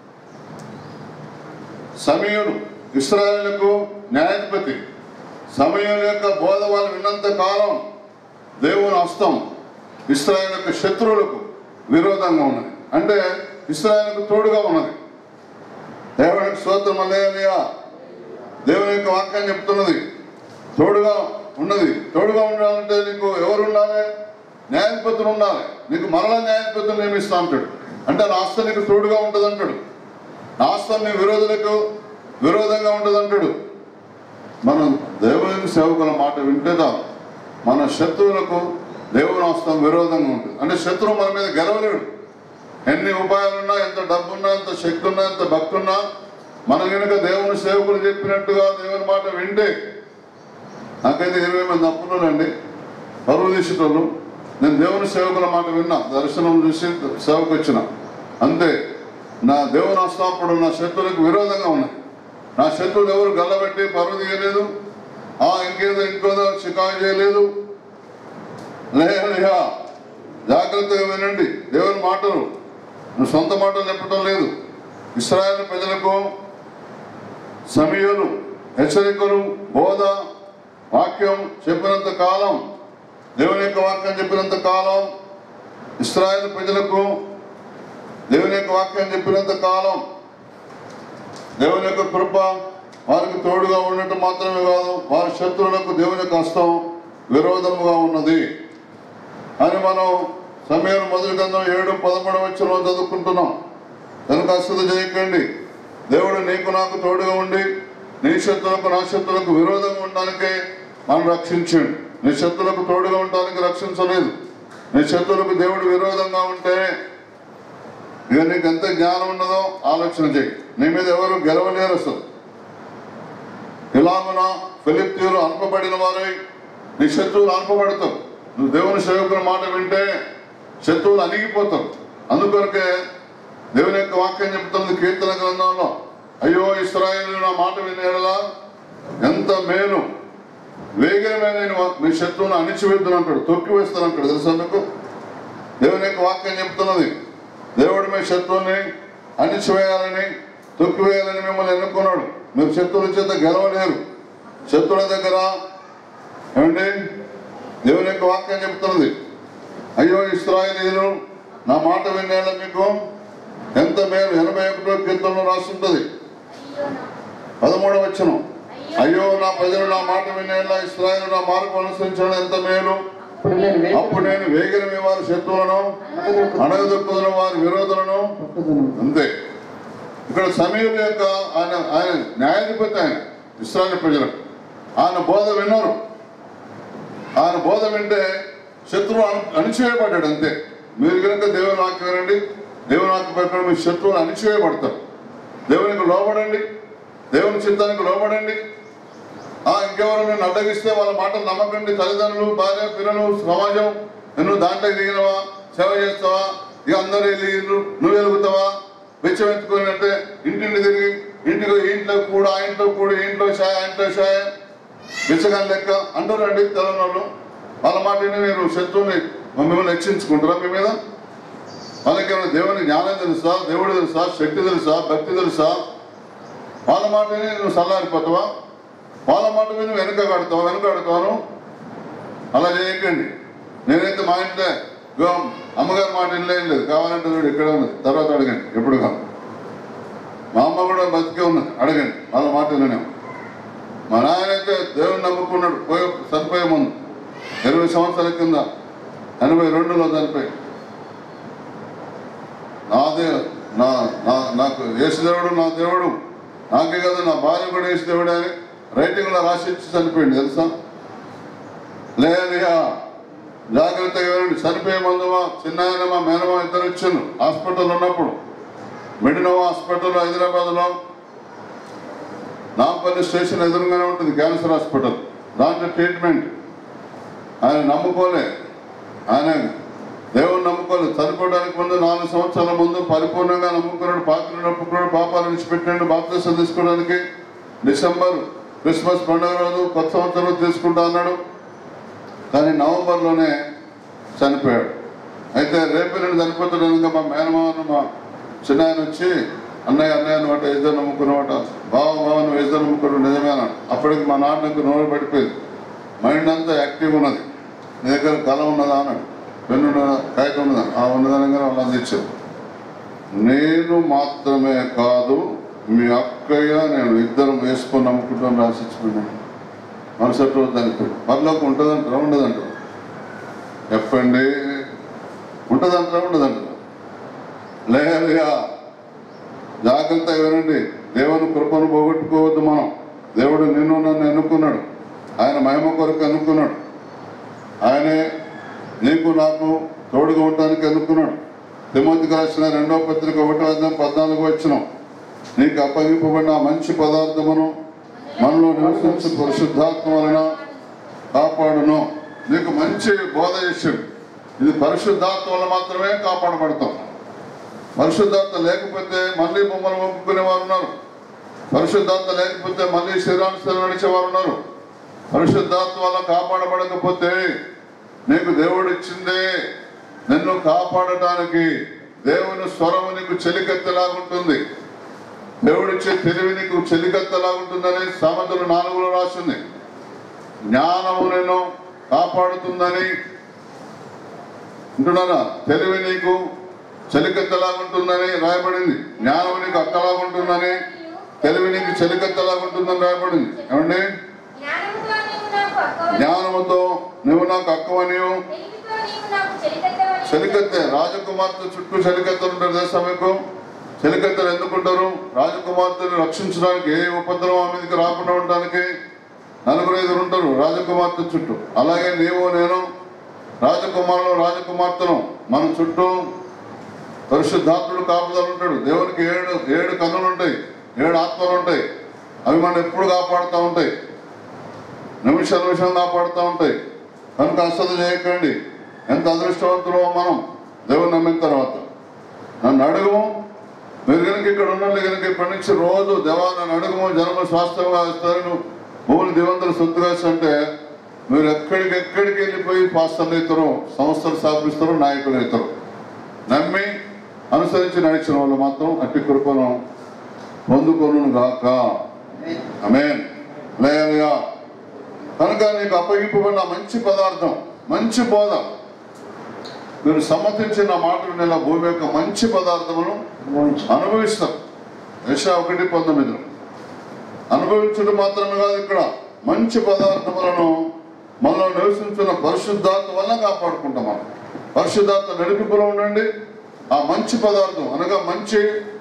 సమయుడు ఇస్రాయేళ్లకు న్యాయాధిపతి సమయం యొక్క బోధ వాళ్ళు విన్నంత కాలం దేవుని హస్తం ఇస్రాయేల్ యొక్క శత్రువులకు విరోధంగా ఉన్నది అంటే ఇస్రాయేల్కు తోడుగా ఉన్నది దేవునికి స్తోత్రం అల్లేయా దేవుని యొక్క వాక్యం చెప్తున్నది తోడుగా ఉన్నది తోడుగా ఉండాలంటే నీకు ఎవరు ఉండాలి న్యాయాధిపతులు ఉండాలి నీకు మరలా న్యాయాధిపతులు నియమిస్తా అంటాడు అంటే నా ఆస్తి నీకు తోడుగా ఉంటుంది అంటాడు నా ఆస్తి నీ విరోధులకు విరోధంగా ఉంటుంది అంటాడు మనం దేవుని సేవకుల మాట వింటే చాలు మన శత్రువులకు దేవుని హస్తం విరోధంగా ఉంటుంది అంటే శత్రువు మన మీద గెలవలేడు ఎన్ని ఉపాయాలున్నా ఎంత డబ్బున్నా ఎంత శక్తి ఉన్నా ఎంత భక్తి ఉన్నా మన కనుక దేవుని సేవకులు చెప్పినట్టుగా దేవుని మాట వింటే నాకైతే ఇరవై మంది అప్పులండి పరువు తీసేటోళ్ళు నేను దేవుని సేవకుల మాట విన్నా దర్శనం చూసి సేవకు వచ్చిన అంతే నా దేవుని హస్తాపుడు నా శత్రువులకు విరోధంగా ఉన్నాయి నా శత్రువులు ఎవరు గల్లబెట్టి పరువు తీయలేదు ఆ ఇంకేదో ఇంకోదో షికారు చేయలేదు లేహా జాగ్రత్తగా వినండి దేవుని మాటలు నువ్వు సొంత మాటలు చెప్పటం లేదు ఇస్రాయేల్ ప్రజలకు సమీయులు హెచ్చరికలు బోధ వాక్యం చెప్పినంత కాలం దేవుని యొక్క వాక్యం చెప్పినంత కాలం ఇస్రాయేల్ ప్రజలకు దేవుని యొక్క వాక్యం చెప్పినంత కాలం దేవుని యొక్క కృప వారికి తోడుగా ఉండటం మాత్రమే కాదు వారి శత్రువులకు దేవుని యొక్క హస్తం విరోధముగా ఉన్నది అని మనం సమయం మొదటి గ్రంథం ఏడు పదమూడు వచ్చిన చదువుకుంటున్నాం కనుక అశ్రద్ధ చేయకండి దేవుడు నీకు నాకు తోడుగా ఉండి నీ శత్రులకు నా శత్రులకు విరోధంగా ఉండడానికే మనం రక్షించండి నీ శత్రులకు తోడుగా ఉండడానికి రక్షించలేదు నీ శత్రులకు దేవుడు విరోధంగా ఉంటే ఇక నీకు ఎంత జ్ఞానం ఉన్నదో ఆలోచన చేయి నీ మీద ఎవరు గెలవలేరు అసలు ఇలాగున ఫిలిప్తీయులు అనుపబడిన వారై నీ శత్రువులు అనుపబడతావు నువ్వు దేవుని సేవకుల మాట వింటే శత్రువులు అణిగిపోతావు అందుకొరకే దేవుని యొక్క వాక్యం చెప్తుంది కీర్తన గ్రంథంలో అయ్యో ఇస్రాయేలు నా మాట వినేలా ఎంత మేలు వేగమే నేను మీ శత్రువును అణిచివేద్దును అంటాడు తొక్కి వేస్తాను అంటాడు తెలుసా మీకు దేవుని యొక్క వాక్యం చెప్తున్నది దేవుడు మీ శత్రువుని అణిచివేయాలని తొక్కివేయాలని మిమ్మల్ని ఎన్నుకున్నాడు మీరు శత్రువుల చేత గెలవలేరు శత్రువుల దగ్గర ఏమండి దేవుని యొక్క వాక్యం చెప్తున్నది అయ్యో ఇస్రాయలీలు నా మాట వినేళ్ళ మీకు ఎంత మేలు ఎనభై ఒకటో కీర్తనలో రాస్తుంటది అయ్యో నా పదమూడవ వచ్చను అయ్యో నా ప్రజలు నా మాట వినేళ్ళ ఇస్రాయలు నా మార్గం అనుసరించడం ఎంత మేలు ఇప్పుడు నేను వేగిన అప్పుడు నేను వేగిన మీ వారి శత్రువులను అడగదొక్కుతున్న వారి విరోధులను పట్టుదును. అంతే ఇక్కడ సమీరుల యొక్క ఆయన ఆయన న్యాయాధిపతి ఆయన ఇస్రాయల్ ప్రజలకు ఆయన బోధ విన్నారు ఆయన బోధ వింటే శత్రువు అణి- అణిచివేయబడ్డాడు అంతే మీరు కనుక దేవుని వాక్యం వినండి దేవుని వాక్యం ప్రకారం మీ శత్రువులు అణిచివేయబడతారు దేవునికి లోబడండి దేవుని చిత్తానికి లోబడండి ఆ ఇంకెవరు నేను అడ్డగిస్తే వాళ్ళ మాటలు నమ్మకండి తల్లిదండ్రులు భార్య పిల్లలు సమాజం నువ్వు దాంట్లోకి దిగినవా సేవ చేస్తావా ఇక అందరూ వెళ్ళి ఇల్లు నువ్వు వెలుగుతావా వెచ్చమెత్తుకొని అంటే ఇంటింటి తిరిగి ఇంటికి ఈ ఇంట్లో కూడా ఆ ఇంట్లో కూడా ఈ ఇంట్లో షాయ ఆ ఇంట్లో షాయ బిచ్చగాని లెక్క అంటారండి తెలంగాణలో వాళ్ళ మాట విని మీరు శత్రువుని మిమ్మల్ని హెచ్చించుకుంటారా మీ మీద వాళ్ళకేమైనా దేవుని జ్ఞానం తెలుసా దేవుడు తెలుసా శక్తి తెలుసా భక్తి తెలుసా వాళ్ళ మాట విని నువ్వు సల్లారిపోతావా వాళ్ళ మాట విని వెనుక కడతావు వెనుక కడతాను అలా చేయకండి నేనైతే మా ఇంట్లో ఇగో అమ్మగారి మాట వినలే ఏం లేదు కావాలంటే చూడు ఇక్కడ ఉన్నది తర్వాత అడగండి ఎప్పుడు కాదు మా అమ్మ కూడా బతికే ఉన్నది అడగండి వాళ్ళ మాట వినలేము మా నాయన అయితే దేవుని నమ్ముకున్నాడు పోయి చనిపోయే ముందు ఇరవై సంవత్సరాల కింద ఎనభై రెండులో చనిపోయి నాదే నా నా నాకు యేసుదేవుడు నా దేవుడు నాకే కదా నా భార్య కూడా యేసుదేవుడే అని రైటింగ్లో రాసి ఇచ్చి చనిపోయింది తెలుసా లేదయ్యా జాగ్రత్తగా వినండి చనిపోయే ముందు మా చిన్నాయన మా మేనమా ఇద్దరు వచ్చాను హాస్పిటల్ ఉన్నప్పుడు మెడినోవా హాస్పిటల్ హైదరాబాద్లో నాంపల్లి స్టేషన్ ఎదురుగానే ఉంటుంది క్యాన్సర్ హాస్పిటల్ దాంట్లో ట్రీట్మెంట్ ఆయన నమ్ముకోలే ఆయన దేవుని నమ్ముకోలేదు చనిపోవడానికి ముందు నాలుగు సంవత్సరాల ముందు పరిపూర్ణంగా నమ్ముకున్నాడు పాత్రను నమ్ముకున్నాడు పాపాలు విడిచిపెట్టాడు బాప్తీసం తీసుకోవడానికి డిసెంబర్ క్రిస్మస్ పండుగ రోజు కొత్త సంవత్సరం తీసుకుంటా అన్నాడు కానీ నవంబర్లోనే చనిపోయాడు అయితే రేపు నేను చనిపోతాడు కనుక మా మేనమావను మా చిన్న ఆయన వచ్చి అన్నయ్య అన్నయ్య అనమాట ఇద్దరు నమ్ముకున్నమాట బావ బావ నువ్వు ఇద్దరు నమ్ముకున్నాడు నిజమేనా అప్పటికి మా నాన్నకు నోరు పడిపోయింది మైండ్ అంతా యాక్టివ్ ఉన్నది నీ దగ్గర కళ ఉన్నదా అన్నాడు పెన్ను ఉన్నదా కాగితం ఉన్నదా ఆ ఉన్నదనగా వాళ్ళు అందించారు నేను మాత్రమే కాదు మీ అక్కయ్య నేను ఇద్దరం వేసుకొని నమ్ముకుంటాం రాసిచ్చిపోయినాను మరుసటి రోజు చనిపోయాడు పర్లోకి ఉంటుందంటారా ఉండదంటారా చెప్పండి ఉంటుందంటారా ఉండదంటారా లేదుగా జాగ్రత్తగా వినండి దేవుని కృపను పోగొట్టుకోవద్దు మనం దేవుడు నిన్ను నన్ను ఎన్నుకున్నాడు ఆయన మహిమ కొరకు ఎన్నుకున్నాడు ఆయనే నీకు నాకు తోడుగా ఉండడానికి ఎన్నుకున్నాడు తిమ్మతికి రాసిన రెండవ పత్రిక ఒకటో అధ్యాయం పద్నాలుగు వచ్చిన నీకు అప్పగింపబడిన ఆ మంచి పదార్థమును మనలో నివసించు పరిశుద్ధాత్మ వలన కాపాడును నీకు మంచి బోధ చేసాడు ఇది పరిశుద్ధాత్మ వల్ల మాత్రమే కాపాడబడతాం పరిశుద్ధాత్మ లేకపోతే మళ్ళీ బొమ్మలు మొక్కుకునే వారు ఉన్నారు పరిశుద్ధాత్మ లేకపోతే మళ్ళీ శరీరానుసరణ నడిచేవారు ఉన్నారు పరిశుద్ధాత్మ వల్ల కాపాడబడకపోతే నీకు దేవుడు ఇచ్చిందే నిన్ను కాపాడటానికి దేవుని స్వరము నీకు చెలికెత్తలాగుంటుంది దేవుడిచ్చే తెలివి నీకు చెలికత్తలాగుంటుందని సామెతలు నాలుగులో రాసింది జ్ఞానము నేను కాపాడుతుందని ఉంటున్నారా తెలివి నీకు చెలికెత్తలాగుంటుందని రాయబడింది జ్ఞానం నీకు అక్కలాగుంటుందని తెలివి నీకు చెలికెత్తలాగుంటుందని రాయబడింది ఏమండి జ్ఞానముతో నీవు నాకు అక్కవని జ్ఞానముతో నువ్వు నాకు అక్కవనియు తెలివితో నీవు నాకు చెలికత్తెవని చెలికత్తె రాజకుమార్తె చుట్టూ చెలికత్తెలు ఉంటారు తెలుసా మీకు చెలికత్తెలు ఎందుకుంటారు రాజకుమార్తెని రక్షించడానికి ఏ ఉపద్రవం మీదకి రాకుండా ఉండడానికి నలుగురు ఐదుగురు ఉంటారు రాజకుమార్తె చుట్టూ అలాగే నీవు నేను రాజకుమారులు రాజకుమార్తెను మన చుట్టూ పరిశుద్ధాత్ముడు కాపుదలు ఉంటాడు దేవునికి ఏడు ఏడు కన్నులు ఉంటాయి ఏడు ఆత్మలు ఉంటాయి అవి మనం ఎప్పుడు కాపాడుతూ ఉంటాయి నిమిషం నిమిషం కాపాడుతూ ఉంటాయి కనుక అశ్రద్ధ చేయకండి ఎంత అదృష్టవంతులో మనం దేవుని నమ్మిన తర్వాత నన్ను అడుగుము మీరు కనుక ఇక్కడ ఉన్నట్లు కనుక ఇప్పటి నుంచి రోజు దేవా నన్ను అడుగుము జన్మ స్వాస్థ్యంగా ఇస్తారు నువ్వు భూములు దివంతులు సొత్తుగా అంటే మీరు ఎక్కడికి ఎక్కడికి వెళ్ళిపోయి పాస్టర్లు అవుతారు సంస్థలు స్థాపిస్తారు నాయకులు అవుతారు నమ్మి అనుసరించి నడిచిన వాళ్ళు మాత్రం అట్టి కృపను పొందుకొను గాక అమేన్ లేయలుగా కనుక నీకు అప్పగింపబడిన మంచి పదార్థం మంచి బోధ మీరు సమ్మతించిన మాటలు నెల భూమి యొక్క మంచి పదార్థమును అనుభవించు. అనుభవిస్తాం యశ ఒకటి పంతొమ్మిదిలో అనుభవించడం మాత్రమే కాదు ఇక్కడ మంచి పదార్థములను మనలో నివసించిన పరిశుద్ధాత్మ వల్ల కాపాడుకుంటాం మనం పరిశుద్ధాత్మ నడిపింపులో ఉండండి ఆ మంచి పదార్థం అనగా మంచి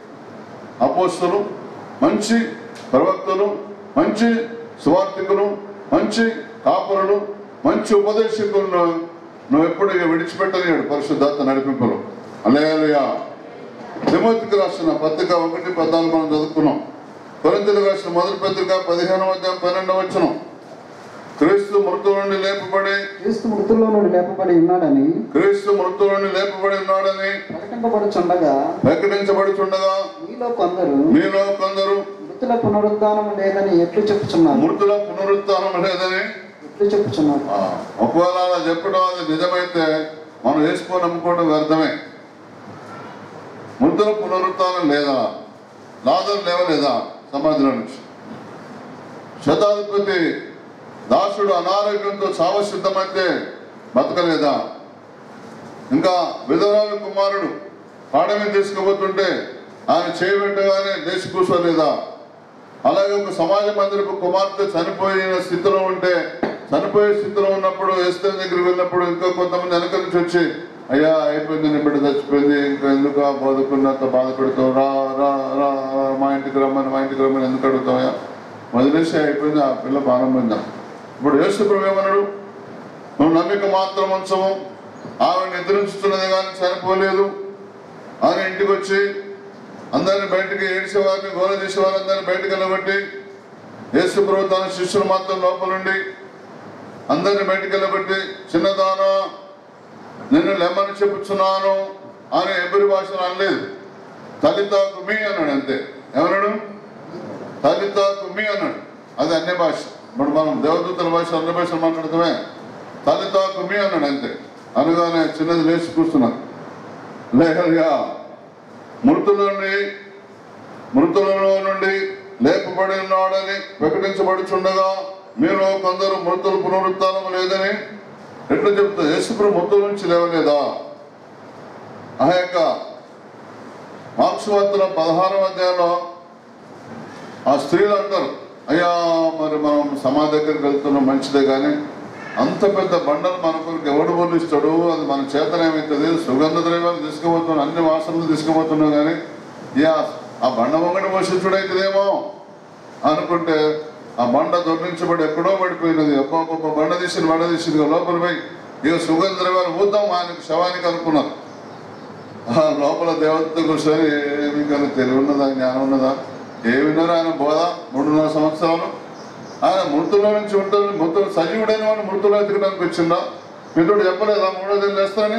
అపోస్తులు మంచి ప్రవక్తలు మంచి సువార్థికులు మంచి కాపురులు మంచి ఉపదేశకులను నువ్వు ఎప్పుడు ఇక విడిచిపెట్టలేడు పరిశుద్ధాత్మ నడిపింపులు అలేలుయా తిమోతికి రాసిన పత్రిక ఒకటి పద్నాలుగు మనం చదువుకున్నాం కొరింతలకు రాసిన మొదటి పత్రిక పదిహేనవ అధ్యాయం పన్నెండవ వచనం క్రీస్తు మృతుల నుండి లేపబడి క్రీస్తు మృతుల్లో నుండి లేపబడి ఉన్నాడని క్రీస్తు మృతుల నుండి లేపబడి ఉన్నాడని ప్రకటింపబడుచుండగా ప్రకటించబడుచుండగా మీలో కొందరు మీలో కొందరు మృతుల పునరుద్ధానం లేదని ఎట్లు చెప్పుచున్నారు మృతుల పునరుత్థానం లేదని ఎట్లు చెప్పుచున్నారు ఆ, ఒకవేళ అలా చెప్పడం అది నిజమైతే మనం వేసుకొని నమ్ముకోవడం వ్యర్థమే మృతుల పునరుత్థానం లేదా లాజరు లేవలేదా సమాధిలో నుంచి శతాధిపతి దాసుడు అనారోగ్యంతో చావ సిద్ధమైతే బతకలేదా ఇంకా విధవరాలు కుమారుడు పాడమి తీసుకుపోతుంటే ఆయన చేయబెట్టగానే లేచి కూర్చోలేదా అలాగే ఒక సమాజ మందిరపు కుమార్తె చనిపోయిన స్థితిలో ఉంటే చనిపోయే స్థితిలో ఉన్నప్పుడు ఎస్తే దగ్గరికి వెళ్ళినప్పుడు ఇంకా కొంతమంది వెనక నుంచి వచ్చి అయ్యా అయిపోయింది నీ బిడ్డ చచ్చిపోయింది ఇంకా ఎందుకు ఆ బోధకున్నంత బాధపడతావు రా రా రా రా, మా ఇంటికి రమ్మని మా ఇంటికి రమ్మని ఎందుకు అడుగుతావా వదిలేసి అయిపోయింది ఆ పిల్ల ప్రారంభిందా ఇప్పుడు యేసు ప్రభు ఏమన్నాడు నువ్వు నమ్మిక మాత్రం ఉంచము ఆమె నిద్రించుతున్నది కానీ చనిపోలేదు ఆయన ఇంటికి వచ్చి అందరిని బయటికి ఏడ్చేవారిని గోల చేసేవారు అందరిని బయటకు వెళ్ళబట్టి యేసు ప్రభు తన శిష్యులు మాత్రం లోపలుండి అందరిని బయటికి వెళ్ళబట్టి చిన్నదానా నిన్ను లెమ్మని చెప్పుచున్నాను అని ఎవరి భాషను అనలేదు తల్లితాకు మీ అన్నాడు అంతే ఏమన్నాడు తల్లితాకు మీ అన్నాడు అది అన్య భాష ఇప్పుడు మనం దేవదూతల భాష అన్ని భాషలు మాట్లాడుతామే తల్లితాకు మీ అన్నాడు అంతే అనగానే చిన్నది లేచి కూర్చున్నాను లేకగా మృతుల నుండి మృతులలో నుండి లేపబడి ఉన్నాడని ప్రకటించబడుచుండగా మీలో కొందరు మృతులు పునరుత్థానం లేదని ఎట్లా చెప్తా యేసుప్రభు మృతుల నుంచి లేవలేదా ఆ యొక్క మార్క్స్వార్తల పదహారవ అధ్యాయంలో ఆ స్త్రీలు అంటారు అయ్యా మరి మనం సమాధి దగ్గరికి వెళ్తున్నాం మంచిదే కానీ అంత పెద్ద బండలు మన కొరకు ఎవడు బోధిస్తాడు అది మన చేతనేమవుతుంది సుగంధ ద్రవ్యాలు తీసుకుపోతున్నాం అన్ని వాసనలు తీసుకుపోతున్నాం కానీ యా ఆ బండ ఒకటి పోషించుడైతుందేమో అనుకుంటే ఆ బండ దొర్లించబడి ఎక్కడో పడిపోయినది ఒక్కొక్క బండ తీసింది బండ తీసింది ఇక లోపల పోయి ఇక సుగంధ ద్రవ్యాలు ఊద్దాం ఆయనకు శవానికి అనుకున్నారు ఆ లోపల దేవతతో కూర్చొని ఏమి కానీ తెలివి ఉన్నదా జ్ఞానం ఉన్నదా ఏ విన్నారు ఆయన బోధ మూడున్నర సంవత్సరాలు ఆయన మృతుల నుంచి ఉంటుంది మృతులు సజీవుడైన వాడిని మృతులు ఎత్తుకడానికి వచ్చిందా మిత్రుడు చెప్పలేదా మూడో దిన లేస్తానని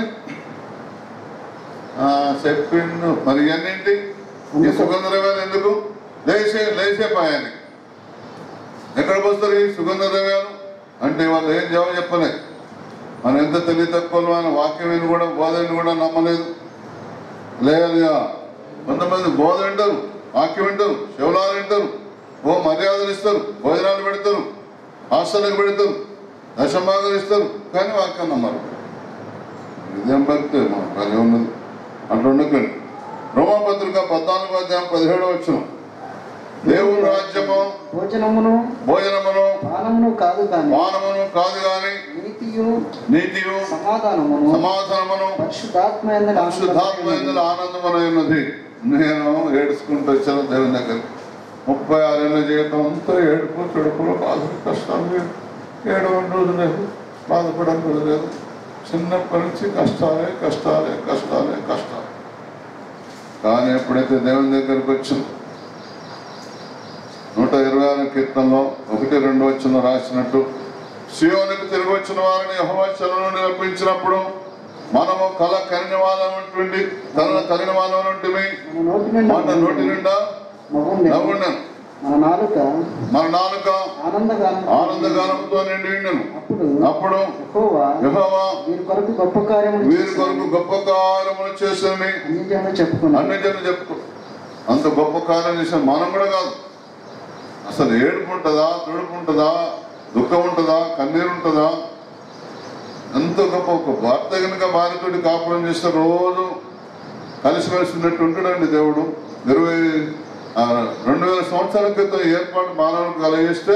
ఆ, చెప్పిండు మరి ఇవన్నింటి ఈ సుగంధ ద్రవ్యాలు ఎందుకు లేచే లేచే పాయానికి ఎక్కడికి వస్తారు ఈ సుగంధ ద్రవ్యాలు అంటే వాళ్ళు ఏం జవాబు చెప్పలేదు మనం ఎంత తెలివి తక్కువ ఆయన వాక్యం విని కూడా బోధ విని కూడా నమ్మలేదు లేదుగా కొంతమంది బోధ వింటారు వాక్యం వింటారు శివలాలు వింటారు ఓ మర్యాదలు ఇస్తారు భోజనాలు పెడతారు హాస్టల్కి పెడతారు దశభాగాలు ఇస్తారు కానీ వాక్యం నమ్మరు ఇదేం భక్తి మా పని ఉన్నది అట్లా ఉండకండి రోమపత్రిక పద్నాలుగు అధ్యాయం పదిహేడు వచ్చిన దేవుని రాజ్యము భోజనమును భోజనమును పానమును కాదు కానీ మానమును కాదు గాని నీతియు నీతియు సమాధానమును సమాధానమును పరిశుద్ధాత్మ యందు పరిశుద్ధాత్మ ఇందులో ఆనందమైనది నేను ఏడుచుకుంటూ వచ్చాను దేవుని దగ్గర ముప్పై ఆరేళ్ళ జీవితం అంతా ఏడుపు చెడుపులు బాధలు కష్టాలు లేదు ఏడవని రోజు లేదు బాధపడని రోజు లేదు చిన్నప్పటి నుంచి కష్టాలే కష్టాలే కష్టాలే కష్టాలు కానీ ఎప్పుడైతే దేవుని దగ్గరికి వచ్చింది నూట ఇరవై ఆరు కీర్తనలో ఒకటి రెండు వచ్చిన రాసినట్టు సియోనికి తిరిగి వచ్చిన వారిని యహోవచనం నుండి రప్పించినప్పుడు మనము కళ కలిగిన వాళ్ళం ఉంటుంది కళ కలిగిన వాళ్ళం ఉంటుంది మన నోటి నిండా మన నోటి నిండా నవ్వుండెను. నవ్వుండను మన నాలుక మన నాలుక ఆనందగానం ఆనందగానంతో నిండి ఉండను అప్పుడు అప్పుడు యెహోవా యెహోవా వీరి కొరకు గొప్ప కార్యములు వీరి కొరకు గొప్ప కార్యములు చేసేమి అన్ని జనులు చెప్పుకున్నారు అన్ని జనులు చెప్పుకో అంత గొప్ప కార్యం చేసాం మనం కూడా కాదు అసలు ఏడుపు ఉంటుందా తుడుపు ఉంటుందా దుఃఖం ఉంటుందా కన్నీరు ఉంటుందా ఎంత గొప్ప ఒక భర్త కనుక భార్యతోటి కాపురం చేస్తే రోజు కలిసిమెలిసి ఉన్నట్టు ఉంటాడండి దేవుడు ఇరవై ఆ, రెండు వేల సంవత్సరాల క్రితం ఏర్పాటు మానవులకు కలగేస్తే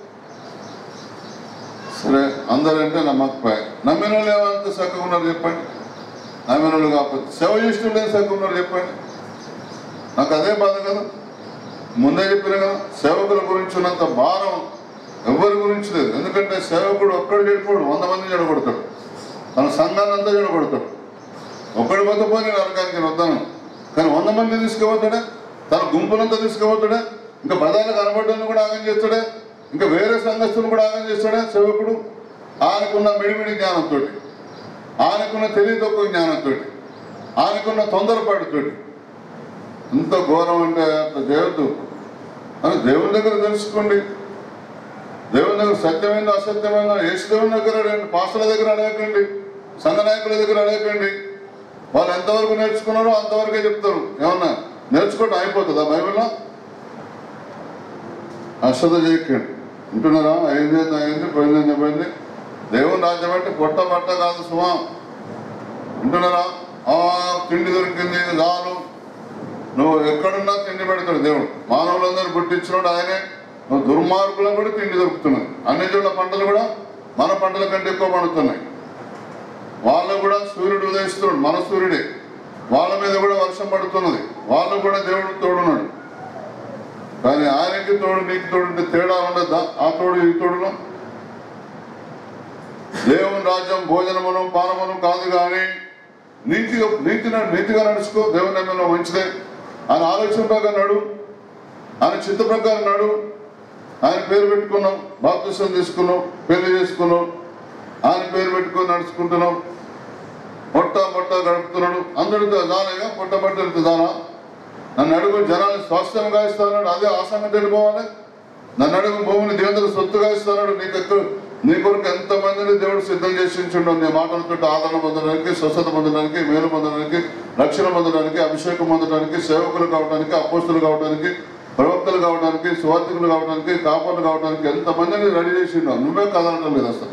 సరే అందరంటే నమ్మకపోయాయి నమ్మిన వాళ్ళు ఏమంత చక్కగా ఉన్నారు చెప్పండి నమ్మిన వాళ్ళు కాకపోతే సేవ చేసిన వాళ్ళు ఏం చక్కగా ఉన్నారు చెప్పండి నాకు అదే బాధ కదా ముందే చెప్పిన కదా సేవకుల గురించి ఉన్నంత భారం ఎవరి గురించి లేదు ఎందుకంటే సేవకుడు ఒక్కడు చెడిపోడు వంద మంది చెడగొడతాడు తన సంఘాన్ని అంతా చెడగొడతాడు ఒక్కడి పోతే పోయి నేను నరకానికి వద్దాను కానీ వంద మంది తీసుకుపోతాడే తన గుంపులంతా తీసుకుపోతాడే ఇంకా బదాలు కనబడ్డాన్ని కూడా ఆగం చేస్తాడే ఇంకా వేరే సంఘస్థులు కూడా ఆగం చేస్తాడే సేవకుడు ఆయనకున్న మిడిమిడి జ్ఞానంతో ఆయనకున్న తెలివి తక్కువ జ్ఞానంతో ఆయనకున్న తొందరపాటుతోటి ఎంత ఘోరం అంటే అంత చేయొద్దు అని దేవుని దగ్గర తెలుసుకోండి దేవుని దగ్గర సత్యమైందో అసత్యమైందో యేసు దేవుని దగ్గర అడగండి పాస్టర్ల దగ్గర అడగకండి సంఘ నాయకుల దగ్గర అడగకండి వాళ్ళు ఎంతవరకు నేర్చుకున్నారో అంతవరకే చెప్తారు ఏమన్నా నేర్చుకోవటం అయిపోతుందా బైబిల్లో అశ్రద్ధ చేయకండి వింటున్నారా అయింది ఏంది అయింది పోయింది పోయింది దేవుని రాజ్యం అంటే పొట్ట పట్ట కాదు సుమా వింటున్నారా ఆ తిండి దొరికింది చాలు నువ్వు ఎక్కడున్నా తిండి పెడతాడు దేవుడు మానవులందరూ పుట్టించినోడు ఆయనే నువ్వు దుర్మార్గులకు కూడా తిండి దొరుకుతున్నది అన్ని చోట్ల పంటలు కూడా మన పంటల కంటే ఎక్కువ పండుతున్నాయి వాళ్ళు కూడా సూర్యుడు ఉదయిస్తున్నాడు మన సూర్యుడే వాళ్ళ మీద కూడా వర్షం పడుతున్నది వాళ్ళు కూడా దేవుడు తోడున్నాడు కానీ ఆయనకి తోడు నీకు తోడు ఉంటే తేడా ఉండద్దా ఆ తోడు ఈ తోడులో దేవుని రాజ్యం భోజనమును పానమును కాదు కానీ నీతిగా నీతి నీతిగా నడుచుకో దేవుని నమ్మలో మంచిదే ఆయన ఆలోచన ప్రకారం నడు ఆయన చిత్త ప్రకారం నడు ఆయన పేరు పెట్టుకున్నాం బాప్తిసం తీసుకున్నాం పెళ్లి చేసుకున్నాం ఆయన పేరు పెట్టుకొని నడుచుకుంటున్నాం పొట్ట పొట్ట గడుపుతున్నాడు అందరితో దానేగా పొట్ట బట్టలతో దానా నన్ను అడుగు జనాలు స్వాస్థ్యంగా ఇస్తాడు అదే ఆసంగా తెలిపోవాలి నన్ను అడుగు భూమిని దేవుని సొత్తుగా ఇస్తాడు నీకు ఎక్కడ నీ కొరకు ఎంత మందిని దేవుడు సిద్ధం చేసి ఉంచుండో నీ మాటలతో ఆదరణ పొందడానికి స్వస్థత పొందడానికి మేలు పొందడానికి రక్షణ పొందడానికి అభిషేకం పొందడానికి సేవకులు కావడానికి అపోస్తులు కావడానికి ప్రవక్తలు కావడానికి సువార్థికులు కావడానికి కాపర్లు కావడానికి ఎంత మందిని రెడీ చేసిండో నువ్వే కదలడం లేదు అసలు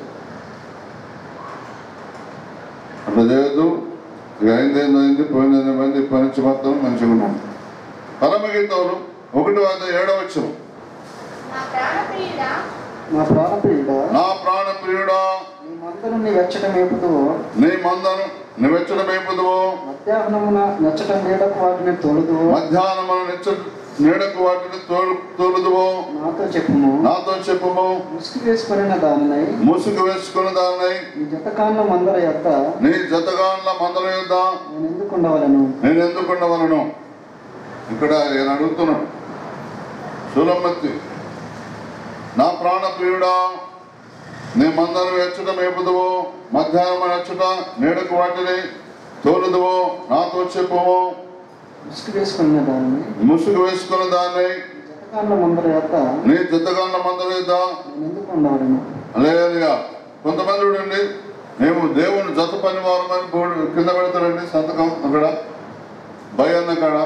అట్లా చేయొద్దు ఇక అయింది ఏందో అయింది పోయింది ఏందో పోయింది ఇప్పటి నుంచి మాత్రం మంచిగా ఉన్నాం పరమగీతంలో ఒకటి వంద ఏడవచ్చు నా ప్రాణప్రియుడా నా ప్రాణప్రియుడ నా ప్రాణ ప్రియుడా నీ మందను నీ వెచ్చట మేపుదువు నీ మందను నివెచ్చన మేపుదువు మధ్యాహ్నమున నచ్చట నీడకు వాటిని తోలుదువు మధ్యాహ్నమున నిచ్చ నీడకు వాటిని తోలు తోలుదువు నాతో చెప్పుము నాతో చెప్పుము ముసుగు వేసుకున్న దానినై ముసుగు వేసుకున్న దానిని నీ జతకాన్ల మందర యొక్క నీ జతగాండ్ల మందల యొద్ద నేను ఎందుకు ఉండవలను నేను ఎందుకు ఉండవలను ఇక్కడ నేను అడుగుతున్నాను సులమతి నా ప్రాణ ప్రియుడా నీ మందను వెచ్చట మేపుదువు మధ్యాహ్నం నచ్చుట నీడకు వాటిని తోలుదువు నాతో చెప్పుము ముసుగు వేసుకున్న దానిని ముసుగు వేసుకున్న దాన్ని జతకాన్ల మందర యొక్క నీ జతగాండ్ల మందల యొద్ద నేను ఎందుకు ఉండవలను లేదుగా కొంతమంది చూడండి మేము దేవుని జత పని వారమని బోర్డు కింద పెడతారండి సంతకం అక్కడ భయన్న కాడ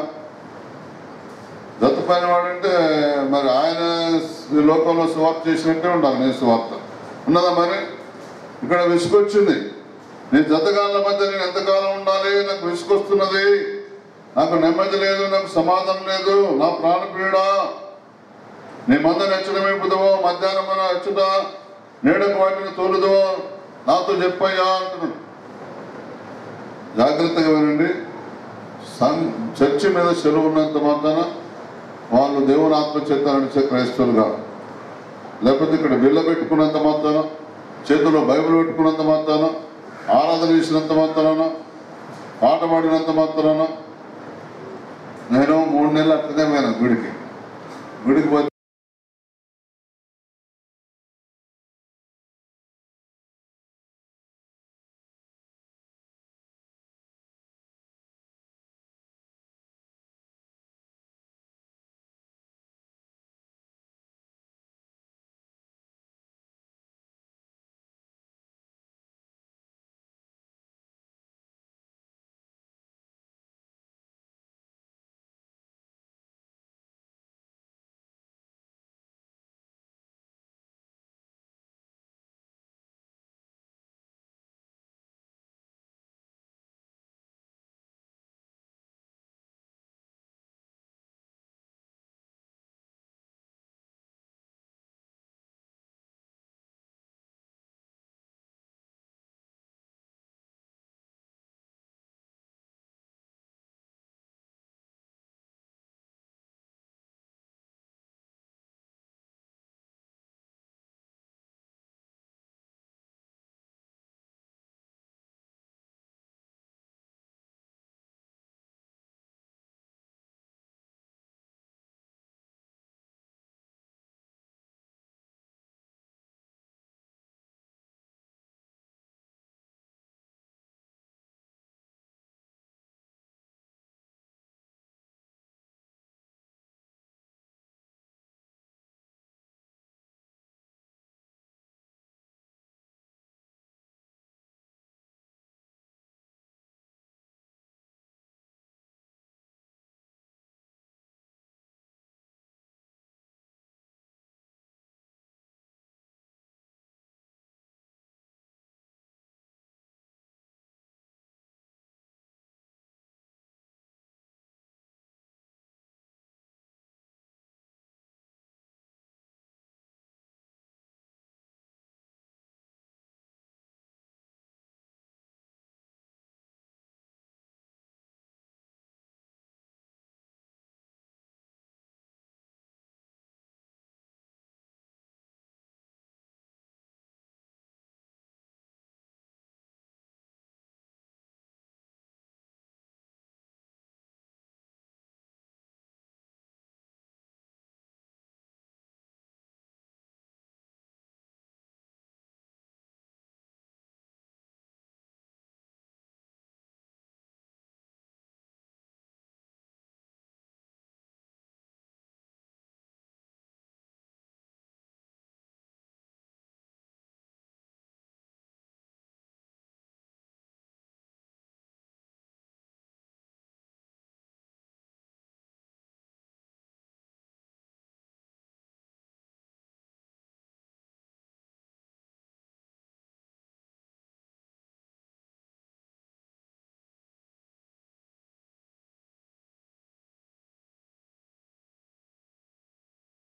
జత పని వాడంటే మరి ఆయన ఈ లోకంలో సువార్త చేసినట్టే ఉండాలి నేను సువార్త ఉన్నదా మరి ఇక్కడ విసుగొచ్చింది నీ జతగాళ్ళ మధ్య నేను ఎంతకాలం ఉండాలి నాకు విసుకొస్తున్నది నాకు నెమ్మది లేదు నాకు సమాధానం లేదు నా ప్రాణపీడ నీ మంద నచ్చడమే పుదవో మధ్యాహ్నం మన అచ్చుట నేడకు వాటిని తోలుదో నాతో చెప్పయ్యా అంటున్నాడు జాగ్రత్తగా వినండి సం- చర్చి మీద సెలవు ఉన్నంత మాత్రాన వాళ్ళు దేవుని ఆత్మచేత నడిచే క్రైస్తవులుగా లేకపోతే ఇక్కడ బిల్ల పెట్టుకున్నంత మాత్రాన చేతిలో బైబిల్ పెట్టుకున్నంత మాత్రాన ఆరాధన చేసినంత మాత్రాన పాట పాడినంత మాత్రాన నేను మూడు నెలలు అట్లనే పోయాను గుడికి గుడికి పోతే